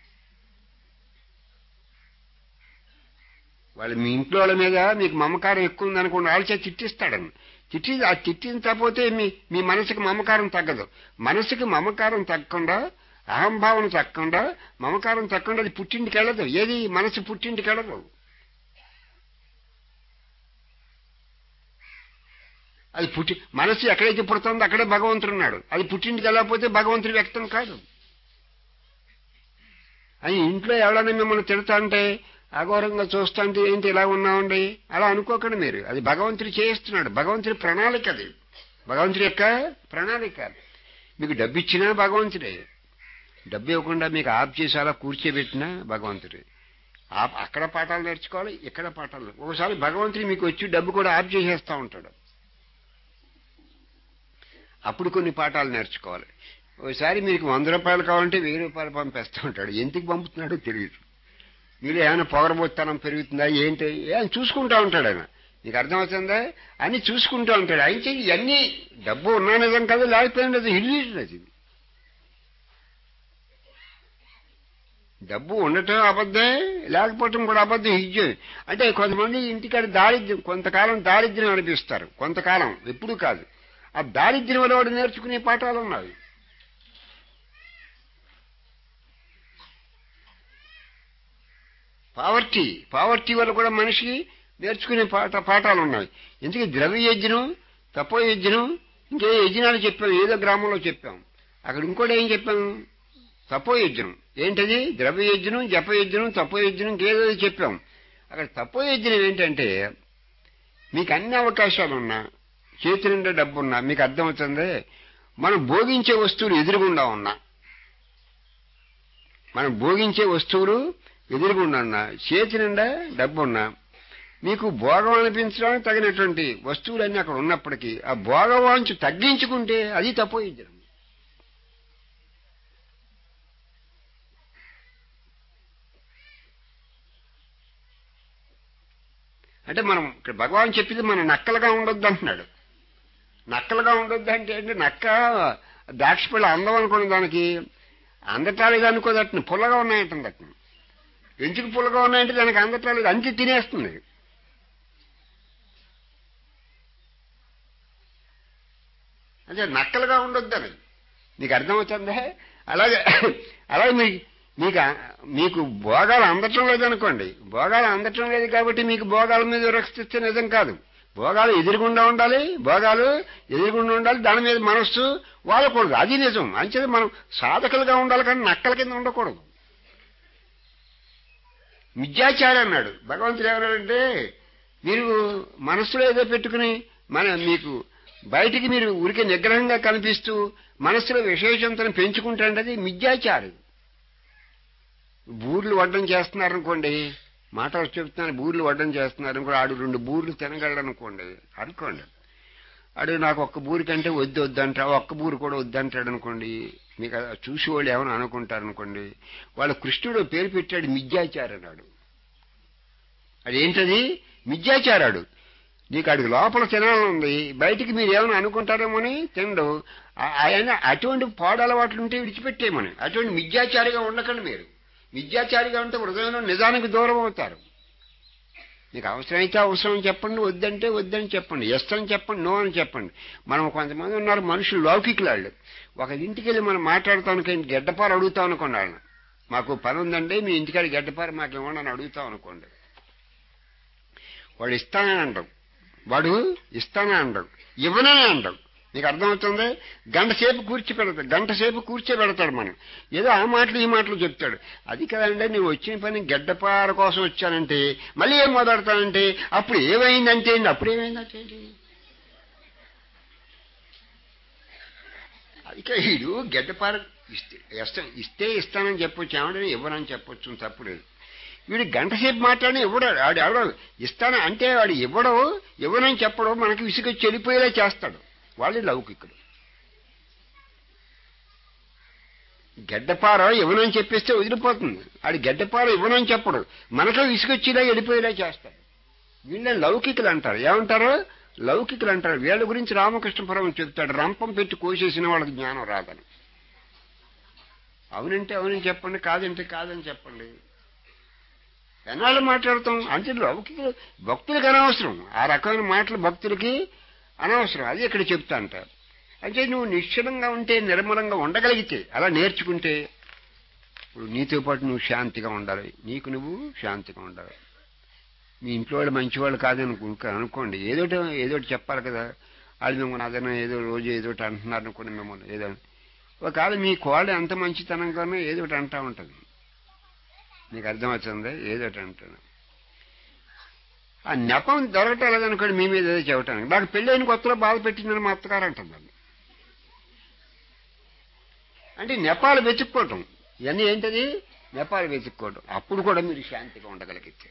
వాళ్ళు మీ ఇంట్లో వాళ్ళ మీద మీకు మమకారం ఎక్కువ ఉందనుకోండి వాళ్ళ చేత తిట్టిస్తాడని తిట్టి ఆ తిట్టించకపోతే మీ మీ మనసుకి మమకారం తగ్గదు మనసుకి మమకారం తగ్గకుండా అహంభావన తగ్గకుండా మమకారం తగ్గకుండా అది పుట్టింటికి వెళ్ళదు ఏది మనసు పుట్టింటికి వెళ్ళదు అది పుట్టి మనసు ఎక్కడైతే పుడుతుందో అక్కడే భగవంతుడు ఉన్నాడు అది పుట్టింటికి వెళ్ళకపోతే భగవంతుడు వ్యక్తం కాదు అని ఇంట్లో ఎవరైనా మిమ్మల్ని తిడతా అంటే అఘోరంగా చూస్తుంటే ఏంటి ఇలా ఉన్నామండి అలా అనుకోకండి మీరు అది భగవంతుడు చేయిస్తున్నాడు భగవంతుడి ప్రణాళిక అది భగవంతుడి యొక్క ప్రణాళిక మీకు డబ్బు ఇచ్చినా భగవంతుడే డబ్బు ఇవ్వకుండా మీకు ఆప్ చేసి అలా కూర్చోబెట్టినా భగవంతుడే ఆప్ అక్కడ పాఠాలు నేర్చుకోవాలి ఇక్కడ పాఠాలు ఒకసారి భగవంతుడు మీకు వచ్చి డబ్బు కూడా ఆప్ చేసేస్తూ ఉంటాడు అప్పుడు కొన్ని పాఠాలు నేర్చుకోవాలి ఒకసారి మీకు వంద రూపాయలు కావాలంటే వెయ్యి రూపాయలు పంపేస్తూ ఉంటాడు ఎందుకు పంపుతున్నాడో తెలియదు మీరు ఏమైనా పొగరబోత్తనం పెరుగుతుందా ఏంటి ఏం చూసుకుంటా ఉంటాడు ఆయన నీకు అర్థమవుతుందా అన్ని చూసుకుంటూ ఉంటాడు ఆయన చెయ్యి ఇవన్నీ డబ్బు ఉన్నా నిజం కాదు లేకపోయినా అది ఇల్లు అది డబ్బు ఉండటం అబద్ధమే లేకపోవటం కూడా అబద్ధం ఇజ్జే అంటే కొంతమంది ఇంటికాడ దారిద్ర్యం కొంతకాలం దారిద్ర్యం అనిపిస్తారు కొంతకాలం ఎప్పుడు కాదు ఆ దారిద్ర్యం వల్ల వాడు నేర్చుకునే పాఠాలు ఉన్నాయి పావర్టీ పావర్టీ వల్ల కూడా మనిషికి నేర్చుకునే పాఠ పాఠాలు ఉన్నాయి ఎందుకు ద్రవ్య యజ్ఞం తపో యజ్ఞం ఇంకే యజ్ఞాలు చెప్పాం ఏదో గ్రామంలో చెప్పాం అక్కడ ఇంకోటి ఏం చెప్పాం తపో యజ్ఞం ఏంటది ద్రవ్య యజ్ఞం జప యజ్ఞం తపో యజ్ఞం ఇంకేదో చెప్పాం అక్కడ తపో యజ్ఞం ఏంటంటే మీకు అన్ని అవకాశాలు ఉన్నా చేతి నిండా డబ్బు ఉన్నా మీకు అర్థమవుతుంది మనం భోగించే వస్తువులు ఎదురుగుండా ఉన్నా మనం భోగించే వస్తువులు ఎదురుగుండా ఉన్నా చేతి నిండా డబ్బు ఉన్నా మీకు భోగం అనిపించడానికి తగినటువంటి వస్తువులన్నీ అక్కడ ఉన్నప్పటికీ ఆ భోగవాంచు తగ్గించుకుంటే అది తపోయించడం అంటే మనం ఇక్కడ భగవాన్ చెప్పింది మనం నక్కలుగా ఉండొద్దు అంటున్నాడు నక్కలుగా ఉండొద్దు అంటే ఏంటి నక్క ద్రాక్షపళ్ళు అందం అనుకున్న దానికి అందటాలేదు అనుకోదట్టు పుల్లగా ఉన్నాయంటుంది అట్ను ఎందుకు పుల్లగా ఉన్నాయంటే దానికి అందటాలేదు అంతే తినేస్తుంది అంటే నక్కలుగా ఉండొద్దని నీకు అర్థమవుతుందా అలాగే అలాగే మీ మీకు మీకు భోగాలు అందటం లేదనుకోండి భోగాలు అందటం లేదు కాబట్టి మీకు భోగాల మీద విరక్షిస్తే నిజం కాదు భోగాలు ఎదురుగుండా ఉండాలి భోగాలు ఎదురుగుండా ఉండాలి దాని మీద మనస్సు వాడకూడదు అది నిజం అంచేది మనం సాధకులుగా ఉండాలి కానీ నక్కల కింద ఉండకూడదు మిథ్యాచారం అన్నాడు భగవంతుడు ఏమన్నాడంటే మీరు మనస్సులో ఏదో పెట్టుకుని మన మీకు బయటికి మీరు ఉరికి నిగ్రహంగా కనిపిస్తూ మనస్సులో విశేషంతను పెంచుకుంటాండి అది మిథ్యాచారం బూర్లు వడ్డం చేస్తున్నారనుకోండి మాట వచ్చి చెప్తున్నాను బూర్లు వడ్డం చేస్తున్నారు అనుకో ఆడు రెండు బూర్లు తినగలడు అనుకోండి అనుకోండి ఆడు నాకు ఒక్క బూరి కంటే వద్దు వద్దంటా ఒక్క బూరు కూడా వద్దంటాడు అనుకోండి మీకు అది చూసి వాళ్ళు ఏమైనా అనుకుంటారు అనుకోండి వాళ్ళ కృష్ణుడు పేరు పెట్టాడు మిథ్యాచారన్నాడు అదేంటది మిథ్యాచారాడు నీకు అడిగి లోపల తినాలని ఉంది బయటికి మీరు ఏమైనా అనుకుంటారేమోని తినడు ఆ- ఆయన అటువంటి పాడు అలవాట్లు ఉంటే విడిచిపెట్టేమని అటువంటి మిథ్యాచారిగా ఉండకండి మీరు మిథ్యాచారిగా ఉంటే హృదయంలో నిజానికి దూరం అవుతారు మీకు అవసరమైతే అవసరం అని చెప్పండి వద్దంటే వద్దని చెప్పండి ఎస్ అని చెప్పండి నో అని చెప్పండి మనం కొంతమంది ఉన్నారు మనుషులు లౌకికులాళ్ళు ఒక ఇంటికి వెళ్ళి మనం మాట్లాడుతానికి గడ్డపారు అడుగుతాం అనుకోండి వాళ్ళని మాకు పని ఉందండి మీ ఇంటికాడ గడ్డపారు మాకు ఇవ్వండి అని అడుగుతాం అనుకోండి వాడు ఇస్తానని అంటాం వాడు ఇస్తానని అంటాం ఇవ్వనని అంటాం నీకు అర్థమవుతుంది గంట సేపు కూర్చి పెడతాడు గంట సేపు కూర్చోబెడతాడు మనం ఏదో ఆ మాటలు ఈ మాటలు చెప్తాడు అది కదండి నువ్వు వచ్చిన పని గడ్డపార కోసం వచ్చానంటే మళ్ళీ ఏం మొదలెడతానంటే అప్పుడు ఏమైందంటే ఏంటి? అప్పుడు ఏమైందంటే ఏంటి? ఇక వీడు గడ్డపార ఇస్తే ఇస్తా ఇస్తే ఇస్తానని చెప్పొచ్చు ఏమంటే ఇవ్వనని చెప్పొచ్చు తప్పులేదు వీడు గంట సేపు మాట్లాడి ఇవ్వడాడు ఆడు ఎవడో ఇస్తాను అంటే వాడు ఇవ్వడం ఇవ్వనని చెప్పడం మనకి విసుగు చెడిపోయేలా చేస్తాడు వాళ్ళు లౌకికుడు గడ్డపార ఇవ్వనని చెప్పేస్తే వదిలిపోతుంది ఆడి గడ్డపార ఇవ్వనని చెప్పడు మనకు విసుగొచ్చేలా వెళ్ళిపోయేలా చేస్తాడు వీళ్ళని లౌకికులు అంటారు ఏమంటారు లౌకికులు అంటారు వీళ్ళ గురించి రామకృష్ణపురం చెప్తాడు రంపం పెట్టి కోసేసిన వాళ్ళకి జ్ఞానం రాదని అవునంటే అవునని చెప్పండి కాదంటే కాదని చెప్పండి ఎన్నాళ్ళు మాట్లాడతాం అంటే లౌకిక భక్తులకు అనవసరం ఆ రకమైన మాటలు భక్తులకి అనవసరం అది ఇక్కడ చెప్తా అంటారు అంటే నువ్వు నిశ్చలంగా ఉంటే నిర్మలంగా ఉండగలిగితే అలా నేర్చుకుంటే ఇప్పుడు నీతో పాటు నువ్వు శాంతిగా ఉండాలి నీకు నువ్వు శాంతిగా ఉండాలి మీ ఇంట్లో వాళ్ళు మంచివాళ్ళు కాదనుకో అనుకోండి ఏదోటి ఏదోటి చెప్పాలి కదా వాళ్ళు మిమ్మల్ని అదన ఏదో రోజు ఏదోటి అంటున్నారు అనుకోండి మిమ్మల్ని ఏదో ఒకవేళ మీ కోళ్ళ ఎంత మంచితనంగానో ఏదోటి అంటా ఉంటుంది మీకు అర్థమవుతుంది ఏదోటి అంటాను ఆ నెపం దొరకటం లేదనుకోండి మీ మీద ఏదో చెప్పటానికి నాకు పెళ్ళైన కొత్తలో బాధ పెట్టిందని మా అత్తగారు అంటుంది అంటే నెపాలు వెతుక్కోవటం ఇవన్నీ ఏంటది నెపాలు వెతుక్కోవటం అప్పుడు కూడా మీరు శాంతిగా ఉండగలిగితే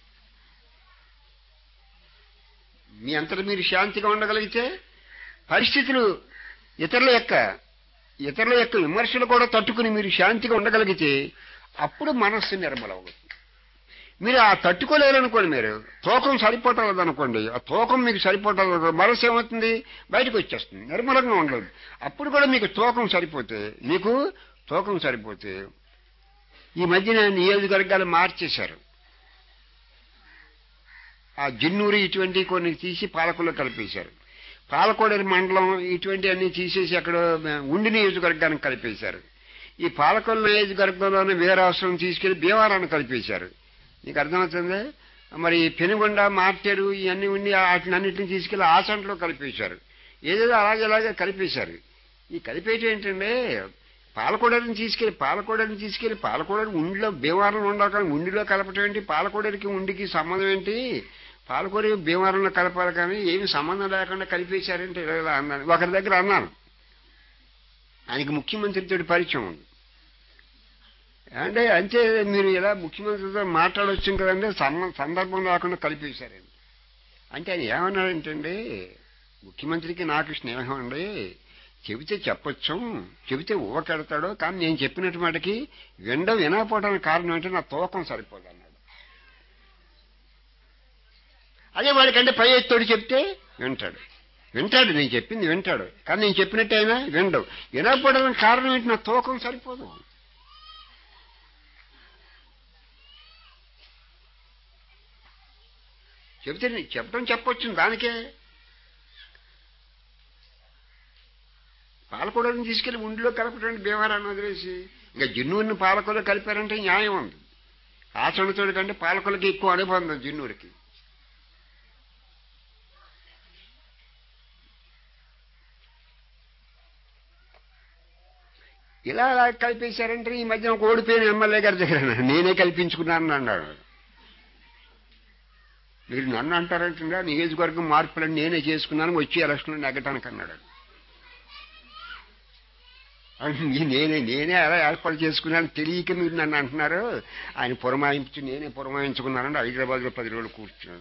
మీ అంతటా మీరు శాంతిగా ఉండగలిగితే పరిస్థితులు ఇతరుల యొక్క ఇతరుల యొక్క విమర్శలు కూడా తట్టుకుని మీరు శాంతిగా ఉండగలిగితే అప్పుడు మనస్సు నిర్మలవుతుంది మీరు ఆ తట్టుకోలేరనుకోండి మీరు తూకం సరిపోవటం అనుకోండి ఆ తూకం మీకు సరిపోవటం మనసు ఏమవుతుంది బయటకు వచ్చేస్తుంది నిర్మలంగా ఉండదు అప్పుడు కూడా మీకు తూకం సరిపోతే మీకు తూకం సరిపోతే ఈ మధ్యన నియోజకవర్గాలు మార్చేశారు ఆ జిన్నూరు ఇటువంటి కొన్ని తీసి పాలకుల్లో కలిపేశారు పాలకోడేరు మండలం ఇటువంటి అన్ని తీసేసి అక్కడ ఉండి నియోజకవర్గానికి కలిపేశారు ఈ పాలకొల్లు నియోజకవర్గంలోనే వీరాశ్రమం తీసుకెళ్లి భీమవరాన్ని కలిపేశారు నీకు అర్థమవుతుంది మరి పెనుగొండ మార్టెరు ఇవన్నీ ఉండి వాటిని అన్నింటిని తీసుకెళ్లి ఆ సెంటర్లో కలిపేశారు ఏదేదో అలాగే అలాగే కలిపేశారు ఈ కలిపేయటం ఏంటంటే పాలకోడని తీసుకెళ్లి పాలకోడని తీసుకెళ్లి పాలకోడని ఉండిలో భీమవరం ఉండాలి ఉండిలో కలపటం ఏంటి పాలకోడరికి ఉండికి సంబంధం ఏంటి పాలకూరి భీమవరంలో కలపాలి కానీ ఏమి సంబంధం లేకుండా కలిపేశారంటే ఇలా ఇలా అన్నాను ఒకరి దగ్గర అన్నాను ఆయనకి ముఖ్యమంత్రితో పరిచయం ఉంది అంటే అంతే మీరు ఇలా ముఖ్యమంత్రితో మాట్లాడవచ్చు కదంటే సమ- సందర్భం లేకుండా కలిపేశారండి అంటే ఆయన ఏమన్నాడంటే ముఖ్యమంత్రికి నాకు స్నేహం అండి చెబితే చెప్పొచ్చు చెబితే ఊకెడతాడు కానీ నేను చెప్పినట్టు మటుకి విండ వినకపోవడానికి కారణం ఏంటంటే నా తూకం సరిపోదు అన్నాడు అదే వాడికంటే పై ఎత్తోడు చెప్తే వింటాడు వింటాడు నేను చెప్పింది వింటాడు కానీ నేను చెప్పినట్టు అయినా వినడు వినకపోవడానికి కారణం ఏంటి నా తూకం సరిపోదు చెబితే నీ- చెప్పడం చెప్పొచ్చు దానికే పాలకూడని తీసుకెళ్లి ఉండిలో కలపటండి భీమవరాన్ని వదిలేసి ఇంకా జిన్నూరిని పాలకులు కలిపారంటే న్యాయం ఉంది ఆచరణతోడి కంటే పాలకులకి ఎక్కువ అనుబంధం జిన్నూరికి ఇలా అలా కల్పించారంటే ఈ మధ్య ఒక ఓడిపోయిన ఎమ్మెల్యే గారి దగ్గర నేనే కల్పించుకున్నాను అన్నాడు మీరు నన్ను అంటారంటుందా నియోజకవర్గం మార్పులను నేనే చేసుకున్నాను వచ్చి ఎలక్షన్లో నెగ్గటానికి అన్నాడు అంటే నేనే నేనే అలా ఏర్పాటు చేసుకున్నాను తెలియక మీరు నన్ను అంటున్నారు ఆయన పురమాయించి నేనే పురమాయించుకున్నానంటే హైదరాబాద్లో పది రోజులు కూర్చున్నాను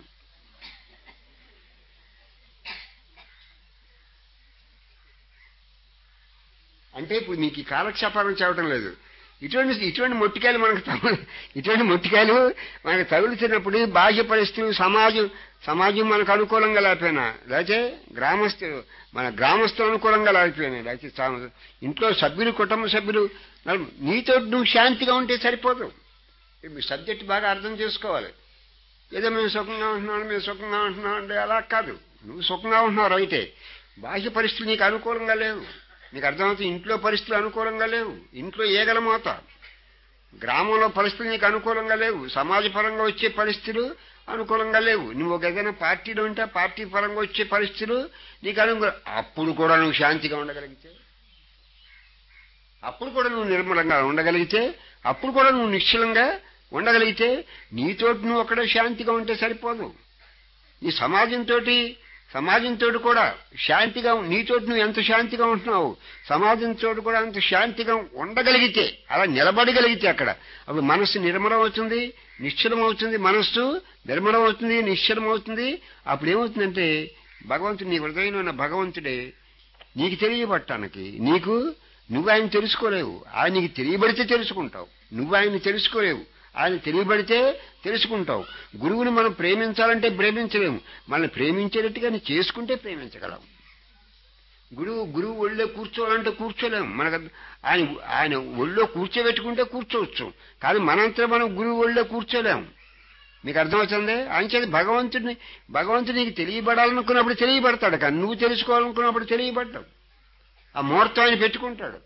అంటే ఇప్పుడు మీకు ఈ కాలక్షేపాలను చేయడం లేదు ఇటువంటి ఇటువంటి మొట్టికాయలు మనకు తగు ఇటువంటి మొట్టికాయలు మనకు తగులుతున్నప్పుడు బాహ్య పరిస్థితులు సమాజం సమాజం మనకు అనుకూలంగా లేకపోయినా లేకపోతే గ్రామస్తు మన గ్రామస్తులు అనుకూలంగా లేకపోయినా లేకపోతే సా- ఇంట్లో సభ్యులు కుటుంబ సభ్యులు నలుగురు, నీతో నువ్వు శాంతిగా ఉంటే సరిపోదు ఈ సబ్జెక్ట్ బాగా అర్థం చేసుకోవాలి ఏదో మేము సుఖంగా ఉంటున్నాం మేము సుఖంగా ఉంటున్నాం అంటే అలా కాదు నువ్వు సుఖంగా ఉంటున్నావు రైతే బాహ్య పరిస్థితులు నీకు అనుకూలంగా లేవు నీకు అర్థమవుతుంది ఇంట్లో పరిస్థితులు అనుకూలంగా లేవు ఇంట్లో ఏగల మోత గ్రామంలో పరిస్థితులు నీకు అనుకూలంగా లేవు సమాజ పరంగా వచ్చే పరిస్థితులు అనుకూలంగా లేవు నువ్వు ఒక ఏదైనా పార్టీలో ఉంటే ఆ పార్టీ పరంగా వచ్చే పరిస్థితులు నీకు అనుకూల అప్పుడు కూడా నువ్వు శాంతిగా ఉండగలిగితే అప్పుడు కూడా నువ్వు నిర్మలంగా ఉండగలిగితే అప్పుడు కూడా నువ్వు నిశ్చలంగా ఉండగలిగితే నీతోటి నువ్వు ఒక్కడే శాంతిగా ఉంటే సరిపోదు నీ సమాజంతో సమాజంతో కూడా శాంతిగా నీతోటి నువ్వు ఎంత శాంతిగా ఉంటున్నావు సమాజంతో కూడా అంత శాంతిగా ఉండగలిగితే అలా నిలబడగలిగితే అక్కడ అప్పుడు మనస్సు నిర్మలం అవుతుంది నిశ్చలం అవుతుంది మనస్సు నిర్మలం అవుతుంది నిశ్చలం అవుతుంది అప్పుడు ఏమవుతుందంటే భగవంతుడు నీ హృదయంలో ఉన్న భగవంతుడే నీకు తెలియబట్టానికి నీకు నువ్వు ఆయన తెలుసుకోలేవు ఆయన నీకు తెలియబడితే తెలుసుకుంటావు నువ్వు ఆయన తెలుసుకోలేవు ఆయన తెలియబడితే తెలుసుకుంటావు గురువుని మనం ప్రేమించాలంటే ప్రేమించలేము మనల్ని ప్రేమించేటట్టుగా నీ చేసుకుంటే ప్రేమించగలం గురువు గురువు ఒళ్ళో కూర్చోవాలంటే కూర్చోలేము మనకు ఆయన ఆయన ఒళ్ళో కూర్చోబెట్టుకుంటే కూర్చోవచ్చు కానీ మనంతా మనం గురువు ఒళ్ళో కూర్చోలేము మీకు అర్థమవుతుంది అంచేది భగవంతుడిని భగవంతుడు నీకు తెలియబడాలనుకున్నప్పుడు తెలియబడతాడు కానీ నువ్వు తెలుసుకోవాలనుకున్నప్పుడు తెలియబడ్డావు ఆ ముహూర్తం ఆయన పెట్టుకుంటాడు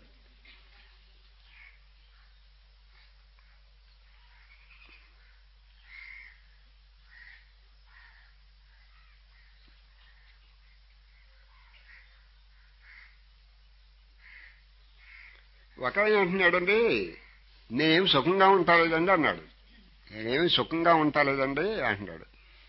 ఒక ఆయన అంటున్నాడండి నేనేం సుఖంగా ఉంటా లేదండి అన్నాడు నేనేమి సుఖంగా ఉంటా లేదండి అంటున్నాడు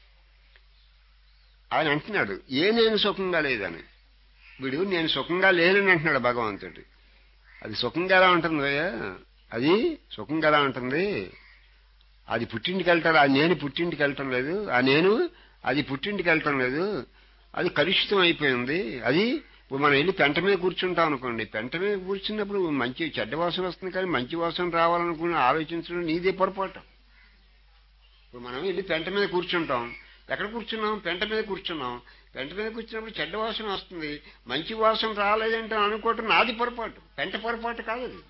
ఆయన అంటున్నాడు ఏ నేను సుఖంగా లేదని వీడు నేను సుఖంగా లేనని అంటున్నాడు భగవంతుడు అది సుఖంగా ఎలా ఉంటుంది అయ్యా? అది సుఖంగా ఎలా ఉంటుంది అది పుట్టింటికి వెళ్తాడు ఆ నేను పుట్టింటికి వెళ్ళటం లేదు ఆ నేను అది పుట్టింటికి వెళ్ళటం లేదు అది కలుషితం అయిపోయింది అది ఇప్పుడు మనం వెళ్ళి పెంట మీద కూర్చుంటాం అనుకోండి పెంట మీద కూర్చున్నప్పుడు మంచి చెడ్డ వాసన వస్తుంది కానీ మంచి వాసన రావాలనుకుని ఆలోచించడం నీదే పొరపాటు ఇప్పుడు మనం వెళ్ళి పెంట మీద కూర్చుంటాం ఎక్కడ కూర్చున్నాం పెంట మీద కూర్చున్నాం పెంట మీద కూర్చున్నప్పుడు చెడ్డ వాసన వస్తుంది మంచి వాసన రాలేదంటే అనుకోవటం నాది పొరపాటు పెంట పొరపాటు కాదు అది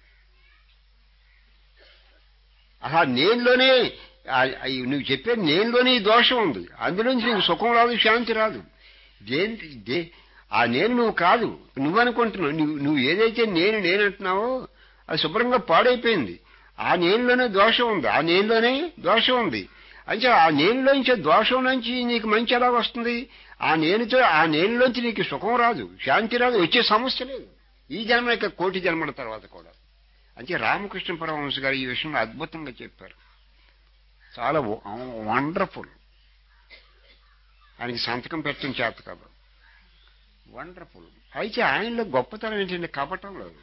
అలా నేనులోనే ఆ- ఆ- నువ్వు చెప్పే నేనులోనే ఈ దోషం ఉంది అందులోంచి నీకు సుఖం రాదు శాంతి రాదు దేని దే ఆ నేను నువ్వు కాదు నువ్వు అనుకుంటున్నావు నువ్వు నువ్వు ఏదైతే నేను నేను అంటున్నావో అది శుభ్రంగా పాడైపోయింది ఆ నేనులోనే దోషం ఉంది ఆ నేనులోనే దోషం ఉంది అంటే ఆ నేనులోంచి దోషం నుంచి నీకు మంచి ఎలా వస్తుంది ఆ నేనుతో ఆ నేనులోంచి నీకు సుఖం రాదు శాంతి రాదు వచ్చే సమస్య లేదు ఈ జన్మ యొక్క కోటి జన్మల తర్వాత కూడా అంటే రామకృష్ణ పరమహంస గారు ఈ విషయంలో అద్భుతంగా చెప్పారు చాలా వండర్ఫుల్ ఆయనకి సంతకం పెట్టడం చేత కాదు వండర్ఫుల్ అయితే ఆయనలో గొప్పతనం ఏంటంటే కపటం లేదు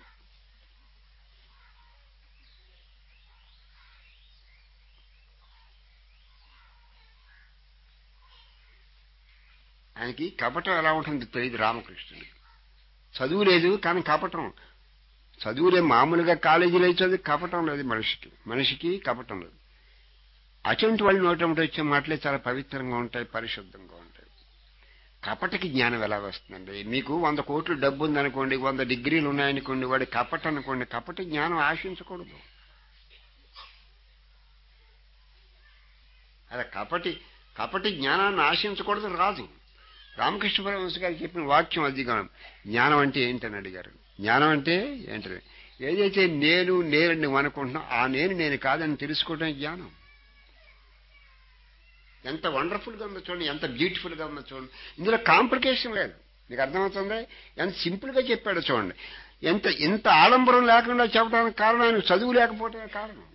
ఆయనకి కపటం ఎలా ఉంటుందో తెలియదు రామకృష్ణుడికి చదువు లేదు కానీ కపటం చదువులే మామూలుగా కాలేజీలో చదువు కపటం లేదు మనిషికి మనిషికి కపటం లేదు అటువంటి వాళ్ళు నోటమిటి వచ్చే మాటలే చాలా పవిత్రంగా ఉంటాయి పరిశుద్ధంగా ఉంటాయి కపటకి జ్ఞానం ఎలా వస్తుందండి మీకు వంద కోట్లు డబ్బు ఉందనుకోండి వంద డిగ్రీలు ఉన్నాయనుకోండి వాడి కపట అనుకోండి కపట జ్ఞానం ఆశించకూడదు అలా కపటి కపటి జ్ఞానాన్ని ఆశించకూడదు రాదు రామకృష్ణ పరమహంస గారు చెప్పిన వాక్యం అది కాదు. జ్ఞానం అంటే ఏంటని అడిగారు జ్ఞానం అంటే ఏంటని ఏదైతే నేను నేను నువ్వు అనుకుంటున్నావు ఆ నేను నేను కాదని తెలుసుకోవడం జ్ఞానం ఎంత వండర్ఫుల్గా ఉందో చూడండి ఎంత బ్యూటిఫుల్గా ఉందో చూడండి ఇందులో కాంప్లికేషన్ లేదు మీకు అర్థమవుతుంది ఎంత సింపుల్గా చెప్పాడు చూడండి ఎంత ఎంత ఆడంబరం లేకుండా చెప్పడానికి కారణం ఆయన చదువు లేకపోవటమే కారణం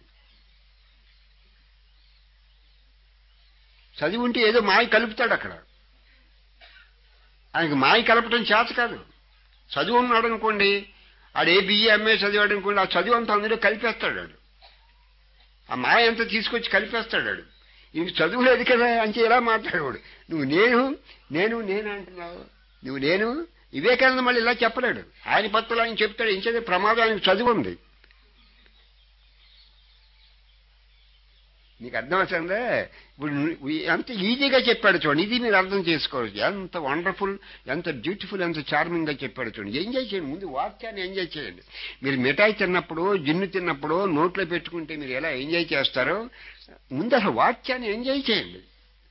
చదివి ఉంటే ఏదో మాయ కలుపుతాడు అక్కడ ఆయనకి మాయ కలపటం చేత కాదు చదువు ఉన్నాడు అనుకోండి ఆడు ఏ బిఏ ఎంఏ చదివాడు అనుకోండి ఆ చదువు అంతా అందులో కలిపేస్తాడు వాడు ఆ మాయ అంతా తీసుకొచ్చి కలిపేస్తాడు వాడు ఇంక చదువు లేదు కదా అంటే ఇలా మాట్లాడేవాడు నువ్వు నేను నేను నేను అంటున్నావు నువ్వు నేను వివేకానంద మళ్ళీ ఇలా చెప్పలేడు ఆయన పత్రులు ఆయన చెప్తాడు ఇంకేదే ప్రమాదం ఆయనకు చదువు ఉంది నీకు అర్థమవుతుందా ఇప్పుడు నువ్వు ఎంత ఈజీగా చెప్పాడు చూడండి ఇది మీరు అర్థం చేసుకోవచ్చు ఎంత వండర్ఫుల్ ఎంత బ్యూటిఫుల్ ఎంత చార్మింగ్గా చెప్పాడు చూడండి ఎంజాయ్ చేయండి ముందు వాక్యాన్ని ఎంజాయ్ చేయండి మీరు మిఠాయి తిన్నప్పుడు జిన్ను తిన్నప్పుడు నోట్లో పెట్టుకుంటే మీరు ఎలా ఎంజాయ్ చేస్తారో ముందు అసలు వాక్యాన్ని ఎంజాయ్ చేయండి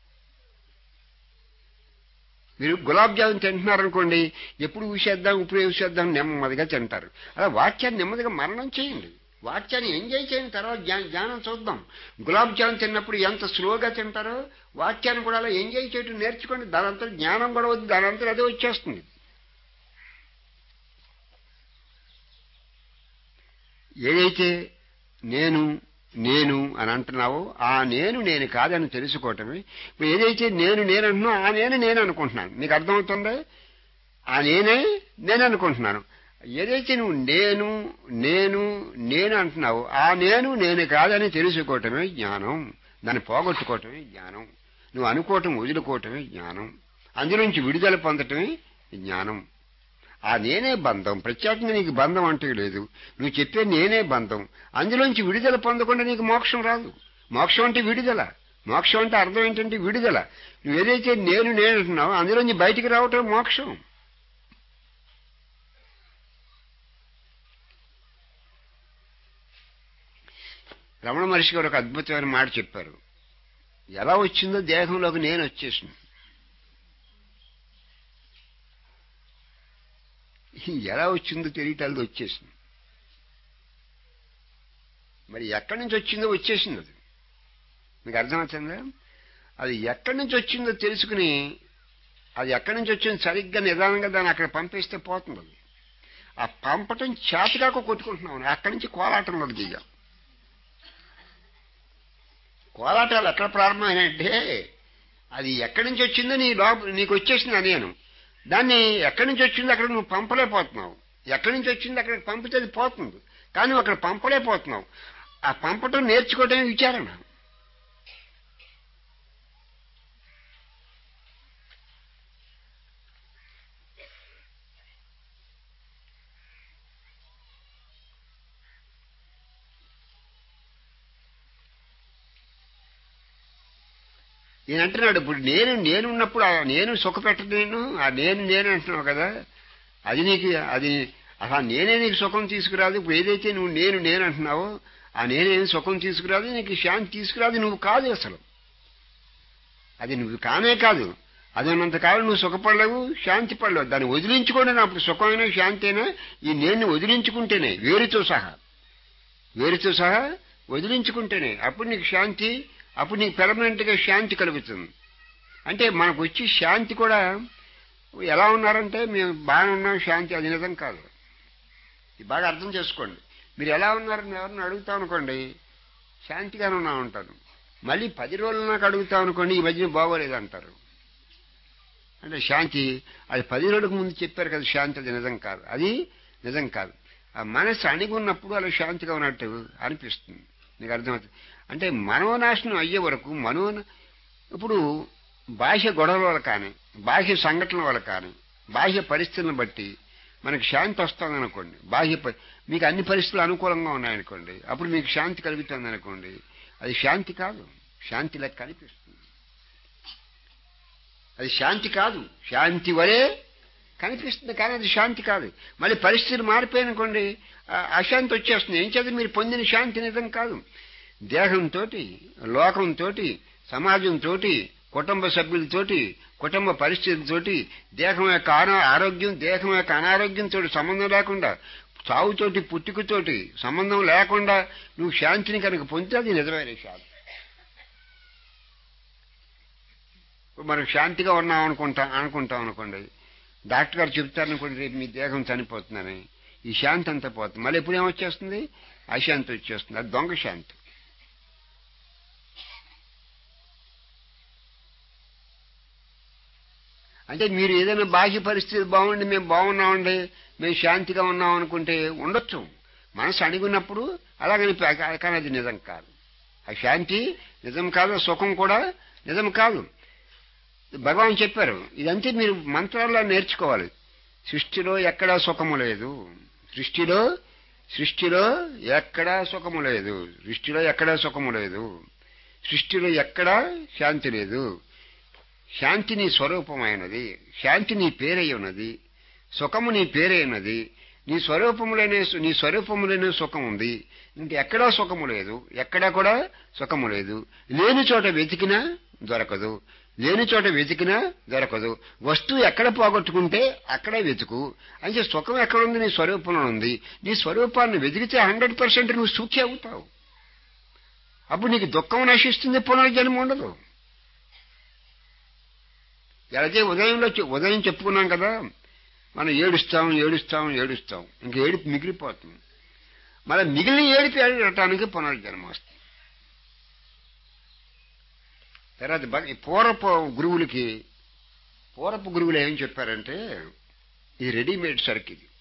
మీరు గులాబ్ జామున్ తింటున్నారనుకోండి ఎప్పుడు ఊసేద్దాం ఇప్పుడు ఊసేద్దాం నెమ్మదిగా తింటారు అలా వాక్యాన్ని నెమ్మదిగా మరణం చేయండి వాక్యాన్ని ఎంజాయ్ చేయండి తర్వాత జ్ఞా- జ్ఞానం చూద్దాం గులాబ్ జామున్ తిన్నప్పుడు ఎంత స్లోగా తింటారో వాక్యాన్ని కూడా అలా ఎంజాయ్ చేయడం నేర్చుకోండి దానంతా జ్ఞానం కూడా వద్దు దానంతా అదే వచ్చేస్తుంది ఏదైతే నేను నేను అని అంటున్నావో ఆ నేను నేను కాదని తెలుసుకోవటమే ఇప్పుడు ఏదైతే నేను నేను అంటున్నా ఆ నేను నేను అనుకుంటున్నాను నీకు అర్థమవుతుందా ఆ నేనే నేను అనుకుంటున్నాను ఏదైతే నువ్వు నేను నేను నేను అంటున్నావో ఆ నేను నేను కాదని తెలుసుకోవటమే జ్ఞానం దాన్ని పోగొట్టుకోవటమే జ్ఞానం నువ్వు అనుకోవటం వదులుకోవటమే జ్ఞానం అందులోంచి విడుదల పొందటమే జ్ఞానం ఆ నేనే బంధం ప్రత్యేకంగా నీకు బంధం అంటూ లేదు నువ్వు చెప్పే నేనే బంధం అందులోంచి విడుదల పొందకుండా నీకు మోక్షం రాదు మోక్షం అంటే విడుదల మోక్షం అంటే అర్థం ఏంటంటే విడుదల నువ్వు ఏదైతే నేను నేను అంటున్నావో అందులోంచి బయటికి రావటం మోక్షం రమణ మహర్షి గారు ఒక అద్భుతమైన మాట చెప్పారు ఎలా వచ్చిందో దేహంలోకి నేను వచ్చేసింది ఎలా వచ్చిందో తెలియటాలది వచ్చేసింది మరి ఎక్కడి నుంచి వచ్చిందో వచ్చేసింది అది మీకు అర్థమవుతుందా అది ఎక్కడి నుంచి వచ్చిందో తెలుసుకుని అది ఎక్కడి నుంచి వచ్చిందో సరిగ్గా నిదానంగా దాన్ని అక్కడ పంపిస్తే పోతుంది అది ఆ పంపటం చేతగాక కొట్టుకుంటున్నాం అక్కడి నుంచి కోలాటం మొదలు దిగాం కోలాటాలు ఎక్కడ ప్రారంభమైనాయంటే అది ఎక్కడి నుంచి వచ్చిందో నీ లోపల నీకు వచ్చేసింది ఆ నేను దాన్ని ఎక్కడి నుంచి వచ్చిందో అక్కడ నువ్వు పంపలేకపోతున్నావు ఎక్కడి నుంచి వచ్చిందో అక్కడికి పంపితే అది పోతుంది కానీ నువ్వు అక్కడ పంపలేకపోతున్నావు ఆ పంపటం నేర్చుకోవడమే విచారణ నేను అంటున్నాడు ఇప్పుడు నేను నేను ఉన్నప్పుడు ఆ నేను సుఖపెట్టను నేను ఆ నేను నేను అంటున్నావు కదా అది నీకు అది అసలు నేనే నీకు సుఖం తీసుకురాదు ఇప్పుడు ఏదైతే నువ్వు నేను నేను అంటున్నావో ఆ నేనేమి సుఖం తీసుకురాదు నీకు శాంతి తీసుకురాదు నువ్వు కాదు అసలు అది నువ్వు కానే కాదు అది ఉన్నంతకాలం నువ్వు సుఖపడలేవు శాంతి పడలేవు దాన్ని వదిలించుకోండి అప్పుడు సుఖమైనా శాంతి అయినా ఈ నేను వదిలించుకుంటేనే వేరుతో సహా వేరుతో సహా వదిలించుకుంటేనే అప్పుడు నీకు శాంతి అప్పుడు నీకు పెర్మనెంట్గా శాంతి కలుగుతుంది అంటే మనకు వచ్చి శాంతి కూడా ఎలా ఉన్నారంటే మేము బాగా ఉన్నాం శాంతి అది నిజం కాదు ఇది బాగా అర్థం చేసుకోండి మీరు ఎలా ఉన్నారని ఎవరిని అడుగుతాం అనుకోండి శాంతిగానే ఉన్నా ఉంటారు మళ్ళీ పది రోజులు నాకు అడుగుతాం అనుకోండి ఈ మధ్యన బాగోలేదు అంటారు అంటే శాంతి అది పది రోజులకు ముందు చెప్పారు కదా శాంతి అది నిజం కాదు అది నిజం కాదు ఆ మనసు అణిగి ఉన్నప్పుడు అలా శాంతిగా ఉన్నట్టు అనిపిస్తుంది నీకు అర్థమవుతుంది అంటే మనోనాశనం అయ్యే వరకు మనో ఇప్పుడు బాహ్య గొడవల వల్ల కానీ బాహ్య సంఘటనల వల్ల కానీ బాహ్య పరిస్థితులను బట్టి మనకి శాంతి వస్తుంది అనుకోండి బాహ్య ప- మీకు అన్ని పరిస్థితులు అనుకూలంగా ఉన్నాయనుకోండి అప్పుడు మీకు శాంతి కలుగుతుంది అనుకోండి అది శాంతి కాదు శాంతి లెక్క అనిపిస్తుంది అది శాంతి కాదు శాంతి వలే కనిపిస్తుంది కానీ అది శాంతి కాదు మళ్ళీ పరిస్థితులు మారిపోయిననుకోండి ఆ- అశాంతి వచ్చేస్తుంది ఏం చేత మీరు పొందిన శాంతి నిజం కాదు దేహంతో లోకంతో సమాజంతో కుటుంబ సభ్యులతోటి కుటుంబ పరిస్థితులతోటి దేహం యొక్క ఆరో- ఆరోగ్యం దేహం యొక్క అనారోగ్యంతో సంబంధం లేకుండా చావుతోటి పుట్టుకతోటి సంబంధం లేకుండా నువ్వు శాంతిని కనుక పొందితే అది నిజమైన శాంతి ఇప్పుడు మనం శాంతిగా ఉన్నాం అనుకుంటా అనుకుంటాం అనుకోండి డాక్టర్ గారు చెప్తారనుకోండి రేపు మీ దేహం చనిపోతుందని ఈ శాంతి అంతా పోతుంది మళ్ళీ ఎప్పుడు ఏమొచ్చేస్తుంది అశాంతి వచ్చేస్తుంది అది దొంగ శాంతి అంటే మీరు ఏదైనా బాహ్య పరిస్థితి బాగుండి మేము బాగున్నామండి మేము శాంతిగా ఉన్నాం అనుకుంటే ఉండొచ్చు మనసు అణిగినప్పుడు అలాగని కానీ అది నిజం కాదు ఆ శాంతి నిజం కాదు ఆ సుఖం కూడా నిజం కాదు భగవాన్ చెప్పారు ఇదంతా మీరు మంత్రాల్లో నేర్చుకోవాలి సృష్టిలో ఎక్కడా సుఖము లేదు సృష్టిలో సృష్టిలో ఎక్కడా సుఖము లేదు సృష్టిలో ఎక్కడా సుఖము లేదు సృష్టిలో ఎక్కడా శాంతి లేదు శాంతి నీ స్వరూపమైనది శాంతి నీ పేరై ఉన్నది సుఖము నీ పేరై ఉన్నది నీ స్వరూపములనే నీ స్వరూపములనే సుఖం ఉంది ఇంక ఎక్కడా సుఖము లేదు ఎక్కడా కూడా సుఖము లేదు లేని చోట వెతికినా దొరకదు లేని చోట వెతికినా దొరకదు వస్తువు ఎక్కడ పోగొట్టుకుంటే అక్కడే వెతుకు అయితే సుఖం ఎక్కడుంది నీ స్వరూపంలో ఉంది నీ స్వరూపాన్ని వెతికితే హండ్రెడ్ పర్సెంట్ నువ్వు సుఖి అవుతావు అప్పుడు నీకు దుఃఖం నశిస్తుంది పునర్జన్మ ఉండదు ఎలాగే ఉదయంలో చె- ఉదయం చెప్పుకున్నాం కదా మనం ఏడుస్తాం ఏడుస్తాం ఏడుస్తాం ఇంక ఏడుపు మిగిలిపోతుంది మళ్ళీ మిగిలిన ఏడుపు ఏడటానికి పునర్జన్మ వస్తుంది తర్వాత బ- ఈ పూర్వపు గురువులకి పూర్వపు గురువులు ఏం చెప్పారంటే ఇది రెడీమేడ్ సరుకు ఇది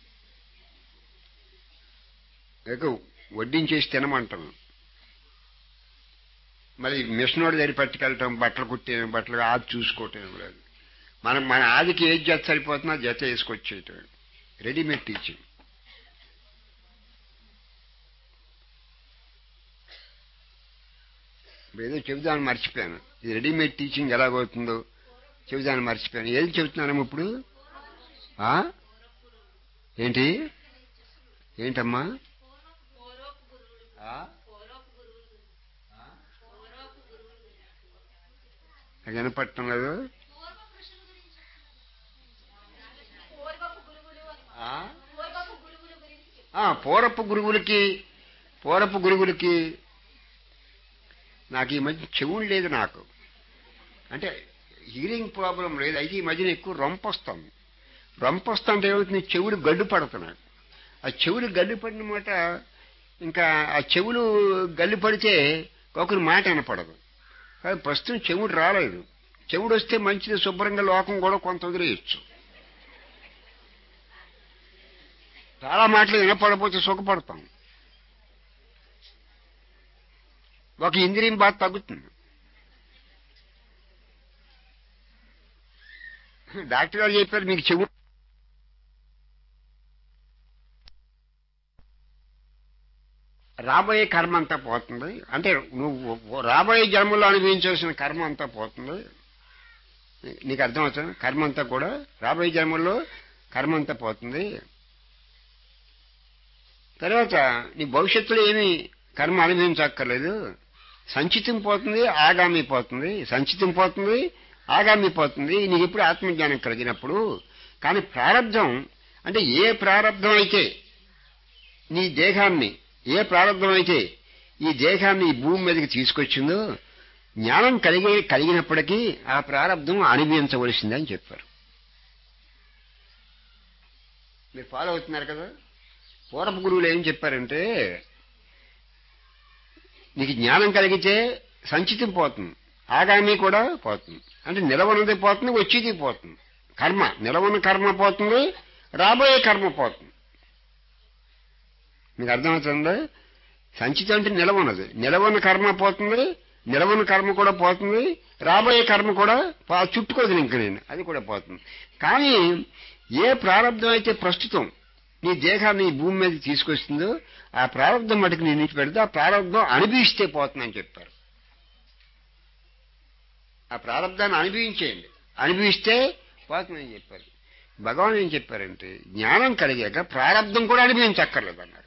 ఇక వడ్డించేసి తినమంటాం మరి మిషనోడి దగ్గర పట్టుకెళ్ళటం బట్టలు కుట్టే బట్టలు ఆది చూసుకోవటం ఏం లేదు మనం మన ఆదికి ఏది జత సరిపోతున్నా జత వేసుకొచ్చేయటం రెడీమేడ్ టీచింగ్ ఇప్పుడు ఏదో చెబుదామని మర్చిపోయాను ఇది రెడీమేడ్ టీచింగ్ ఎలాగవుతుందో చెబుదామని మర్చిపోయాను ఏది చెబుతున్నాను ఇప్పుడు ఆ? ఏంటి ఏంటమ్మా ఆ? నాకు వినపడటం లేదు ఆ? ఆ, పూర్వపు గురువులకి పూర్వపు గురువులకి నాకు ఈ మధ్య చెవులు లేదు నాకు అంటే హీరింగ్ ప్రాబ్లం లేదు అయితే ఈ మధ్యన ఎక్కువ రొంపొస్తాను రొంపొస్తుంటే ఏమవుతుంది చెవులు గడ్డు పడుతున్నాయి ఆ చెవులు గడ్డు పడిన మాట ఇంకా ఆ చెవులు గల్లి పడితే ఒకరి మాట వినపడదు కానీ ప్రస్తుతం చెవుడు రాలేదు చెవుడు వస్తే మంచిది శుభ్రంగా లోకం కూడా కొంత వదిలేయచ్చు చాలా మాటలు వినపడపోతే సుఖపడతాం ఒక ఇంద్రియం బాధ తగ్గుతుంది డాక్టర్ గారు చెప్పారు మీకు చెవు రాబోయే కర్మ అంతా పోతుంది అంటే నువ్వు రాబోయే జన్మలో అనుభవించాల్సిన కర్మ అంతా పోతుంది నీకు అర్థమవుతుంది కర్మ అంతా కూడా రాబోయే జన్మల్లో కర్మ అంతా పోతుంది తర్వాత నీ భవిష్యత్తులో ఏమి కర్మ అనుభవించక్కర్లేదు సంచితం పోతుంది ఆగామి పోతుంది సంచితం పోతుంది ఆగామి పోతుంది నీకు ఎప్పుడు ఆత్మజ్ఞానం కలిగినప్పుడు కానీ ప్రారంధం అంటే ఏ ప్రారంధం అయితే నీ దేహాన్ని ఏ ప్రారంధం అయితే ఈ దేహాన్ని ఈ భూమి మీదకి తీసుకొచ్చిందో జ్ఞానం కలిగే కలిగినప్పటికీ ఆ ప్రారంధం అనుభవించవలసిందని చెప్పారు మీరు ఫాలో అవుతున్నారు కదా పూర్వపు గురువులు ఏం చెప్పారంటే నీకు జ్ఞానం కలిగితే సంచితం పోతుంది ఆగామి కూడా పోతుంది అంటే నిలవనది పోతుంది వచ్చేది పోతుంది కర్మ నిలవన కర్మ పోతుంది రాబోయే కర్మ పోతుంది మీకు అర్థమవుతుందా సంచితం అంటే నిలవనది నిలవన కర్మ పోతుంది నిలవన కర్మ కూడా పోతుంది రాబోయే కర్మ కూడా పో- చుట్టుకోదు ఇంక నేను అది కూడా పోతుంది కానీ ఏ ప్రారంభం అయితే ప్రస్తుతం నీ దేహాన్ని ఈ భూమి మీద తీసుకొస్తుందో ఆ ప్రారంభం మటుకు నేను ఇంటి పెడితే ఆ ప్రారంభం అనుభవిస్తే పోతుందని చెప్పారు ఆ ప్రారంభాన్ని అనుభవించేయండి అనుభవిస్తే పోతుందని చెప్పారు భగవాన్ ఏం చెప్పారంటే జ్ఞానం కలిగాక ప్రారంభం కూడా అనుభవించక్కర్లేదు అన్నారు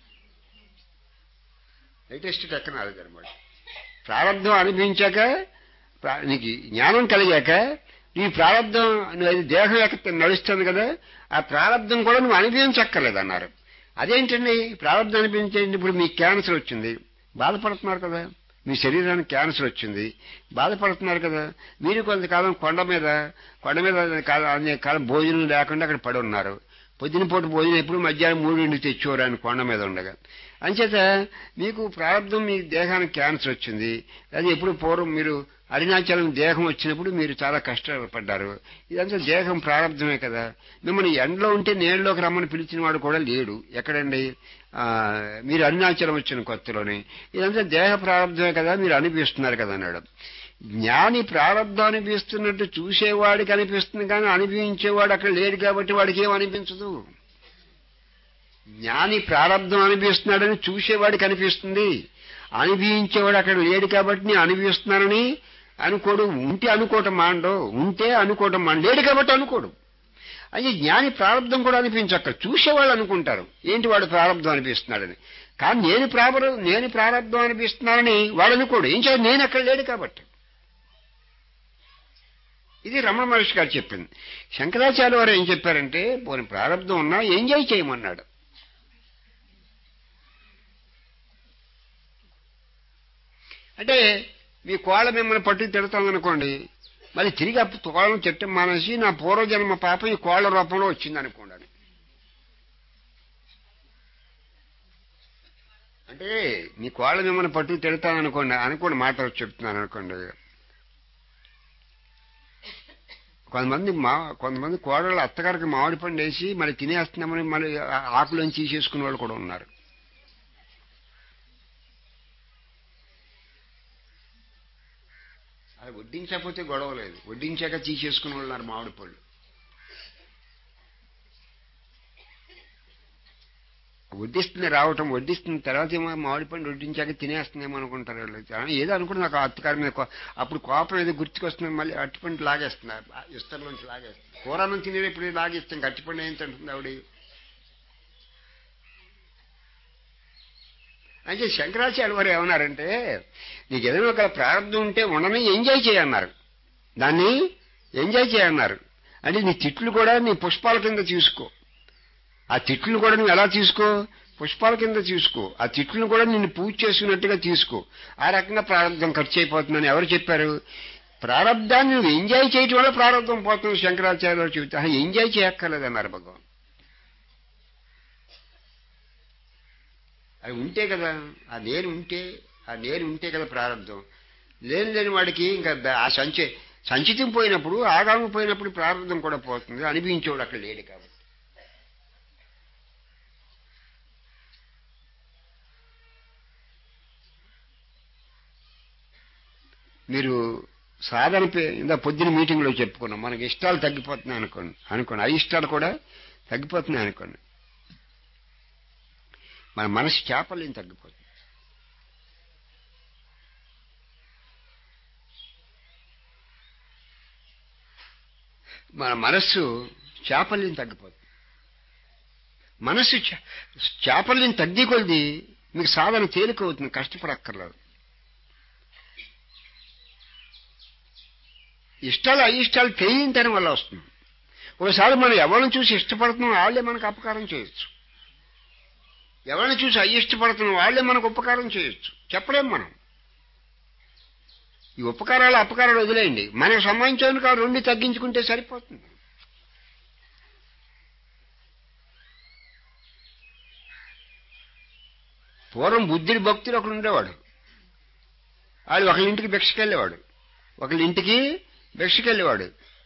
లేటెస్ట్ టెక్నాలజీ అనమాట ప్రారంభం అనుభవించాక ప్రా- నీకు జ్ఞానం కలిగాక నీ ప్రారంభం నువ్వు దేహం యొక్క నడుస్తుంది కదా ఆ ప్రారంభం కూడా నువ్వు అనుభవించక్కర్లేదు అన్నారు అదేంటండి ప్రారంభం అనిపించండి ఇప్పుడు మీకు క్యాన్సర్ వచ్చింది బాధపడుతున్నారు కదా మీ శరీరానికి క్యాన్సర్ వచ్చింది బాధపడుతున్నారు కదా మీరు కొంతకాలం కొండ మీద కొండ మీద కాలం అనే కాలం భోజనం లేకుండా అక్కడ పడి ఉన్నారు పొద్దున పూట భోజనం ఎప్పుడు మధ్యాహ్నం మూడింటికి తెచ్చేవారు ఆయన కొండ మీద ఉండగా అంచేత మీకు ప్రారంభం మీ దేహానికి క్యాన్సర్ వచ్చింది అది ఎప్పుడు పూర్వం మీరు అరుణాచలం దేహం వచ్చినప్పుడు మీరు చాలా కష్టపడ్డారు ఇదంతా దేహం ప్రారంభమే కదా మిమ్మల్ని ఎండలో ఉంటే నీళ్ళలోకి రమ్మని పిలిచిన వాడు కూడా లేడు ఎక్కడండి ఆ, మీరు అరుణాచలం వచ్చిన కొత్తలోనే ఇదంతా దేహ ప్రారంభమే కదా మీరు అనిపిస్తున్నారు కదా అన్నాడు జ్ఞాని ప్రారంభం అనిపిస్తున్నట్టు చూసేవాడికి అనిపిస్తుంది కానీ అనుభవించేవాడు అక్కడ లేడు కాబట్టి వాడికి ఏం అనిపించదు జ్ఞాని ప్రారంభం అనిపిస్తున్నాడని చూసేవాడికి అనిపిస్తుంది అనుభవించేవాడు అక్కడ లేడు కాబట్టి నేను అనుభవిస్తున్నానని అనుకోడు ఉంటే అనుకోవటం మాండో ఉంటే అనుకోవటం మాండ లేడు కాబట్టి అనుకోడు అది జ్ఞాని ప్రారంధం కూడా అనిపించక్క చూసేవాళ్ళు అనుకుంటారు ఏంటి వాడు ప్రారంధం అనిపిస్తున్నాడని కానీ నేను ప్రారంభం నేను ప్రారంధం అనిపిస్తున్నానని వాడు అనుకోడు ఏం చేయాలి నేను అక్కడ లేడు కాబట్టి ఇది రమణ మహర్షి గారు చెప్పింది శంకరాచార్య వారు ఏం చెప్పారంటే పోనీ ప్రారంధం ఉన్నా ఎంజాయ్ చేయమన్నాడు అంటే మీ కోళ్ళ మిమ్మల్ని పట్టుకు తిడతామనుకోండి మరి తిరిగి అప్పుడు కోళ్ళను చెట్టం మానేసి నా పూర్వజన్మ పాపం ఈ కోళ్ళ రూపంలో వచ్చింది అనుకోండి అని అంటే మీ కోళ్ళ మిమ్మల్ని పట్టుకు తిడతాననుకోండి అనుకోండి మాట చెప్తున్నాను అనుకోండి కొంతమంది మా కొంతమంది కోడళ్ళు అత్తగారికి మామిడి పండు వేసి మళ్ళీ తినేస్తున్నామని మళ్ళీ ఆ- ఆకులను తీసేసుకునే వాళ్ళు కూడా ఉన్నారు అది వడ్డించకపోతే గొడవ లేదు వడ్డించాక తీసేసుకునే వాళ్ళు ఉన్నారు మామిడి పళ్ళు వడ్డిస్తుంది రావటం వడ్డిస్తుంది తర్వాత ఏమో మామిడి పండు వడ్డించాక తినేస్తుందేమో అనుకుంటారు వాళ్ళు ఆ, ఏదో అనుకుంటే నాకు అత్తగారి మీద కో- అప్పుడు కోపం ఏదో గుర్తుకొస్తుంది మళ్ళీ అట్టిపండు లాగేస్తున్నారు ఇస్తర్ నుంచి లాగేస్తుంది కూర నుంచి తినేది ఇప్పుడు లాగేస్తాం అట్టిపండు ఏం తింటుంది ఆవిడ అంటే శంకరాచార్య వారు ఏమన్నారంటే నీకు ఏదైనా ఒక ప్రారంభం ఉంటే ఉండని ఎంజాయ్ చేయన్నారు దాన్ని ఎంజాయ్ చేయన్నారు అంటే నీ తిట్లు కూడా నీ పుష్పాల కింద తీసుకో ఆ తిట్లు కూడా నువ్వు ఎలా తీసుకో పుష్పాల కింద తీసుకో ఆ తిట్లను కూడా నిన్ను పూజ చేసుకున్నట్టుగా తీసుకో ఆ రకంగా ప్రారంభం ఖర్చు అయిపోతుందని ఎవరు చెప్పారు ప్రారంధాన్ని నువ్వు ఎంజాయ్ చేయటం వల్ల ప్రారంభం పోతుంది శంకరాచార్య వారు చెబుతా "ఆహా, ఎంజాయ్ చేయక్కర్లేదన్నారు భగవాన్ అది ఉంటే కదా ఆ నేను ఉంటే ఆ నేను ఉంటే కదా ప్రారంభం లేని లేని వాడికి ఇంకా ద- ఆ సంచి సంచితం పోయినప్పుడు ఆగాము పోయినప్పుడు ప్రారంభం కూడా పోతుంది అనిపించేవాడు అక్కడ లేడు కాబట్టి మీరు సాధన పే- ఇందా పొద్దున మీటింగ్లో చెప్పుకున్నాం మనకి ఇష్టాలు తగ్గిపోతున్నాయి అనుకోండి అనుకోండి అయిష్టాలు కూడా తగ్గిపోతున్నాయి అనుకోండి మన మనసు చేపలేం తగ్గిపోతుంది మన మనస్సు చేపల్యం తగ్గిపోతుంది మనస్సు చే- చేపల్యం తగ్గి కొలిది మీకు సాధన తేలిక అవుతుంది కష్టపడక్కర్లేదు ఇష్టాలు అయిష్టాలు తెలియనితనం వల్ల వస్తుంది ఒకసారి మనం ఎవరిని చూసి ఇష్టపడుతున్నాం వాళ్ళే మనకు అపకారం చేయొచ్చు ఎవరిని చూసి అయిష్టపడుతున్నాం వాళ్ళే మనకు ఉపకారం చేయొచ్చు చెప్పలేం మనం ఈ ఉపకారాలు అపకారాలు వదిలేయండి మనకు సంబంధించిన కాదు రెండు తగ్గించుకుంటే సరిపోతుంది పూర్వం బుద్ధుడి భక్తులు ఒకడు ఉండేవాడు వాడు ఒకళ్ళ ఇంటికి భిక్షకెళ్ళేవాడు ఒకళ్ళ ఇంటికి భిక్షకెళ్ళేవాడు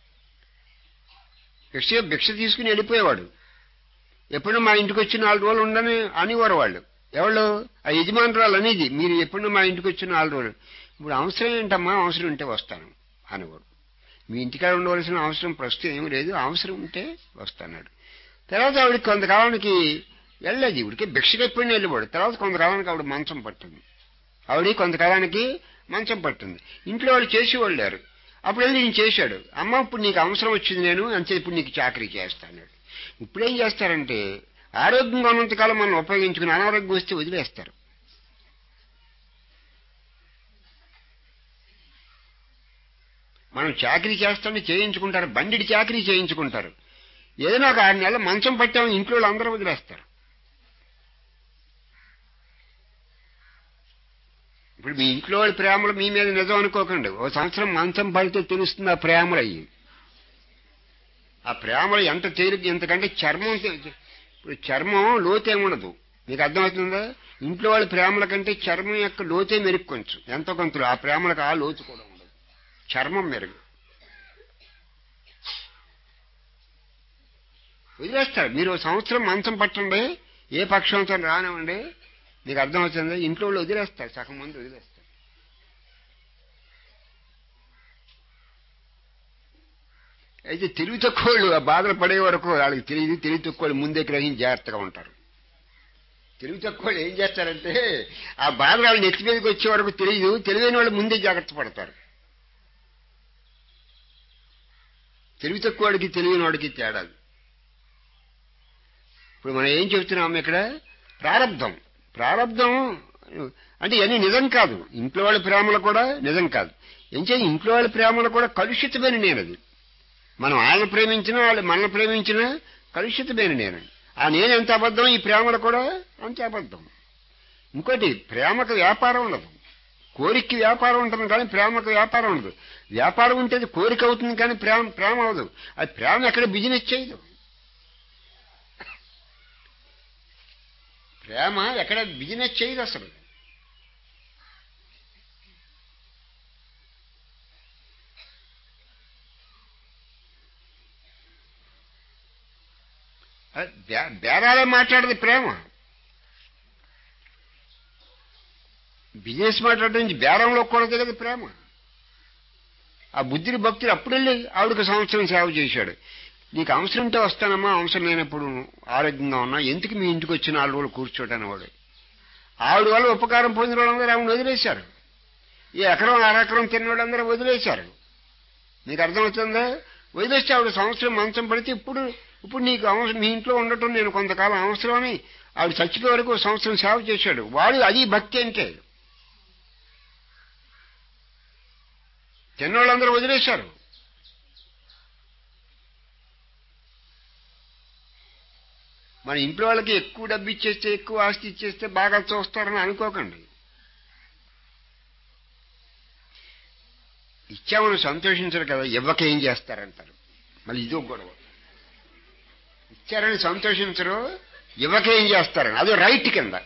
భిక్ష భిక్ష తీసుకుని వెళ్ళిపోయేవాడు ఎప్పుడు మా ఇంటికి వచ్చి నాలుగు రోజులు ఉండని అనేవారు వాళ్ళు ఎవళ్ళు ఆ యజమానురాలు అనేది మీరు ఎప్పుడు మా ఇంటికి వచ్చి నాలుగు రోజులు ఇప్పుడు అవసరం ఏంటమ్మా అవసరం ఉంటే వస్తాను అనేవాడు మీ ఇంటికాడ ఉండవలసిన అవసరం ప్రస్తుతం ఏమీ లేదు అవసరం ఉంటే వస్తాన్నాడు తర్వాత ఆవిడ కొంతకాలానికి వెళ్ళలేదు ఇవిడికి భిక్షకి ఎప్పుడు వెళ్ళిపోడు తర్వాత కొంతకాలానికి ఆవిడ మంచం పట్టింది ఆవిడ కొంతకాలానికి మంచం పట్టింది ఇంట్లో వాళ్ళు చేసేవాళ్ళు లేరు అప్పుడు వెళ్ళి నేను చేశాడు అమ్మ ఇప్పుడు నీకు అవసరం వచ్చింది నేను అంతే ఇప్పుడు నీకు చాకరీ చేస్తాను ఇప్పుడేం చేస్తారంటే ఆరోగ్యంగా ఉన్నంతకాలం మనం ఉపయోగించుకుని అనారోగ్యం వస్తే వదిలేస్తారు మనం చాకరీ చేస్తామని చేయించుకుంటారు బండిడి చాకరీ చేయించుకుంటారు ఏదైనా ఒక ఆరు నెలలు మంచం పట్టామని ఇంట్లో వాళ్ళు అందరూ వదిలేస్తారు ఇప్పుడు మీ ఇంట్లో వాళ్ళ ప్రేమలు మీ మీద నిజం అనుకోకండి ఓ సంవత్సరం మంచం పడితే తెలుస్తుంది ఆ ప్రేమలు అయ్యి ఆ ప్రేమలు ఎంత తేలిక ఎంతకంటే చర్మం తె- ఇప్పుడు చర్మం లోతే ఉండదు మీకు అర్థమవుతుందా ఇంట్లో వాళ్ళ ప్రేమల కంటే చర్మం యొక్క లోతే మెరుగు కొంచెం ఎంతో కొంత ఆ ప్రేమలకు ఆ లోతు కూడా ఉండదు చర్మం మెరుగు వదిలేస్తారు మీరు ఓ సంవత్సరం మంచం పట్టండి ఏ పక్షంతో రానివ్వండి మీకు అర్థమవుతుంది ఇంట్లో వాళ్ళు వదిలేస్తారు సగం మంది వదిలేస్తారు అయితే తెలివి తక్కువ వాళ్ళు ఆ బాధలు పడే వరకు వాళ్ళకి తెలియదు తెలివి తక్కువ వాళ్ళు ముందే గ్రహించి జాగ్రత్తగా ఉంటారు తెలివి తక్కువ వాళ్ళు ఏం చేస్తారంటే ఆ బాధ వాళ్ళు నెత్తి మీదకి వచ్చే వరకు తెలియదు తెలివైన వాళ్ళు ముందే జాగ్రత్త పడతారు తెలివి తక్కువ వాడికి తెలియని వాడికి తేడా ఇప్పుడు మనం ఏం చెబుతున్నాం ఇక్కడ ప్రారంధం ప్రారంధం అంటే ఇవన్నీ నిజం కాదు ఇంట్లో వాళ్ళ ప్రేమలు కూడా నిజం కాదు ఏం చేయాలి ఇంట్లో వాళ్ళ ప్రేమలు కూడా కలుషితమైన నేనది మనం వాళ్ళని ప్రేమించినా వాళ్ళు మనల్ని ప్రేమించినా కలుషితమైన నేను ఆ నేను ఎంత అబద్ధం ఈ ప్రేమలు కూడా అంతే అబద్ధం ఇంకోటి ప్రేమకు వ్యాపారం ఉండదు కోరికకి వ్యాపారం ఉంటుంది కానీ ప్రేమకు వ్యాపారం ఉండదు వ్యాపారం ఉంటే కోరిక అవుతుంది కానీ ప్రేమ ప్రేమ అవదు అది ప్రేమ ఎక్కడ బిజినెస్ చేయదు ప్రేమ ఎక్కడ బిజినెస్ చేయదు అసలు అది బే- బేరాలే మాట్లాడదు ప్రేమ బిజినెస్ మాట్లాడడం నుంచి బేరంలో కూడా తెలియదు ప్రేమ ఆ బుద్ధిని భక్తులు అప్పుడు వెళ్ళి ఆవిడకి సంవత్సరం సేవ చేశాడు నీకు అవసరం ఉంటే వస్తానమ్మా అవసరం లేనప్పుడు ఆరోగ్యంగా ఉన్నా ఎందుకు మీ ఇంటికి వచ్చి నాలుగు రోజులు కూర్చోటాను వాడు ఆవిడ వల్ల ఉపకారం పొందిన వాళ్ళందరూ ఆవిడ వదిలేశారు ఈ ఎకరం అరెకరం తిన్న వాళ్ళందరూ వదిలేశారు నీకు అర్థమవుతుందా వదిలేస్తే ఆవిడ సంవత్సరం మంచం పడితే ఇప్పుడు ఇప్పుడు నీకు అవసరం మీ ఇంట్లో ఉండటం నేను కొంతకాలం అవసరమని ఆవిడ చచ్చిపోయే వరకు ఓ సంవత్సరం సేవ చేశాడు వాడు అది భక్తి అంటే తిన్నోళ్ళందరూ వదిలేశారు మన ఇంట్లో వాళ్ళకి ఎక్కువ డబ్బు ఇచ్చేస్తే ఎక్కువ ఆస్తి ఇచ్చేస్తే బాగా చూస్తారని అనుకోకండి ఇచ్చామని సంతోషించరు కదా ఇవ్వక ఏం చేస్తారంటారు మళ్ళీ ఇదో గొడవ ఇచ్చారని సంతోషించరు ఇవ్వక ఏం చేస్తారని అదో రైట్ కింద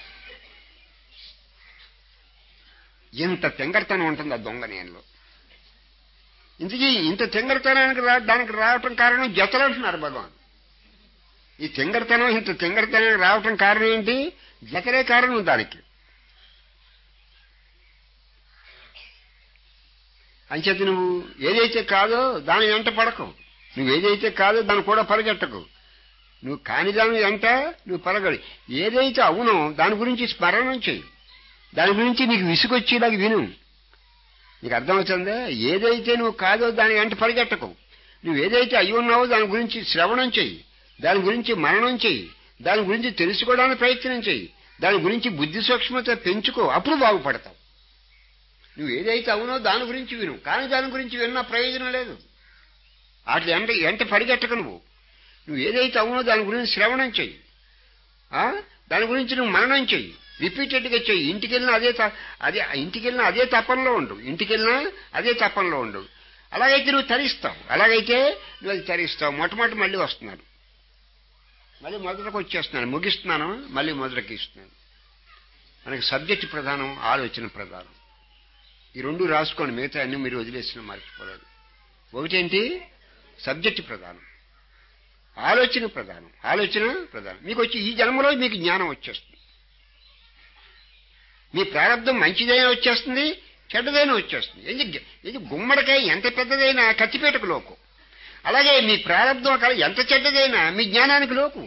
ఇంత తెంగరతనం ఉంటుంది ఆ దొంగ నేనులో ఇంతకీ ఇంత తెంగరతనానికి రా దానికి రావటం కారణం జతలు అంటున్నారు భగవాన్ ఈ తెంగరతనం ఇంత తెంగరతనానికి రావటం కారణం ఏంటి జతలే కారణం దానికి అంచేత నువ్వు ఏదైతే కాదో దాని వెంట పడకు నువ్వు ఏదైతే కాదో దాన్ని కూడా పరిగెట్టకు నువ్వు కాని దాని వెంట నువ్వు పరగడి ఏదైతే అవునో దాని గురించి స్మరణం చెయ్యి దాని గురించి నీకు విసుగొచ్చేలాగా విను నీకు అర్థమవుతుందా ఏదైతే నువ్వు కాదో దాని వెంట పరిగెట్టకు నువ్వు ఏదైతే అయి ఉన్నావో దాని గురించి శ్రవణం చెయ్యి దాని గురించి మననం చెయ్యి దాని గురించి తెలుసుకోవడానికి ప్రయత్నం చెయ్యి దాని గురించి బుద్ధి సూక్ష్మత పెంచుకో అప్పుడు బాగుపడతావు నువ్వు ఏదైతే అవునో దాని గురించి విను కానీ దాని గురించి విన్నా ప్రయోజనం లేదు అట్లా ఎంట ఎంట పరిగెట్టకు నువ్వు నువ్వు ఏదైతే అవునో దాని గురించి శ్రవణం చెయ్యి ఆ? దాని గురించి నువ్వు మననం చెయ్యి రిపీటెడ్గా చెయ్యి ఇంటికి వెళ్ళినా అదే త- అదే ఇంటికి వెళ్ళినా అదే తపంలో ఉండు ఇంటికి వెళ్ళినా అదే తపంలో ఉండు అలాగైతే నువ్వు తరిస్తావు అలాగైతే నువ్వు అది తరిస్తావు మొట్టమొదటి మళ్ళీ వస్తున్నాడు మళ్ళీ మొదటికి వచ్చేస్తున్నాను ముగిస్తున్నాను మళ్ళీ మొదటికి ఇస్తున్నాను మనకి సబ్జెక్ట్ ప్రధానం ఆలోచన ప్రధానం ఈ రెండు రాసుకోండి మిగతా అన్ని మీరు వదిలేసిన మర్చిపోలేదు ఒకటేంటి సబ్జెక్ట్ ప్రధానం ఆలోచన ప్రధానం ఆలోచన ప్రధానం మీకు వచ్చి ఈ జన్మలో మీకు జ్ఞానం వచ్చేస్తుంది మీ ప్రారంభం మంచిదైనా వచ్చేస్తుంది చెడ్డదైనా వచ్చేస్తుంది ఇది ఇది గుమ్మడికాయ ఎంత పెద్దదైనా కత్తిపేటకు లోకు అలాగే మీ ప్రారంభం అక్కడ ఎంత చెడ్డదైనా మీ జ్ఞానానికి లోకు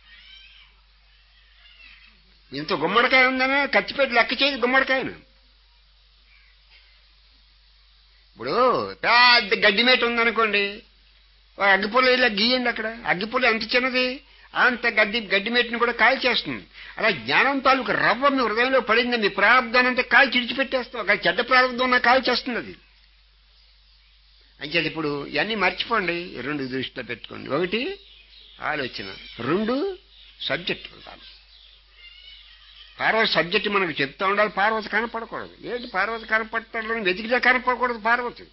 ఇంత గుమ్మడికాయ ఉందనా కత్తిపేట లెక్క చేయదు గుమ్మడికాయను ఇప్పుడు పెద్ద గడ్డి మేట ఉందనుకోండి ఓ అగ్గిపుల్ల ఇలా గీయండి అక్కడ అగ్గిపుల్ల ఎంత చిన్నది అంత గడ్డి గడ్డి మేటని కూడా కాల్ చేస్తుంది అలా జ్ఞానం తాలూకు రవ్వ మీ హృదయంలో పడింది మీ ప్రారంభాన్ని అంతా కాల్ చిడిచిపెట్టేస్తాం ఒక చెడ్డ ప్రారంభం ఉన్నా కాల్ చేస్తుంది అది అంచేది ఇప్పుడు ఇవన్నీ మర్చిపోండి ఈ రెండు దృష్టిలో పెట్టుకోండి ఒకటి ఆలోచన రెండు సబ్జెక్ట్ ఉండాలి పార్వతి సబ్జెక్ట్ మనకు చెప్తా ఉండాలి పార్వతి కనపడకూడదు ఏంటి పార్వతి కనపట్టాలని వెతికితే కనపడకూడదు పార్వతి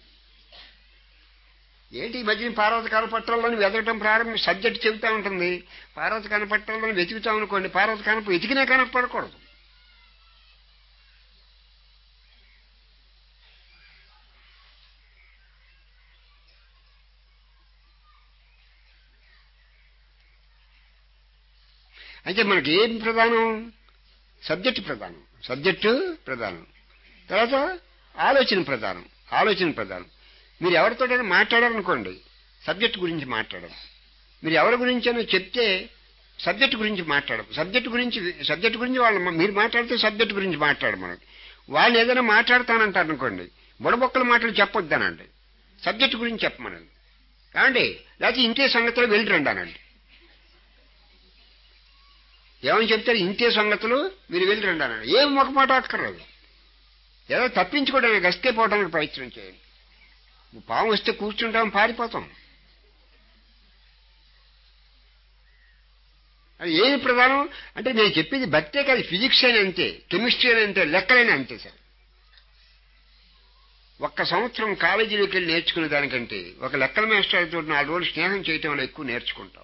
ఏంటి ఈ మధ్యన పార్వతి కనపట్టాలని వెతకటం ప్రారంభం సబ్జెక్ట్ చెబుతా ఉంటుంది పార్వతి కనపట్టాలని వెతుకుతాం అనుకోండి పార్వతి కనప వెతికినా కనపడకూడదు అయితే మనకి ఏం ప్రధానం సబ్జెక్టు ప్రధానం సబ్జెక్టు ప్రధానం తర్వాత ఆలోచన ప్రధానం ఆలోచన ప్రధానం మీరు ఎవరితోటైనా మాట్లాడాలనుకోండి సబ్జెక్ట్ గురించి మాట్లాడరు మీరు ఎవరి గురించైనా చెప్తే సబ్జెక్ట్ గురించి మాట్లాడము సబ్జెక్ట్ గురించి సబ్జెక్ట్ గురించి వాళ్ళు మీరు మాట్లాడితే సబ్జెక్ట్ గురించి మాట్లాడమని వాళ్ళు ఏదైనా మాట్లాడతానంటారు అనుకోండి బుడబొక్కల మాటలు చెప్పొద్దానండి సబ్జెక్ట్ గురించి చెప్పమనండి కావండి లేకపోతే ఇంతే సంగతిలో వెళ్ళిరండి అనండి ఏమని చెప్తారు ఇంతే సంగతులు మీరు వెళ్ళిరండి అనండి ఏం ఒక మాట అక్కర్లేదు ఏదో తప్పించుకోవడానికి ఎస్కేప్ అవడానికి ప్రయత్నం చేయండి పాము వస్తే కూర్చుంటాం పారిపోతాం అది ఏది ప్రధానం అంటే నేను చెప్పేది భక్తే కాదు ఫిజిక్స్ అని అంతే కెమిస్ట్రీ అని అంతే లెక్కలైనా అంతే సార్ ఒక్క సంవత్సరం కాలేజీలోకి వెళ్ళి నేర్చుకునే దానికంటే ఒక లెక్కల మాస్టర్తో నాలుగు రోజులు స్నేహం చేయటం వల్ల ఎక్కువ నేర్చుకుంటాం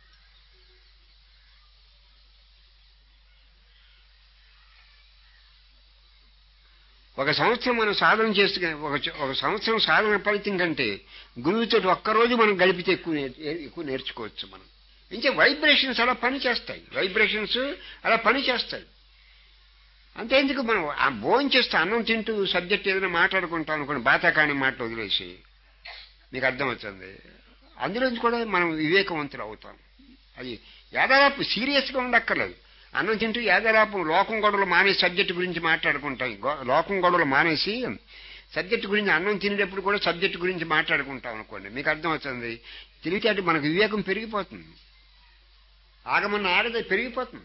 ఒక సంవత్సరం మనం సాధన చేస్తే ఒక ఒక సంవత్సరం సాధన ఫలితం కంటే గురువుతో ఒక్కరోజు మనం గడిపితే ఎక్కువ నేర్- ఎక్కువ నేర్చుకోవచ్చు మనం ఇంకా వైబ్రేషన్స్ అలా పని చేస్తాయి వైబ్రేషన్స్ అలా పని చేస్తాయి అంతే ఎందుకు మనం ఆ భోజనం చేస్తే అన్నం తింటూ సబ్జెక్ట్ ఏదైనా మాట్లాడుకుంటాం అనుకోండి బాతాకాని మాటలు వదిలేసి మీకు అర్థమవుతుంది అందులోంచి కూడా మనం వివేకవంతులు అవుతాం అది యాదాపు సీరియస్గా ఉండక్కర్లేదు అన్నం తింటూ యాదాపు లోకం గొడవలు మానేసి సబ్జెక్ట్ గురించి మాట్లాడుకుంటాం గొ- లోకం గొడవలు మానేసి సబ్జెక్ట్ గురించి అన్నం తినేటప్పుడు కూడా సబ్జెక్ట్ గురించి మాట్లాడుకుంటాం అనుకోండి మీకు అర్థమవుతుంది తెలివితేట మనకు వివేకం పెరిగిపోతుంది ఆగమన్న ఆడది పెరిగిపోతుంది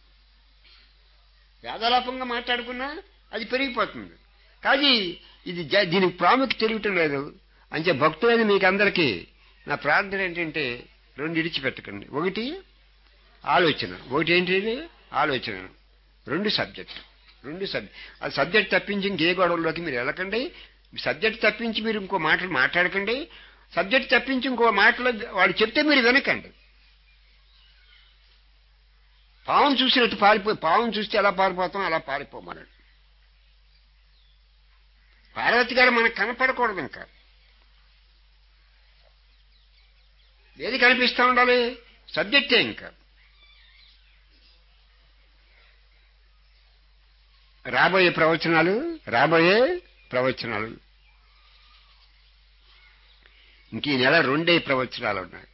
వేదలాపంగా మాట్లాడుకున్నా అది పెరిగిపోతుంది కానీ ఇది జ- దీనికి ప్రాముఖ్యత తెలియటం లేదు అంతే భక్తులైన మీకు అందరికీ నా ప్రార్థన ఏంటంటే రెండు ఇడిచిపెట్టకండి ఒకటి ఆలోచన ఒకటి ఏంటి ఆలోచన రెండు సబ్జెక్ట్ రెండు సబ్జెక్ట్ ఆ సబ్జెక్ట్ తప్పించి ఇంకే గొడవల్లోకి మీరు వెళ్ళకండి సబ్జెక్ట్ తప్పించి మీరు ఇంకో మాటలు మాట్లాడకండి సబ్జెక్ట్ తప్పించి ఇంకో మాటలు వాడు చెప్తే మీరు వినకండి పావును చూసినట్టు పారిపో పావును చూస్తే ఎలా పారిపోతాం అలా పారిపోమన్నాడు పార్వతి గారు మనకు కనపడకూడదు ఇంకా ఏది కనిపిస్తూ ఉండాలి సబ్జెక్టే ఇంకా రాబోయే ప్రవచనాలు రాబోయే ప్రవచనాలు ఇంక ఈ నెల రెండే ప్రవచనాలు ఉన్నాయి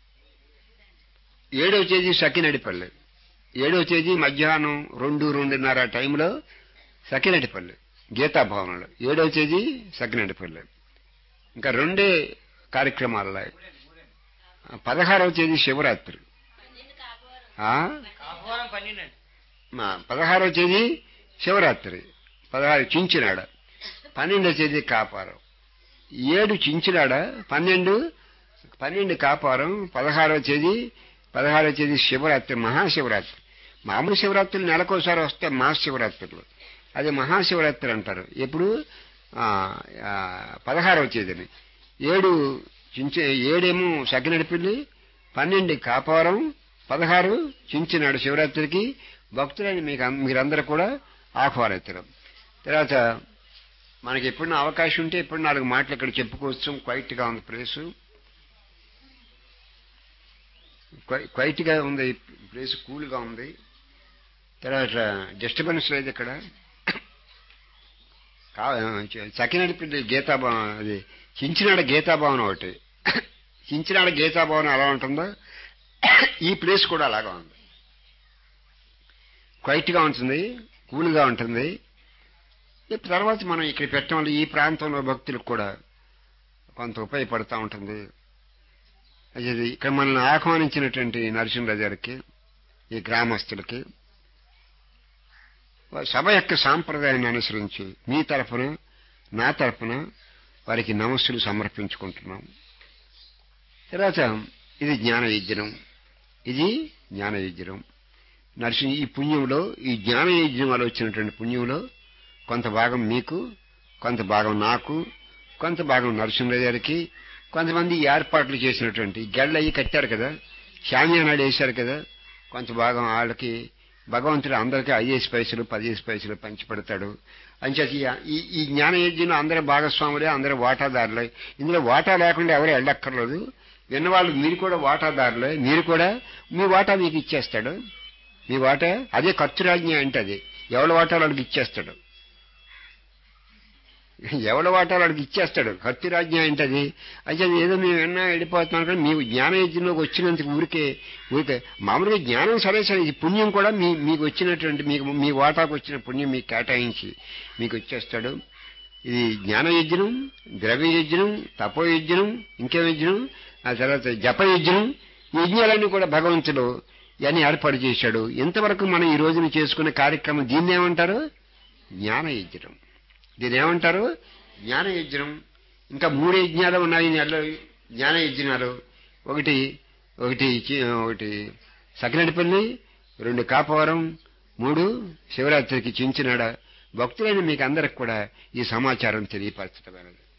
ఏడవ తేదీ సకినడిపల్లి ఏడవ తేదీ మధ్యాహ్నం రెండు రెండున్నర టైంలో సకినడిపల్లి గీతాభవనంలో ఏడవ తేదీ సకినడిపల్లి ఇంకా రెండే కార్యక్రమాలు ఉన్నాయి పదహారవ తేదీ శివరాత్రి ఆ? కాపురం పన్నెండు మా పదహారవ తేదీ శివరాత్రి పదహారు చించినాడ పన్నెండవ తేదీ కాపారం ఏడు చించినాడ పన్నెండు పన్నెండు కాపారం పదహారవ తేదీ పదహారవ తేదీ శివరాత్రి మహాశివరాత్రి మామూలు శివరాత్రులు నెలకోసారి వస్తే మహాశివరాత్రులు అది మహాశివరాత్రి అంటారు ఎప్పుడు ఆ, ఆ, పదహారవ తేదీని ఏడు చించి ఏడేమో సకినడిపిల్లి పన్నెండు కాపారం పదహారు చించినాడు శివరాత్రికి భక్తులని మీకు అం- మీరందరూ కూడా ఆహ్వానితులు తర్వాత మనకి ఎప్పుడైనా అవకాశం ఉంటే ఎప్పుడు నాలుగు మాటలు ఇక్కడ చెప్పుకోవచ్చు క్వైట్గా ఉంది ప్లేసు క్వై- క్వైట్గా ఉంది ప్లేస్ కూల్గా ఉంది తర్వాత డిస్టర్బెన్స్ లేదు ఇక్కడ సకినడిపల్లి గీతాభవన్ అది చించినాడ గీతాభవన్ ఒకటి చించినాడ గీతాభవన్ ఎలా ఉంటుందో ఈ ప్లేస్ కూడా అలాగా ఉంది క్వైట్గా ఉంటుంది కూల్గా ఉంటుంది ఇక తర్వాత మనం ఇక్కడ పెట్టడం వల్ల ఈ ప్రాంతంలో భక్తులకు కూడా కొంత ఉపయోగపడుతూ ఉంటుంది అది ఇక్కడ మనల్ని ఆహ్వానించినటువంటి నరసింహరాజు గారికి ఈ గ్రామస్తులకి సభ యొక్క సాంప్రదాయాన్ని అనుసరించి మీ తరఫున నా తరఫున వారికి నమస్సులు సమర్పించుకుంటున్నాం తర్వాత ఇది జ్ఞాన యజ్ఞం ఇది జ్ఞాన యజ్ఞం నరసింహ ఈ పుణ్యంలో ఈ జ్ఞాన యజ్ఞం వల్ల వచ్చినటువంటి పుణ్యంలో కొంత భాగం మీకు కొంత భాగం నాకు కొంత భాగం నరసింహరావు గారికి కొంతమంది ఈ ఏర్పాట్లు చేసినటువంటి గెళ్ళ అయ్యి కట్టారు కదా శామ్యానాడు వేశారు కదా కొంత భాగం వాళ్ళకి భగవంతుడు అందరికీ ఐదేసి పైసలు పదిహేసి పైసలు పంచి పెడతాడు అంచేత ఈ- ఈ ఈ జ్ఞాన యజ్ఞంలో అందరూ భాగస్వాములే అందరూ వాటాదారులే ఇందులో వాటా లేకుండా ఎవరు వెళ్ళక్కర్లేదు విన్నవాళ్ళు మీరు కూడా వాటాదారులే మీరు కూడా మీ వాటా మీకు ఇచ్చేస్తాడు మీ వాటా అదే ఖర్చురాజ్ఞ అంటే అది ఎవరి వాటా వాళ్ళకి ఇచ్చేస్తాడు ఎవడ వాటాలు వాడికి ఇచ్చేస్తాడు కత్తి రాజ్యం ఏంటది అయితే అది ఏదో మేము ఎన్నో వెళ్ళిపోతున్నాం కానీ మీకు జ్ఞాన యజ్ఞంలోకి వచ్చినందుకు ఊరికే ఊరికే మామూలుగా జ్ఞానం సరే సరే ఇది పుణ్యం కూడా మీ మీకు వచ్చినటువంటి మీకు మీ వాటాకు వచ్చిన పుణ్యం మీకు కేటాయించి మీకు వచ్చేస్తాడు ఇది జ్ఞాన యజ్ఞం ద్రవ్య యజ్ఞం తపో యజ్ఞం ఇంకేం యజ్ఞం ఆ తర్వాత జప యజ్ఞం ఈ యజ్ఞాలన్నీ కూడా భగవంతుడు ఇవన్నీ ఏర్పాటు చేశాడు ఇంతవరకు మనం ఈ రోజున చేసుకునే కార్యక్రమం దీన్ని ఏమంటారు జ్ఞాన యజ్ఞం దీని ఏమంటారు జ్ఞాన యజ్ఞం ఇంకా మూడు యజ్ఞాలు ఉన్నాయి ఈ నెలలో జ్ఞాన యజ్ఞాలు ఒకటి ఒకటి చి- ఒకటి సకినడిపల్లి రెండు కాపవరం మూడు శివరాత్రికి చించినాడ భక్తులైన మీకు అందరికి కూడా ఈ సమాచారం తెలియపరచడం అనేది